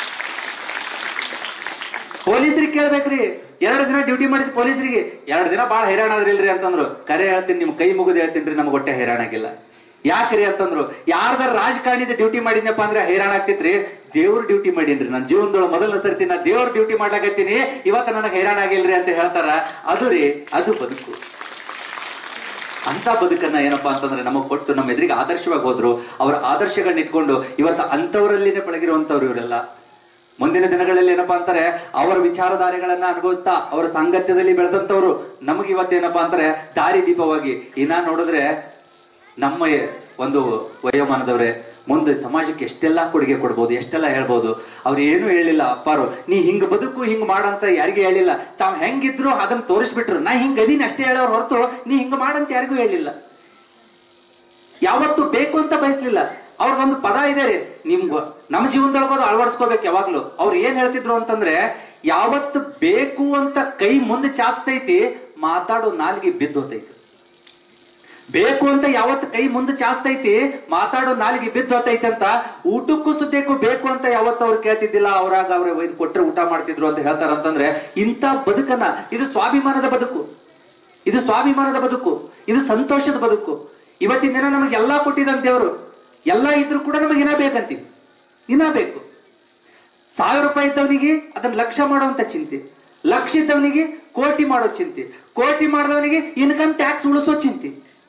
ಪೊಲೀಸರಿಗೆ ಕೇಳ್ಬೇಕ್ರಿ ಎರಡು ದಿನ ಡ್ಯೂಟಿ ಮಾಡಿದ್ ಪೊಲೀಸರಿಗೆ ಎರಡು ದಿನ ಬಾಳ ಹೈರಾಣ ಆದ್ರಿಲ್ರಿ ಅಂತಂದ್ರು ಕರೆ ಹೇಳ್ತೀನಿ ನಿಮ್ ಕೈ ಮುಗಿದು ಹೇಳ್ತೀನಿ ನಮ್ಗೆ ಹೊಟ್ಟೆ ಹೈರಾಣ ಆಗಿಲ್ಲ ಯಾಕ್ರಿ ಅಂತಂದ್ರು ಯಾರ್ದಾರ ರಾಜಕಾರಣಿದ ಡ್ಯೂಟಿ ಮಾಡಿದ್ನಪ್ಪ ಅಂದ್ರೆ ಹೈರಾಣ ಆಗ್ತಿತ್ರಿ ದೇವ್ರ ಡ್ಯೂಟಿ ಮಾಡೀನ್ರಿ ನನ್ನ ಜೀವನದೊಳಗೆ ಮೊದಲ ಸರ್ತಿ ನಾ ದೇವ್ರ ಡ್ಯೂಟಿ ಮಾಡ್ಲಾಕತ್ತೀನಿ ಇವತ್ತು ನನಗೆ ಹೈರಾಣ ಆಗಿಲ್ರಿ ಅಂತ ಹೇಳ್ತಾರ ಅದು ರೀ ಅದು ಬದುಕು ಅಂತ ಬದುಕನ್ನ ಏನಪ್ಪಾ ಅಂತಂದ್ರೆ ನಮಗ್ ಕೊಟ್ಟು ನಮ್ಮ ಎದುರಿಗೆ ಆದರ್ಶವಾಗಿ ಹೋದ್ರು ಅವರ ಆದರ್ಶಗಳನ್ನ ಇಟ್ಕೊಂಡು ಇವತ್ತು ಅಂತವರಲ್ಲಿನೇ ಪಳಗಿರುವಂತವ್ರು ಇವರೆಲ್ಲ ಮುಂದಿನ ದಿನಗಳಲ್ಲಿ ಏನಪ್ಪಾ ಅಂತಾರೆ ಅವರ ವಿಚಾರಧಾರೆಗಳನ್ನ ಅನುಭವಿಸ್ತಾ ಅವರ ಸಾಂಗತ್ಯದಲ್ಲಿ ಬೆಳೆದಂತವ್ರು ನಮಗೆ ಇವತ್ತೇನಪ್ಪಾ ಅಂತಾರೆ ದಾರಿ ದೀಪವಾಗಿ ಇನ್ನ ನೋಡಿದ್ರೆ ನಮ್ಮ ಒಂದು ವಯೋಮಾನದವ್ರೆ ಮುಂದೆ ಸಮಾಜಕ್ಕೆ ಎಷ್ಟೆಲ್ಲಾ ಕೊಡುಗೆ ಕೊಡ್ಬೋದು ಎಷ್ಟೆಲ್ಲ ಹೇಳ್ಬೋದು ಅವ್ರು ಏನು ಹೇಳಿಲ್ಲ ಅಪ್ಪಾರು ನೀ ಹಿಂಗ್ ಬದುಕು ಹಿಂಗ್ ಮಾಡಂತ ಯಾರಿಗೂ ಹೇಳಿಲ್ಲ ತಾವ್ ಹೆಂಗಿದ್ರು ಅದನ್ನ ತೋರಿಸ್ಬಿಟ್ರು ನಾ ಹಿಂಗ್ ಅದೀನಿ ಅಷ್ಟೇ ಹೇಳೋರ್ ಹೊರತು ನೀ ಹಿಂಗ್ ಮಾಡಂತ ಯಾರಿಗೂ ಹೇಳಿಲ್ಲ ಯಾವತ್ತು ಬೇಕು ಅಂತ ಬಯಸ್ಲಿಲ್ಲ ಅವ್ರದೊಂದು ಪದ ಇದೆ ರೀ ನಿಮ್ಗ ನಮ್ಮ ಜೀವನದೊಳಗೆ ಅದು ಅಳವಡಿಸ್ಕೋಬೇಕು ಯಾವಾಗ್ಲೂ ಅವ್ರು ಏನ್ ಹೇಳ್ತಿದ್ರು ಅಂತಂದ್ರೆ ಯಾವತ್ತು ಬೇಕು ಅಂತ ಕೈ ಮುಂದೆ ಚಾಚ್ತೈತಿ ಮಾತಾಡೋ ನಾಲ್ಗೆ ಬಿದ್ದೋತೈತಿ ಬೇಕು ಅಂತ ಯಾವತ್ತು ಕೈ ಮುಂದೆ ಚಾಸ್ತೈತಿ ಮಾತಾಡೋ ನಾಲಿಗೆ ಬಿದ್ದು ಹೋತೈತಿ ಅಂತ ಊಟಕ್ಕೂ ಸುದ್ದಕ್ಕೂ ಬೇಕು ಅಂತ ಯಾವತ್ತು ಅವ್ರು ಕೇಳ್ತಿದ್ದಿಲ್ಲ ಅವ್ರಾಗ ಅವ್ರೆ ಒಯ್ದು ಕೊಟ್ರೆ ಊಟ ಮಾಡ್ತಿದ್ರು ಅಂತ ಹೇಳ್ತಾರಂತಂದ್ರೆ ಇಂಥ ಬದುಕನ್ನ ಇದು ಸ್ವಾಭಿಮಾನದ ಬದುಕು ಇದು ಸ್ವಾಭಿಮಾನದ ಬದುಕು ಇದು ಸಂತೋಷದ ಬದುಕು ಇವತ್ತಿನ ದಿನ ನಮಗೆ ಎಲ್ಲಾ ಕೊಟ್ಟಿದಂತ ದೇವರು ಎಲ್ಲಾ ಇದ್ರು ಕೂಡ ನಮಗೆ ಇನ್ನ ಬೇಕಂತೀವಿ ಇನ್ನ ಬೇಕು ಸಾವಿರ ರೂಪಾಯಿ ಇದ್ದವನಿಗೆ ಅದನ್ನ ಲಕ್ಷ ಮಾಡುವಂತ ಚಿಂತೆ ಲಕ್ಷ ಇದ್ದವನಿಗೆ ಕೋಟಿ ಮಾಡೋ ಚಿಂತೆ ಕೋಟಿ ಮಾಡಿದವನಿಗೆ ಇನ್ಕಮ್ ಟ್ಯಾಕ್ಸ್ ಉಳಿಸೋ ಚಿಂತೆ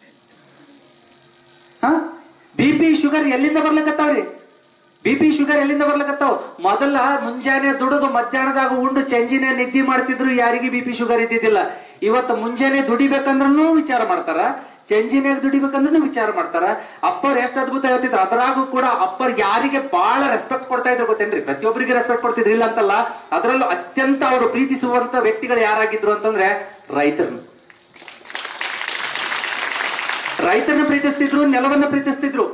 ಬಿ ಪಿ ಶುಗರ್ ಎಲ್ಲಿಂದ ಬರ್ಲಕತ್ತಾವ್ರಿ ಬಿ ಪಿ ಶುಗರ್ ಎಲ್ಲಿಂದ ಬರ್ಲಕತ್ತಾವ ಮೊದಲ ಮುಂಜಾನೆ ದುಡಿದು ಮಧ್ಯಾಹ್ನದಾಗ ಉಂಡು ಚಂಜಿನ ನಿದ್ದೆ ಮಾಡ್ತಿದ್ರು ಯಾರಿಗೆ ಬಿ ಪಿ ಶುಗರ್ ಇದ್ದಿದ್ದಿಲ್ಲ ಇವತ್ತು ಮುಂಜಾನೆ ದುಡಿಬೇಕಂದ್ರೂ ವಿಚಾರ ಮಾಡ್ತಾರ ಚಂಜಿನಾಗ ದುಡಿಬೇಕಂದ್ರೂ ವಿಚಾರ ಮಾಡ್ತಾರ ಅಪ್ಪರ್ ಎಷ್ಟು ಅದ್ಭುತ ಹೇಳ್ತಿದ್ರು ಅದ್ರಾಗೂ ಕೂಡ ಅಪ್ಪರ್ ಯಾರಿಗೆ ಬಹಳ ರೆಸ್ಪೆಕ್ಟ್ ಕೊಡ್ತಾ ಇದ್ರು ಗೊತ್ತೇನ್ರಿ ಪ್ರತಿಯೊಬ್ಬರಿಗೆ ರೆಸ್ಪೆಕ್ಟ್ ಕೊಡ್ತಿದ್ರು ಇಲ್ಲ ಅಂತಲ್ಲ ಅದರಲ್ಲೂ ಅತ್ಯಂತ ಅವರು ಪ್ರೀತಿಸುವಂತ ವ್ಯಕ್ತಿಗಳು ಯಾರಾಗಿದ್ರು ಅಂತಂದ್ರೆ ರೈತರು ರೈತರನ್ನ ಪ್ರೀತಿಸ್ತಿದ್ರು ನೆಲವನ್ನ ಪ್ರೀತಿಸ್ತಿದ್ರು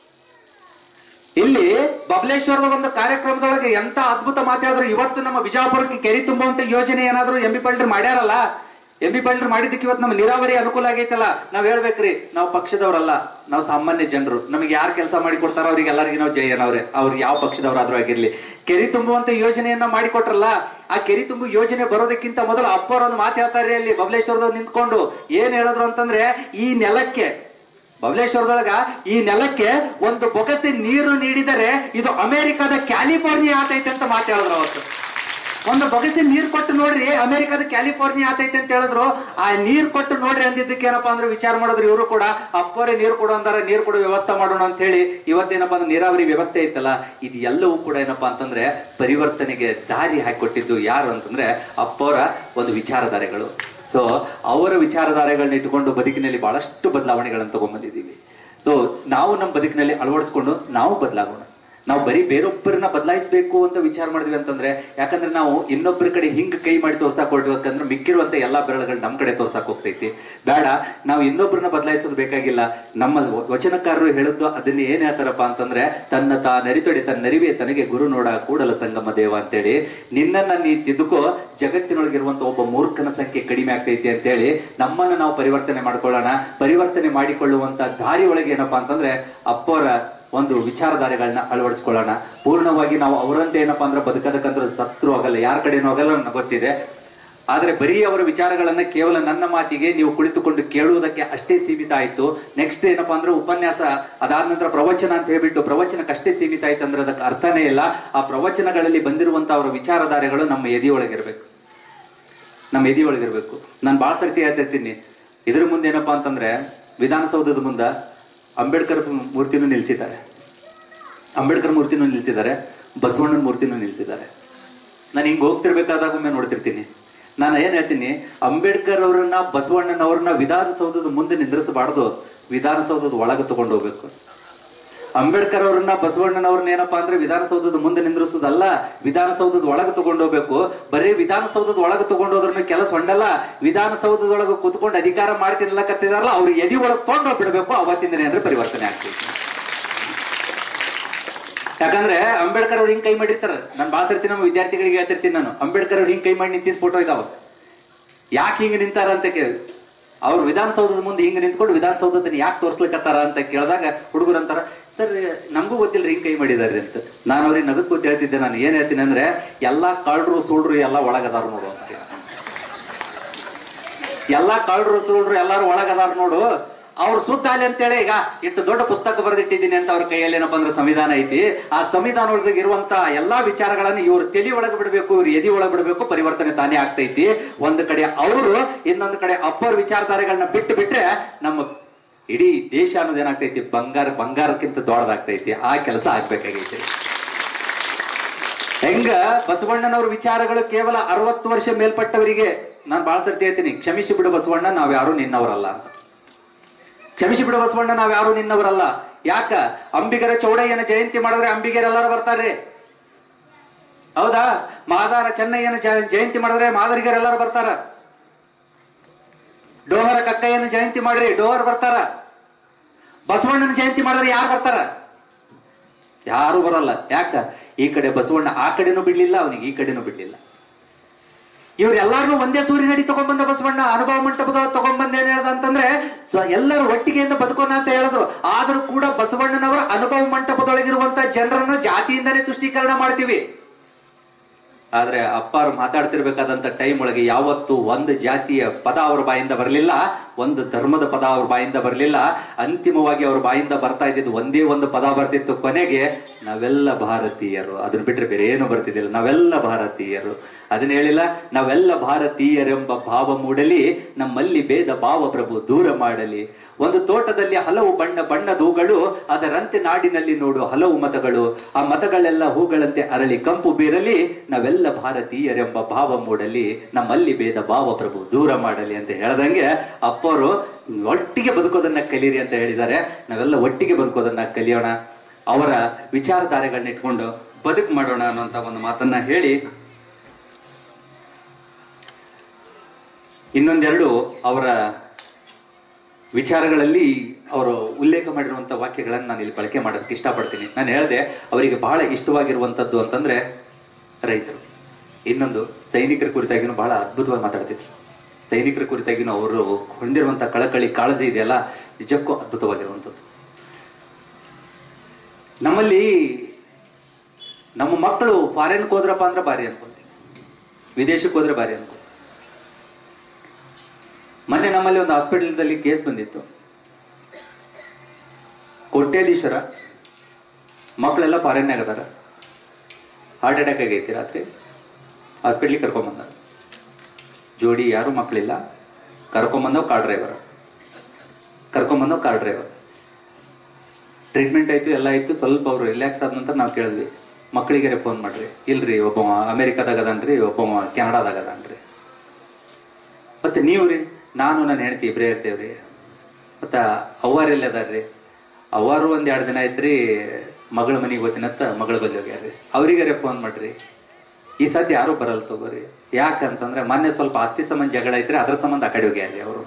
ಇಲ್ಲಿ ಬಬಲೇಶ್ವರದ ಒಂದು ಕಾರ್ಯಕ್ರಮದೊಳಗೆ ಎಂತ ಅದ್ಭುತ ಮಾತಾಡಿದ್ರು ಇವತ್ತು ನಮ್ಮ ಬಿಜಾಪುರಕ್ಕೆ ಕೆರೆ ತುಂಬುವಂತ ಯೋಜನೆ ಏನಾದ್ರು ಎಂ ಬಿ ಪಲ್ಟ್ರ್ ಮಾಡ್ಯಾರಲ್ಲ ಎಂ ಬಿ ಪಲ್ಟ್ರ್ ಮಾಡಿದ್ದಕ್ಕೆ ಇವತ್ತು ನಮ್ಮ ನೀರಾವರಿ ಅನುಕೂಲ ಆಗೈತಲ್ಲ ನಾವ್ ಹೇಳ್ಬೇಕ್ರಿ ನಾವು ಪಕ್ಷದವರಲ್ಲ ನಾವು ಸಾಮಾನ್ಯ ಜನರು ನಮಗೆ ಯಾರು ಕೆಲಸ ಮಾಡಿ ಕೊಡ್ತಾರ ಅವ್ರಿಗೆ ಎಲ್ಲರಿಗೂ ನಾವು ಜಯ ಅವ್ರೆ ಅವ್ರು ಯಾವ ಪಕ್ಷದವರಾದ್ರೂ ಆಗಿರ್ಲಿ ಕೆರೆ ತುಂಬುವಂತ ಯೋಜನೆಯನ್ನ ಮಾಡಿಕೊಟ್ರಲ್ಲ ಆ ಕೆರೆ ತುಂಬು ಯೋಜನೆ ಬರೋದಕ್ಕಿಂತ ಮೊದಲು ಅಪ್ಪರ ಒಂದು ಮಾತು ಹೇಳ್ತಾರೆ ಅಲ್ಲಿ ಬಬಲೇಶ್ವರದವ್ರು ನಿಂತ್ಕೊಂಡು ಏನ್ ಹೇಳಿದ್ರು ಅಂತಂದ್ರೆ ಈ ನೆಲಕ್ಕೆ ಬಬಲೇಶ್ವರದೊಳಗ ಈ ನೆಲಕ್ಕೆ ಒಂದು ಬೊಗಸೆ ನೀರು ನೀಡಿದರೆ ಇದು ಅಮೆರಿಕದ ಕ್ಯಾಲಿಫೋರ್ನಿಯಾ ಆತೈತೆ ಅಂತ ಮಾತಾಡಿದ್ರು ಅವತ್ತು ಒಂದು ಬೊಗಸೆ ನೀರ್ ಕೊಟ್ಟು ನೋಡ್ರಿ ಅಮೆರಿಕದ ಕ್ಯಾಲಿಫೋರ್ನಿಯಾ ಆತೈತೆ ಅಂತ ಹೇಳಿದ್ರು ಆ ನೀರ್ ಕೊಟ್ಟು ನೋಡ್ರಿ ಅಂದಿದ್ದಕ್ಕೆ ಏನಪ್ಪಾ ಅಂದ್ರೆ ವಿಚಾರ ಮಾಡಿದ್ರು ಇವರು ಕೂಡ ಅಪ್ಪರೇ ನೀರು ಕೊಡು ಅಂದಾರ ನೀರು ಕೊಡು ವ್ಯವಸ್ಥೆ ಮಾಡೋಣ ಅಂತ ಹೇಳಿ ಇವತ್ತೇನಪ್ಪಾ ಅಂದ್ರೆ ನೀರಾವರಿ ವ್ಯವಸ್ಥೆ ಐತಲ್ಲ ಇದು ಎಲ್ಲವೂ ಕೂಡ ಏನಪ್ಪಾ ಅಂತಂದ್ರೆ ಪರಿವರ್ತನೆಗೆ ದಾರಿ ಹಾಕಿಕೊಟ್ಟಿದ್ದು ಯಾರು ಅಂತಂದ್ರೆ ಅಪ್ಪವರ ಒಂದು ವಿಚಾರಧಾರೆಗಳು ಸೊ ಅವರ ವಿಚಾರಧಾರೆಗಳನ್ನ ಇಟ್ಟುಕೊಂಡು ಬದುಕಿನಲ್ಲಿ ಬಹಳಷ್ಟು ಬದಲಾವಣೆಗಳನ್ನು ತಗೊಂಡ್ಬಂದಿದ್ದೀವಿ ಸೊ ನಾವು ನಮ್ಮ ಬದುಕಿನಲ್ಲಿ ಅಳವಡಿಸ್ಕೊಂಡು ನಾವು ಬದಲಾಗೋಣ ನಾವು ಬರೀ ಬೇರೊಬ್ಬರನ್ನ ಬದಲಾಯಿಸಬೇಕು ಅಂತ ವಿಚಾರ ಮಾಡಿದ್ವಿ ಅಂತಂದ್ರೆ ಯಾಕಂದ್ರೆ ನಾವು ಇನ್ನೊಬ್ಬರ ಕಡೆ ಹಿಂಗ್ ಕೈ ಮಾಡಿ ತೋರ್ಸಾಕ್ ಹೊರಟ್ಬೇಕಂದ್ರೆ ಮಿಕ್ಕಿರುವಂತ ಎಲ್ಲಾ ಬೆರಳುಗಳು ನಮ್ ಕಡೆ ತೋರ್ಸಾಕ್ ಹೋಗ್ತೈತಿ ಬೇಡ ನಾವು ಇನ್ನೊಬ್ಬರನ್ನ ಬದಲಾಯಿಸೋದು ಬೇಕಾಗಿಲ್ಲ ನಮ್ಮ ವ- ವಚನಕಾರರು ಹೇಳಿದ್ದು ಅದನ್ನ ಏನ್ ಹೇಳ್ತಾರಪ್ಪ ಅಂತಂದ್ರೆ ತನ್ನ ತಾ ನರಿತೊಡೆ ತನ್ನ ನರಿವೆ ತನಗೆ ಗುರು ನೋಡ ಕೂಡಲ ಸಂಗಮ ದೇವ ಅಂತೇಳಿ ನಿನ್ನನ್ನ ನೀ ತಿದ್ದುಕೋ ಜಗತ್ತಿನೊಳಗಿರುವಂತ ಒಬ್ಬ ಮೂರ್ಖನ ಸಂಖ್ಯೆ ಕಡಿಮೆ ಆಗ್ತೈತಿ ಅಂತೇಳಿ ನಮ್ಮನ್ನ ನಾವು ಪರಿವರ್ತನೆ ಮಾಡ್ಕೊಳ್ಳೋಣ ಪರಿವರ್ತನೆ ಮಾಡಿಕೊಳ್ಳುವಂತ ದಾರಿ ಒಳಗೆ ಏನಪ್ಪಾ ಅಂತಂದ್ರೆ ಅಪ್ಪರ ಒಂದು ವಿಚಾರಧಾರೆಗಳನ್ನ ಅಳವಡಿಸ್ಕೊಳ್ಳೋಣ ಪೂರ್ಣವಾಗಿ ನಾವು ಅವರಂತೆ ಏನಪ್ಪಾ ಅಂದ್ರೆ ಬದುಕದಕ್ಕಂದ್ರೆ ಸತ್ರು ಆಗಲ್ಲ ಯಾರ ಕಡೆನೂ ಆಗಲ್ಲ ನನಗೆ ಗೊತ್ತಿದೆ ಆದ್ರೆ ಬರೀ ಅವರ ವಿಚಾರಗಳನ್ನ ಕೇವಲ ನನ್ನ ಮಾತಿಗೆ ನೀವು ಕುಳಿತುಕೊಂಡು ಕೇಳುವುದಕ್ಕೆ ಅಷ್ಟೇ ಸೀಮಿತ ಆಯ್ತು ನೆಕ್ಸ್ಟ್ ಏನಪ್ಪಾ ಅಂದ್ರೆ ಉಪನ್ಯಾಸ ಅದಾದ ನಂತರ ಪ್ರವಚನ ಅಂತ ಹೇಳ್ಬಿಟ್ಟು ಪ್ರವಚನಕ್ಕಷ್ಟೇ ಸೀಮಿತ ಆಯ್ತು ಅಂದ್ರೆ ಅದಕ್ಕೆ ಅರ್ಥನೇ ಇಲ್ಲ ಆ ಪ್ರವಚನಗಳಲ್ಲಿ ಬಂದಿರುವಂತ ಅವರ ವಿಚಾರಧಾರೆಗಳು ನಮ್ಮ ಎದೆಯೊಳಗಿರ್ಬೇಕು ನಮ್ಮ ಎದೆಯೊಳಗಿರ್ಬೇಕು ನಾನು ಬಾಳ ಸರ್ತಿ ಹೇಳ್ತಿರ್ತೀನಿ ಇದ್ರ ಮುಂದೆ ಏನಪ್ಪಾ ಅಂತಂದ್ರೆ ವಿಧಾನಸೌಧದ ಮುಂದ ಅಂಬೇಡ್ಕರ್ ಮೂರ್ತಿನೂ ನಿಲ್ಸಿದ್ದಾರೆ ಅಂಬೇಡ್ಕರ್ ಮೂರ್ತಿನೂ ನಿಲ್ಸಿದ್ದಾರೆ ಬಸವಣ್ಣನ ಮೂರ್ತಿನೂ ನಿಲ್ಸಿದ್ದಾರೆ ನಾನು ಹಿಂಗ್ ಹೋಗ್ತಿರ್ಬೇಕಾದಾಗ ಒಮ್ಮೆ ನೋಡ್ತಿರ್ತೀನಿ ನಾನು ಏನ್ ಹೇಳ್ತೀನಿ ಅಂಬೇಡ್ಕರ್ ಅವರನ್ನ ಬಸವಣ್ಣನವ್ರನ್ನ ವಿಧಾನಸೌಧದ ಮುಂದೆ ನಿಂದ್ರಿಸಬಾರ್ದು ವಿಧಾನಸೌಧದ ಒಳಗೆ ತಗೊಂಡು ಹೋಗ್ಬೇಕು ಅಂಬೇಡ್ಕರ್ ಅವರನ್ನ ಬಸವಣ್ಣನವ್ರನ್ನ ಏನಪ್ಪಾ ಅಂದ್ರೆ ವಿಧಾನಸೌಧದ ಮುಂದೆ ನಿಂದ್ರಿಸೋದಲ್ಲ ವಿಧಾನಸೌಧದ ಒಳಗೆ ತಗೊಂಡು ಹೋಗ್ಬೇಕು ಬರೀ ವಿಧಾನಸೌಧದ ಒಳಗೆ ತಗೊಂಡು ಹೋದ್ರನ್ನ ಕೆಲಸ ಹೊಂಡಲ್ಲ ವಿಧಾನಸೌಧದೊಳಗೆ ಕುತ್ಕೊಂಡು ಅಧಿಕಾರ ಮಾಡ್ತಿರಲ್ಲ ಕತ್ತಿದಾರಲ್ಲ ಅವ್ರು ಎದಿ ಒಳಗೆ ತಗೊಂಡು ಬಿಡಬೇಕು ಅವತ್ತಿನ ದಿನ ಅಂದ್ರೆ ಪರಿವರ್ತನೆ ಆಗ್ತೈತಿ ಯಾಕಂದ್ರೆ ಅಂಬೇಡ್ಕರ್ ಅವ್ರು ಹಿಂಗ್ ಕೈ ಮಾಡಿರ್ತಾರ ನಾನು ಭಾಳ ಸರ್ತಿ ನಮ್ಮ ವಿದ್ಯಾರ್ಥಿಗಳಿಗೆ ಹೇಳ್ತಿರ್ತೀನಿ ನಾನು ಅಂಬೇಡ್ಕರ್ ಅವ್ರು ಹಿಂಗ್ ಕೈ ಮಾಡಿ ನಿಂತಿದ್ದ ಫೋಟೋ ಇದಾವ ಯಾಕೆ ಹಿಂಗ್ ನಿಂತಾರ ಅಂತ ಕೇಳಿ ಅವ್ರು ವಿಧಾನಸೌಧದ ಮುಂದೆ ಹಿಂಗ್ ನಿಂತ್ಕೊಂಡು ವಿಧಾನಸೌಧದ ಯಾಕೆ ತೋರ್ಸ್ಲಿಕ್ಕತ್ತಾರ ಅಂತ ಕೇಳಿದಾಗ ಹುಡುಗರು ಅಂತಾರ ಸರ್ ನಮಗೂ ಗೊತ್ತಿಲ್ಲ ಹಿಂಗ್ ಕೈ ಮಾಡಿದಾರೆ ಅಂತ ನಾನು ಅವ್ರಿಗೆ ನಗಸ್ಕೊತ ಹೇಳ್ತಿದ್ದೆ ನಾನು ಏನ್ ಹೇಳ್ತೀನಿ ಅಂದ್ರೆ ಎಲ್ಲಾ ಕಳ್ರು ಸುಳ್ರು ಎಲ್ಲ ಒಳಗದಾರ ನೋಡು ಅಂತ ಎಲ್ಲಾ ಕಳ್ರು ಸುಳ್ರು ಎಲ್ಲಾರು ಒಳಗದಾರ ನೋಡು ಅವ್ರು ಸುತ್ತ ಅಲ್ಲಿ ಅಂತೇಳಿ ಈಗ ಇಷ್ಟು ದೊಡ್ಡ ಪುಸ್ತಕ ಬರೆದಿಟ್ಟಿದ್ದೀನಿ ಅಂತ ಅವ್ರ ಕೈಯಲ್ಲಿ ಏನಪ್ಪಾ ಅಂದ್ರೆ ಸಂವಿಧಾನ ಐತಿ ಆ ಸಂವಿಧಾನ ಒಳಗೆ ಇರುವಂತ ಎಲ್ಲಾ ವಿಚಾರಗಳನ್ನ ಇವ್ರ ತಲೆ ಒಳಗೆ ಬಿಡಬೇಕು ಇವ್ರ ಎದಿ ಒಳಗೆ ಬಿಡಬೇಕು ಪರಿವರ್ತನೆ ತಾನೇ ಆಗ್ತೈತಿ ಒಂದು ಕಡೆ ಅವರು ಇನ್ನೊಂದು ಕಡೆ ಅಪ್ಪರ್ ವಿಚಾರಧಾರೆಗಳನ್ನ ಬಿಟ್ಟು ಬಿಟ್ರೆ ನಮ್ಮ ಇಡೀ ದೇಶ ಅನ್ನೋದು ಏನಾಗ್ತೈತಿ ಬಂಗಾರ ಬಂಗಾರಕ್ಕಿಂತ ದೊಡ್ಡದಾಗ್ತೈತಿ ಆ ಕೆಲಸ ಆಗ್ಬೇಕಾಗೈತಿ ಹೆಂಗ ಬಸವಣ್ಣನವ್ರ ವಿಚಾರಗಳು ಕೇವಲ ಅರವತ್ತು ವರ್ಷ ಮೇಲ್ಪಟ್ಟವರಿಗೆ ನಾನು ಬಹಳ ಸರ್ತಿ ಹೇಳ್ತೀನಿ ಕ್ಷಮಿಸಿ ಬಿಡು ಬಸವಣ್ಣ ನಾವ್ ಯಾರು ನಿನ್ನವರಲ್ಲ ಅಂತ ಕ್ಷಮಿಸಿ ಬಿಡು ಬಸವಣ್ಣ ನಾವ್ ಯಾರು ನಿನ್ನವರಲ್ಲ ಯಾಕ ಅಂಬಿಗರ ಚೌಡಯ್ಯನ ಜಯಂತಿ ಮಾಡಿದ್ರೆ ಅಂಬಿಗರೆಲ್ಲರೂ ಬರ್ತಾರೆ ಹೌದಾ ಮಾದಾರ ಚೆನ್ನಯ್ಯನ ಜ- ಜಯಂತಿ ಮಾಡಿದ್ರೆ ಮಾದರಿಗರೆಲ್ಲರೂ ಬರ್ತಾರ ಡೋಹರ ಕಕ್ಕಯ್ಯನ ಜಯಂತಿ ಮಾಡ್ರಿ ಡೋಹರ್ ಬರ್ತಾರ ಬಸವಣ್ಣನ ಜಯಂತಿ ಮಾಡಿದ್ರೆ ಯಾರು ಬರ್ತಾರ ಯಾರು ಬರಲ್ಲ ಯಾಕ ಈ ಕಡೆ ಬಸವಣ್ಣ ಆ ಕಡೆನೂ ಬಿಡ್ಲಿಲ್ಲ ಅವನಿಗೆ ಈ ಕಡೆನೂ ಬಿಡ್ಲಿಲ್ಲ ಇವ್ರೆಲ್ಲಾರು ಒಂದೇ ಸೂರ್ಯನಡಿ ತಗೊಂಡ್ಬಂದ ಬಸವಣ್ಣ ಅನುಭವ ಮಂಟಪದೊಳಗೆ ತಗೊಂಡ್ಬಂದ ಏನ್ ಹೇಳ್ದ ಅಂತಂದ್ರೆ ಸ್ವ- ಎಲ್ಲರೂ ಒಟ್ಟಿಗೆಯಿಂದ ಬದುಕೋಣ ಅಂತ ಹೇಳಿದ್ರು ಆದ್ರೂ ಕೂಡ ಬಸವಣ್ಣನವರ ಅನುಭವ ಮಂಟಪದೊಳಗಿರುವಂತ ಜನರನ್ನ ಜಾತಿಯಿಂದನೇ ತುಷ್ಟೀಕರಣ ಮಾಡ್ತೀವಿ ಆದ್ರೆ ಅಪ್ಪಾರು ಮಾತಾಡ್ತಿರ್ಬೇಕಾದಂತ ಟೈಮ್ ಒಳಗೆ ಯಾವತ್ತು ಒಂದು ಜಾತಿಯ ಪದ ಅವ್ರ ಬಾಯಿಂದ ಬರಲಿಲ್ಲ ಒಂದು ಧರ್ಮದ ಪದ ಅವ್ರ ಬಾಯಿಂದ ಬರಲಿಲ್ಲ ಅಂತಿಮವಾಗಿ ಅವ್ರ ಬಾಯಿಂದ ಬರ್ತಾ ಇದ್ದಿದ್ದು ಒಂದೇ ಒಂದು ಪದ ಬರ್ತಿತ್ತು ಕೊನೆಗೆ ನಾವೆಲ್ಲ ಭಾರತೀಯರು ಅದನ್ನ ಬಿಟ್ರೆ ಬೇರೆ ಏನು ಬರ್ತಿದ್ದಿಲ್ಲ ನಾವೆಲ್ಲ ಭಾರತೀಯರು ಅದನ್ನ ಹೇಳಿಲ್ಲ ನಾವೆಲ್ಲ ಭಾರತೀಯರೆಂಬ ಭಾವ ಮೂಡಲಿ ನಮ್ಮಲ್ಲಿ ಭೇದ ಭಾವ ಪ್ರಭು ದೂರ ಮಾಡಲಿ ಒಂದು ತೋಟದಲ್ಲಿ ಹಲವು ಬಣ್ಣ ಬಣ್ಣದ ಹೂಗಳು ಅದರಂತೆ ನಾಡಿನಲ್ಲಿ ನೋಡು ಹಲವು ಮತಗಳು ಆ ಮತಗಳೆಲ್ಲ ಹೂಗಳಂತೆ ಅರಳಿ ಕಂಪು ಬೀರಲಿ ನಾವೆಲ್ಲ ಭಾರತೀಯರೆಂಬ ಭಾವ ಮೂಡಲಿ ನಮ್ಮಲ್ಲಿ ಭೇದ ಭಾವ ಪ್ರಭು ದೂರ ಮಾಡಲಿ ಅಂತ ಹೇಳ್ದಂಗೆ ಅಪ್ಪರು ಒಟ್ಟಿಗೆ ಬದುಕೋದನ್ನ ಕಲೀರಿ ಅಂತ ಹೇಳಿದ್ದಾರೆ ನಾವೆಲ್ಲ ಒಟ್ಟಿಗೆ ಬದುಕೋದನ್ನ ಕಲಿಯೋಣ ಅವರ ವಿಚಾರಧಾರೆಗಳನ್ನ ಇಟ್ಕೊಂಡು ಬದುಕು ಮಾಡೋಣ ಅನ್ನುವಂತ ಒಂದು ಮಾತನ್ನ ಹೇಳಿ ಇನ್ನೊಂದೆರಡು ಅವರ ವಿಚಾರಗಳಲ್ಲಿ ಅವರು ಉಲ್ಲೇಖ ಮಾಡಿರುವಂತ ವಾಕ್ಯಗಳನ್ನು ನಾನು ಇಲ್ಲಿ ಬಳಕೆ ಮಾಡೋದಕ್ಕೆ ಇಷ್ಟಪಡ್ತೀನಿ ನಾನು ಹೇಳಿದೆ ಅವರಿಗೆ ಬಹಳ ಇಷ್ಟವಾಗಿರುವಂತದ್ದು ಅಂತಂದ್ರೆ ರೈತರು ಇನ್ನೊಂದು ಸೈನಿಕರ ಕುರಿತಾಗಿನೂ ಬಹಳ ಅದ್ಭುತವಾಗಿ ಮಾತಾಡ್ತಿದ್ರು ಸೈನಿಕರ ಕುರಿತಾಗಿನೂ ಅವರು ಹೊಂದಿರುವಂತ ಕಳಕಳಿ ಕಾಳಜಿ ಇದೆಯಲ್ಲ ನಿಜಕ್ಕೂ ಅದ್ಭುತವಾಗಿರುವಂಥದ್ದು ನಮ್ಮಲ್ಲಿ ನಮ್ಮ ಮಕ್ಕಳು ಫಾರಿನ್ಗೆ ಹೋದ್ರಪ್ಪ ಅಂದ್ರೆ ಬಾರಿ ಅನ್ಕೊಂತೀವಿ ವಿದೇಶಕ್ಕೆ ಹೋದ್ರೆ ಬಾರಿ ಅನ್ಕೊಂತೀವಿ ಮೊನ್ನೆ ನಮ್ಮಲ್ಲಿ ಒಂದು ಹಾಸ್ಪಿಟಲ್ದಲ್ಲಿ ಕೇಸ್ ಬಂದಿತ್ತು ಕೋಟ್ಯಾಧೀಶ್ವರ ಮಕ್ಕಳೆಲ್ಲ ಫಾರಿನ್ನಾಗ ಅದಾರ ಹಾರ್ಟ್ ಅಟ್ಯಾಕ್ ಆಗೈತಿ ರಾತ್ರಿ ಹಾಸ್ಪಿಟ್ಲಿಗೆ ಕರ್ಕೊಂಬಂದ ಜೋಡಿ ಯಾರು ಮಕ್ಕಳಿಲ್ಲ ಕರ್ಕೊಂಬಂದವ್ ಕಾರ್ ಡ್ರೈವರ್ ಕರ್ಕೊಂಬಂದವ್ ಕಾರ್ ಡ್ರೈವರ್ ಟ್ರೀಟ್ಮೆಂಟ್ ಆಯ್ತು ಎಲ್ಲ ಆಯ್ತು ಸ್ವಲ್ಪ ಅವ್ರು ರಿಲ್ಯಾಕ್ಸ್ ಆದ ನಂತರ ನಾವು ಕೇಳಿದ್ವಿ ಮಕ್ಕಳಿಗೆ ಫೋನ್ ಮಾಡ್ರಿ ಇಲ್ರಿ ಒಬ್ಬ ಅಮೆರಿಕಾದಾಗ ಅದಾನ್ರಿ ಒಬ್ಬ ಕೆನಡಾದಾಗ ಅದಾನ್ರಿ ಮತ್ತೆ ನೀವು ರೀ ನಾನು ನನ್ನ ಹೆಂಡತಿ ಇಬ್ಬರೇ ಇರ್ತೇವ್ರಿ ಮತ್ತ ಅವ್ವಾರ ಎಲ್ಲಿ ಅದಾರ್ರಿ ಅವ್ವಾರು ಒಂದ್ ಎರಡು ದಿನ ಐತ್ರಿ ಮಗಳ ಮನೆಗೆ ಹೋಗ್ತೀನತ್ತ ಮಗಳ ಬಲ್ಲಿ ಹೋಗ್ಯಾರ್ರಿ ಅವ್ರಿಗಾರೆ ಫೋನ್ ಮಾಡ್ರಿ ಈ ಸದ್ಯ ಯಾರು ಬರಲ್ಲ ತಗೋರಿ ಯಾಕಂತಂದ್ರೆ ಮೊನ್ನೆ ಸ್ವಲ್ಪ ಆಸ್ತಿ ಸಂಬಂಧ ಜಗಳ ಐತ್ರಿ ಅದ್ರ ಸಂಬಂಧ ಆ ಕಡೆ ಹೋಗ್ಯಾರ್ರಿ ಅವರು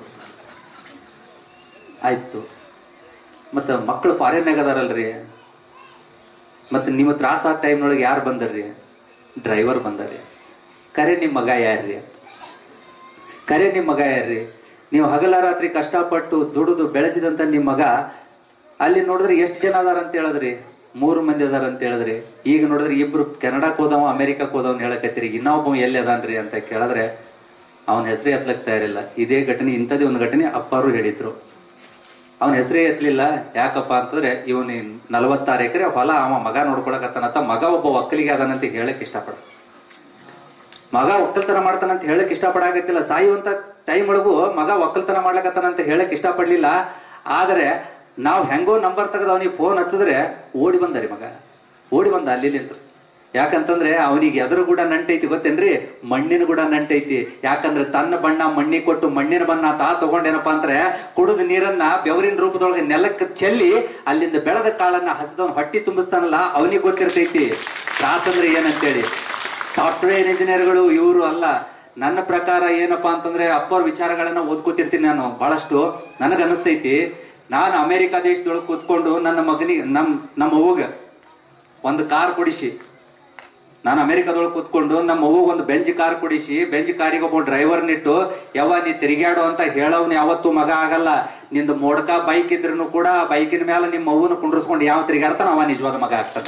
ಆಯ್ತು ಮತ್ತ ಮಕ್ಕಳು ಫಾರಿನ್ನಾಗ ಅದಾರಲ್ರಿ ಮತ್ತೆ ನಿಮ್ಮ ತ್ರಾಸ ಆದ ಟೈಮ್ನೊಳಗೆ ಯಾರು ಬಂದರ್ರಿ ಡ್ರೈವರ್ ಬಂದರ್ರಿ ಕರೆ ನಿಮ್ಮ ಮಗ ಯಾರ್ರಿ ಕರೆ ನಿಮ್ಮ ಮಗ ಯಾರ್ರಿ ನೀವು ಹಗಲ ರಾತ್ರಿ ಕಷ್ಟಪಟ್ಟು ದುಡಿದು ಬೆಳೆಸಿದಂತ ನಿಮ್ಮ ಮಗ ಅಲ್ಲಿ ನೋಡಿದ್ರೆ ಎಷ್ಟು ಜನ ಅದಾರ ಅಂತ ಹೇಳಿದ್ರಿ ಮೂರು ಮಂದಿ ಅದಾರ ಅಂತ ಹೇಳಿದ್ರಿ ಈಗ ನೋಡಿದ್ರೆ ಇಬ್ರು ಕೆನಡಾಕ್ ಹೋದವ ಅಮೆರಿಕಕ್ಕೆ ಹೋದವನ್ ಹೇಳಕತ್ತೀರಿ ಇನ್ನೊಬ್ಬ ಎಲ್ಲಿ ಅದಾನ್ರಿ ಅಂತ ಕೇಳಿದ್ರೆ ಅವನ ಹೆಸರೇ ಎತ್ತಲಕ್ ತಯಾರಿಲ್ಲ ಇದೇ ಘಟನೆ ಇಂಥದೇ ಒಂದು ಘಟನೆ ಅಪ್ಪಾರು ಹೇಳಿದ್ರು ಅವನ ಹೆಸರೇ ಎತ್ತಲಿಲ್ಲ ಯಾಕಪ್ಪ ಅಂತಂದ್ರೆ ಇವನು ನಲವತ್ತಾರು ಎಕರೆ ಹೊಲ ಅವ ಮಗ ನೋಡ್ಕೊಳಕತ್ತಾನಂತ ಮಗ ಒಬ್ಬ ಒಕ್ಕಲಿಗೆ ಅದಾನಂತ ಹೇಳಕ್ ಇಷ್ಟಪಡ ಮಗ ಒಕ್ಕಲ್ತನ ಮಾಡ್ತಾನಂತ ಹೇಳಕ್ ಇಷ್ಟಪಡಾಗತ್ತಿಲ್ಲ ಸಾಯುವಂತ ಟೈಮ್ ಒಳಗೂ ಮಗ ಒಕ್ಕಲ್ತನ ಮಾಡ್ಲಕತ್ತಾನಂತ ಹೇಳಕ್ ಇಷ್ಟಪಡ್ಲಿಲ್ಲ ಆದ್ರೆ ನಾವ್ ಹೆಂಗೋ ನಂಬರ್ ತೆಗೆದು ಅವನಿಗೆ ಫೋನ್ ಹಚ್ಚಿದ್ರೆ ಓಡಿ ಬಂದರಿ ಮಗ ಓಡಿ ಬಂದ ಅಲ್ಲಿ ನಿಂತು ಯಾಕಂತಂದ್ರೆ ಅವನಿಗೆ ಎದುರು ಕೂಡ ನಂಟೈತಿ ಗೊತ್ತೇನ್ರಿ ಮಣ್ಣಿನ ಕೂಡ ನಂಟೈತಿ ಯಾಕಂದ್ರೆ ತನ್ನ ಬಣ್ಣ ಮಣ್ಣಿಗೆ ಕೊಟ್ಟು ಮಣ್ಣಿನ ಬಣ್ಣ ತಾ ತಗೊಂಡೇನಪ್ಪಾ ಅಂದ್ರೆ ಕುಡಿದ ನೀರನ್ನ ಬೆವರಿನ ರೂಪದೊಳಗೆ ನೆಲಕ್ಕೆ ಚೆಲ್ಲಿ ಅಲ್ಲಿಂದ ಬೆಳೆದ ಕಾಳನ್ನ ಹಸಿದವನ್ ಹೊಟ್ಟಿ ತುಂಬಿಸ್ತಾನಲ್ಲ ಅವನಿಗೆ ಗೊತ್ತಿರ್ತೈತಿ ತ್ರಾಸಂದ್ರೆ ಏನಂತೇಳಿ ಸಾಫ್ಟ್ವೇರ್ ಇಂಜಿನಿಯರ್ಗಳು ಇವರು ಅಲ್ಲ ನನ್ನ ಪ್ರಕಾರ ಏನಪ್ಪಾ ಅಂತಂದ್ರೆ ಅಪ್ಪವ್ರ ವಿಚಾರಗಳನ್ನ ಓದ್ಕೋತಿರ್ತೀನಿ ನಾನು ಬಹಳಷ್ಟು ನನಗ ಅನಿಸ್ತೈತಿ ನಾನು ಅಮೆರಿಕ ದೇಶದೊಳಗೆ ಕೂತ್ಕೊಂಡು ನನ್ನ ಮಗನಿಗೆ ನಮ್ ನಮ್ಮ ಅವ್ವಗ ಒಂದು ಕಾರ್ ಕೊಡಿಸಿ ನಾನು ಅಮೆರಿಕದೊಳಗೆ ಕೂತ್ಕೊಂಡು ನಮ್ಮ ಅವ್ವಗ್ ಒಂದು ಬೆಂಚ್ ಕಾರ್ ಕೊಡಿಸಿ ಬೆಂಚ್ ಕಾರಿಗೆ ಒಬ್ಬ ಡ್ರೈವರ್ನಿಟ್ಟು ಯಾವ ನೀ ತಿರುಗಾಡು ಅಂತ ಹೇಳವ್ನು ಯಾವತ್ತೂ ಮಗ ಆಗಲ್ಲ ನಿಂದು ಮೋಡ್ಕ ಬೈಕ್ ಇದ್ರೂ ಕೂಡ ಬೈಕಿನ ಮೇಲೆ ನಿಮ್ಮ ಅವ್ವನ ಕುಂಡ್ರಸ್ಕೊಂಡು ಯಾವ ತಿರುಗಾಡ್ತಾನ ಅವ ನಿಜವಾದ ಮಗ ಆಗ್ತಾನ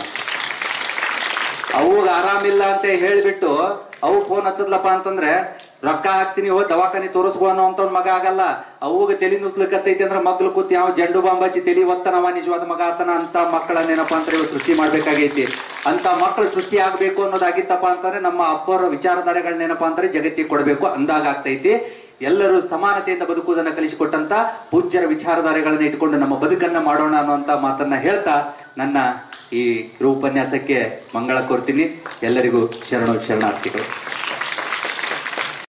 ಅವಾಗ ಆರಾಮಿಲ್ಲ ಅಂತ ಹೇಳ್ಬಿಟ್ಟು ಅವು ಫೋನ್ ಹಚ್ಚದ್ಲಪ್ಪ ಅಂತಂದ್ರೆ ರೊಕ್ಕ ಹಾಕ್ತೀನಿ ಹೋದ್ ದವಾಖಾನಿ ತೋರಿಸ್ಕೊ ಅನ್ನೋ ಅಂತ ಮಗ ಆಗಲ್ಲ ಅವಾಗ ತಲೆ ನುಸ್ಲಿಕತ್ತೈತಿ ಅಂದ್ರೆ ಮಗ್ಳು ಕೂತ್ ಯಾವ ಜಂಡು ಬಾಂಬಾಚಿ ತಲಿ ಒತ್ತನವ ನಿಜವಾದ ಮಗ ಆತನ ಅಂತ ಮಕ್ಕಳನ್ನೇನಪ್ಪ ಅಂತ ಇವ್ರು ಸೃಷ್ಟಿ ಮಾಡ್ಬೇಕಾಗೈತಿ ಅಂತ ಮಕ್ಕಳು ಸೃಷ್ಟಿ ಆಗ್ಬೇಕು ಅನ್ನೋದಾಗಿತ್ತಪ್ಪ ಅಂತಂದ್ರೆ ನಮ್ಮ ಅಪ್ಪರ ವಿಚಾರಧಾರೆಗಳನ್ನೇನಪ್ಪ ಅಂದ್ರೆ ಜಗತ್ತಿಗೆ ಕೊಡಬೇಕು ಅಂದಾಗ ಆಗ್ತೈತಿ ಎಲ್ಲರೂ ಸಮಾನತೆಯಿಂದ ಬದುಕುವುದನ್ನ ಕಲಿಸಿಕೊಟ್ಟಂತ ಪೂಜ್ಯರ ವಿಚಾರಧಾರೆಗಳನ್ನ ಇಟ್ಕೊಂಡು ನಮ್ಮ ಬದುಕನ್ನ ಮಾಡೋಣ ಅನ್ನುವಂತ ಮಾತನ್ನ ಹೇಳ್ತಾ ನನ್ನ ಈ ಕಿರು ಉಪನ್ಯಾಸಕ್ಕೆ ಮಂಗಳ ಕೋರ್ತೀನಿ ಎಲ್ಲರಿಗೂ ಶರಣು ಶರಣಾರ್ಥಿಗಳು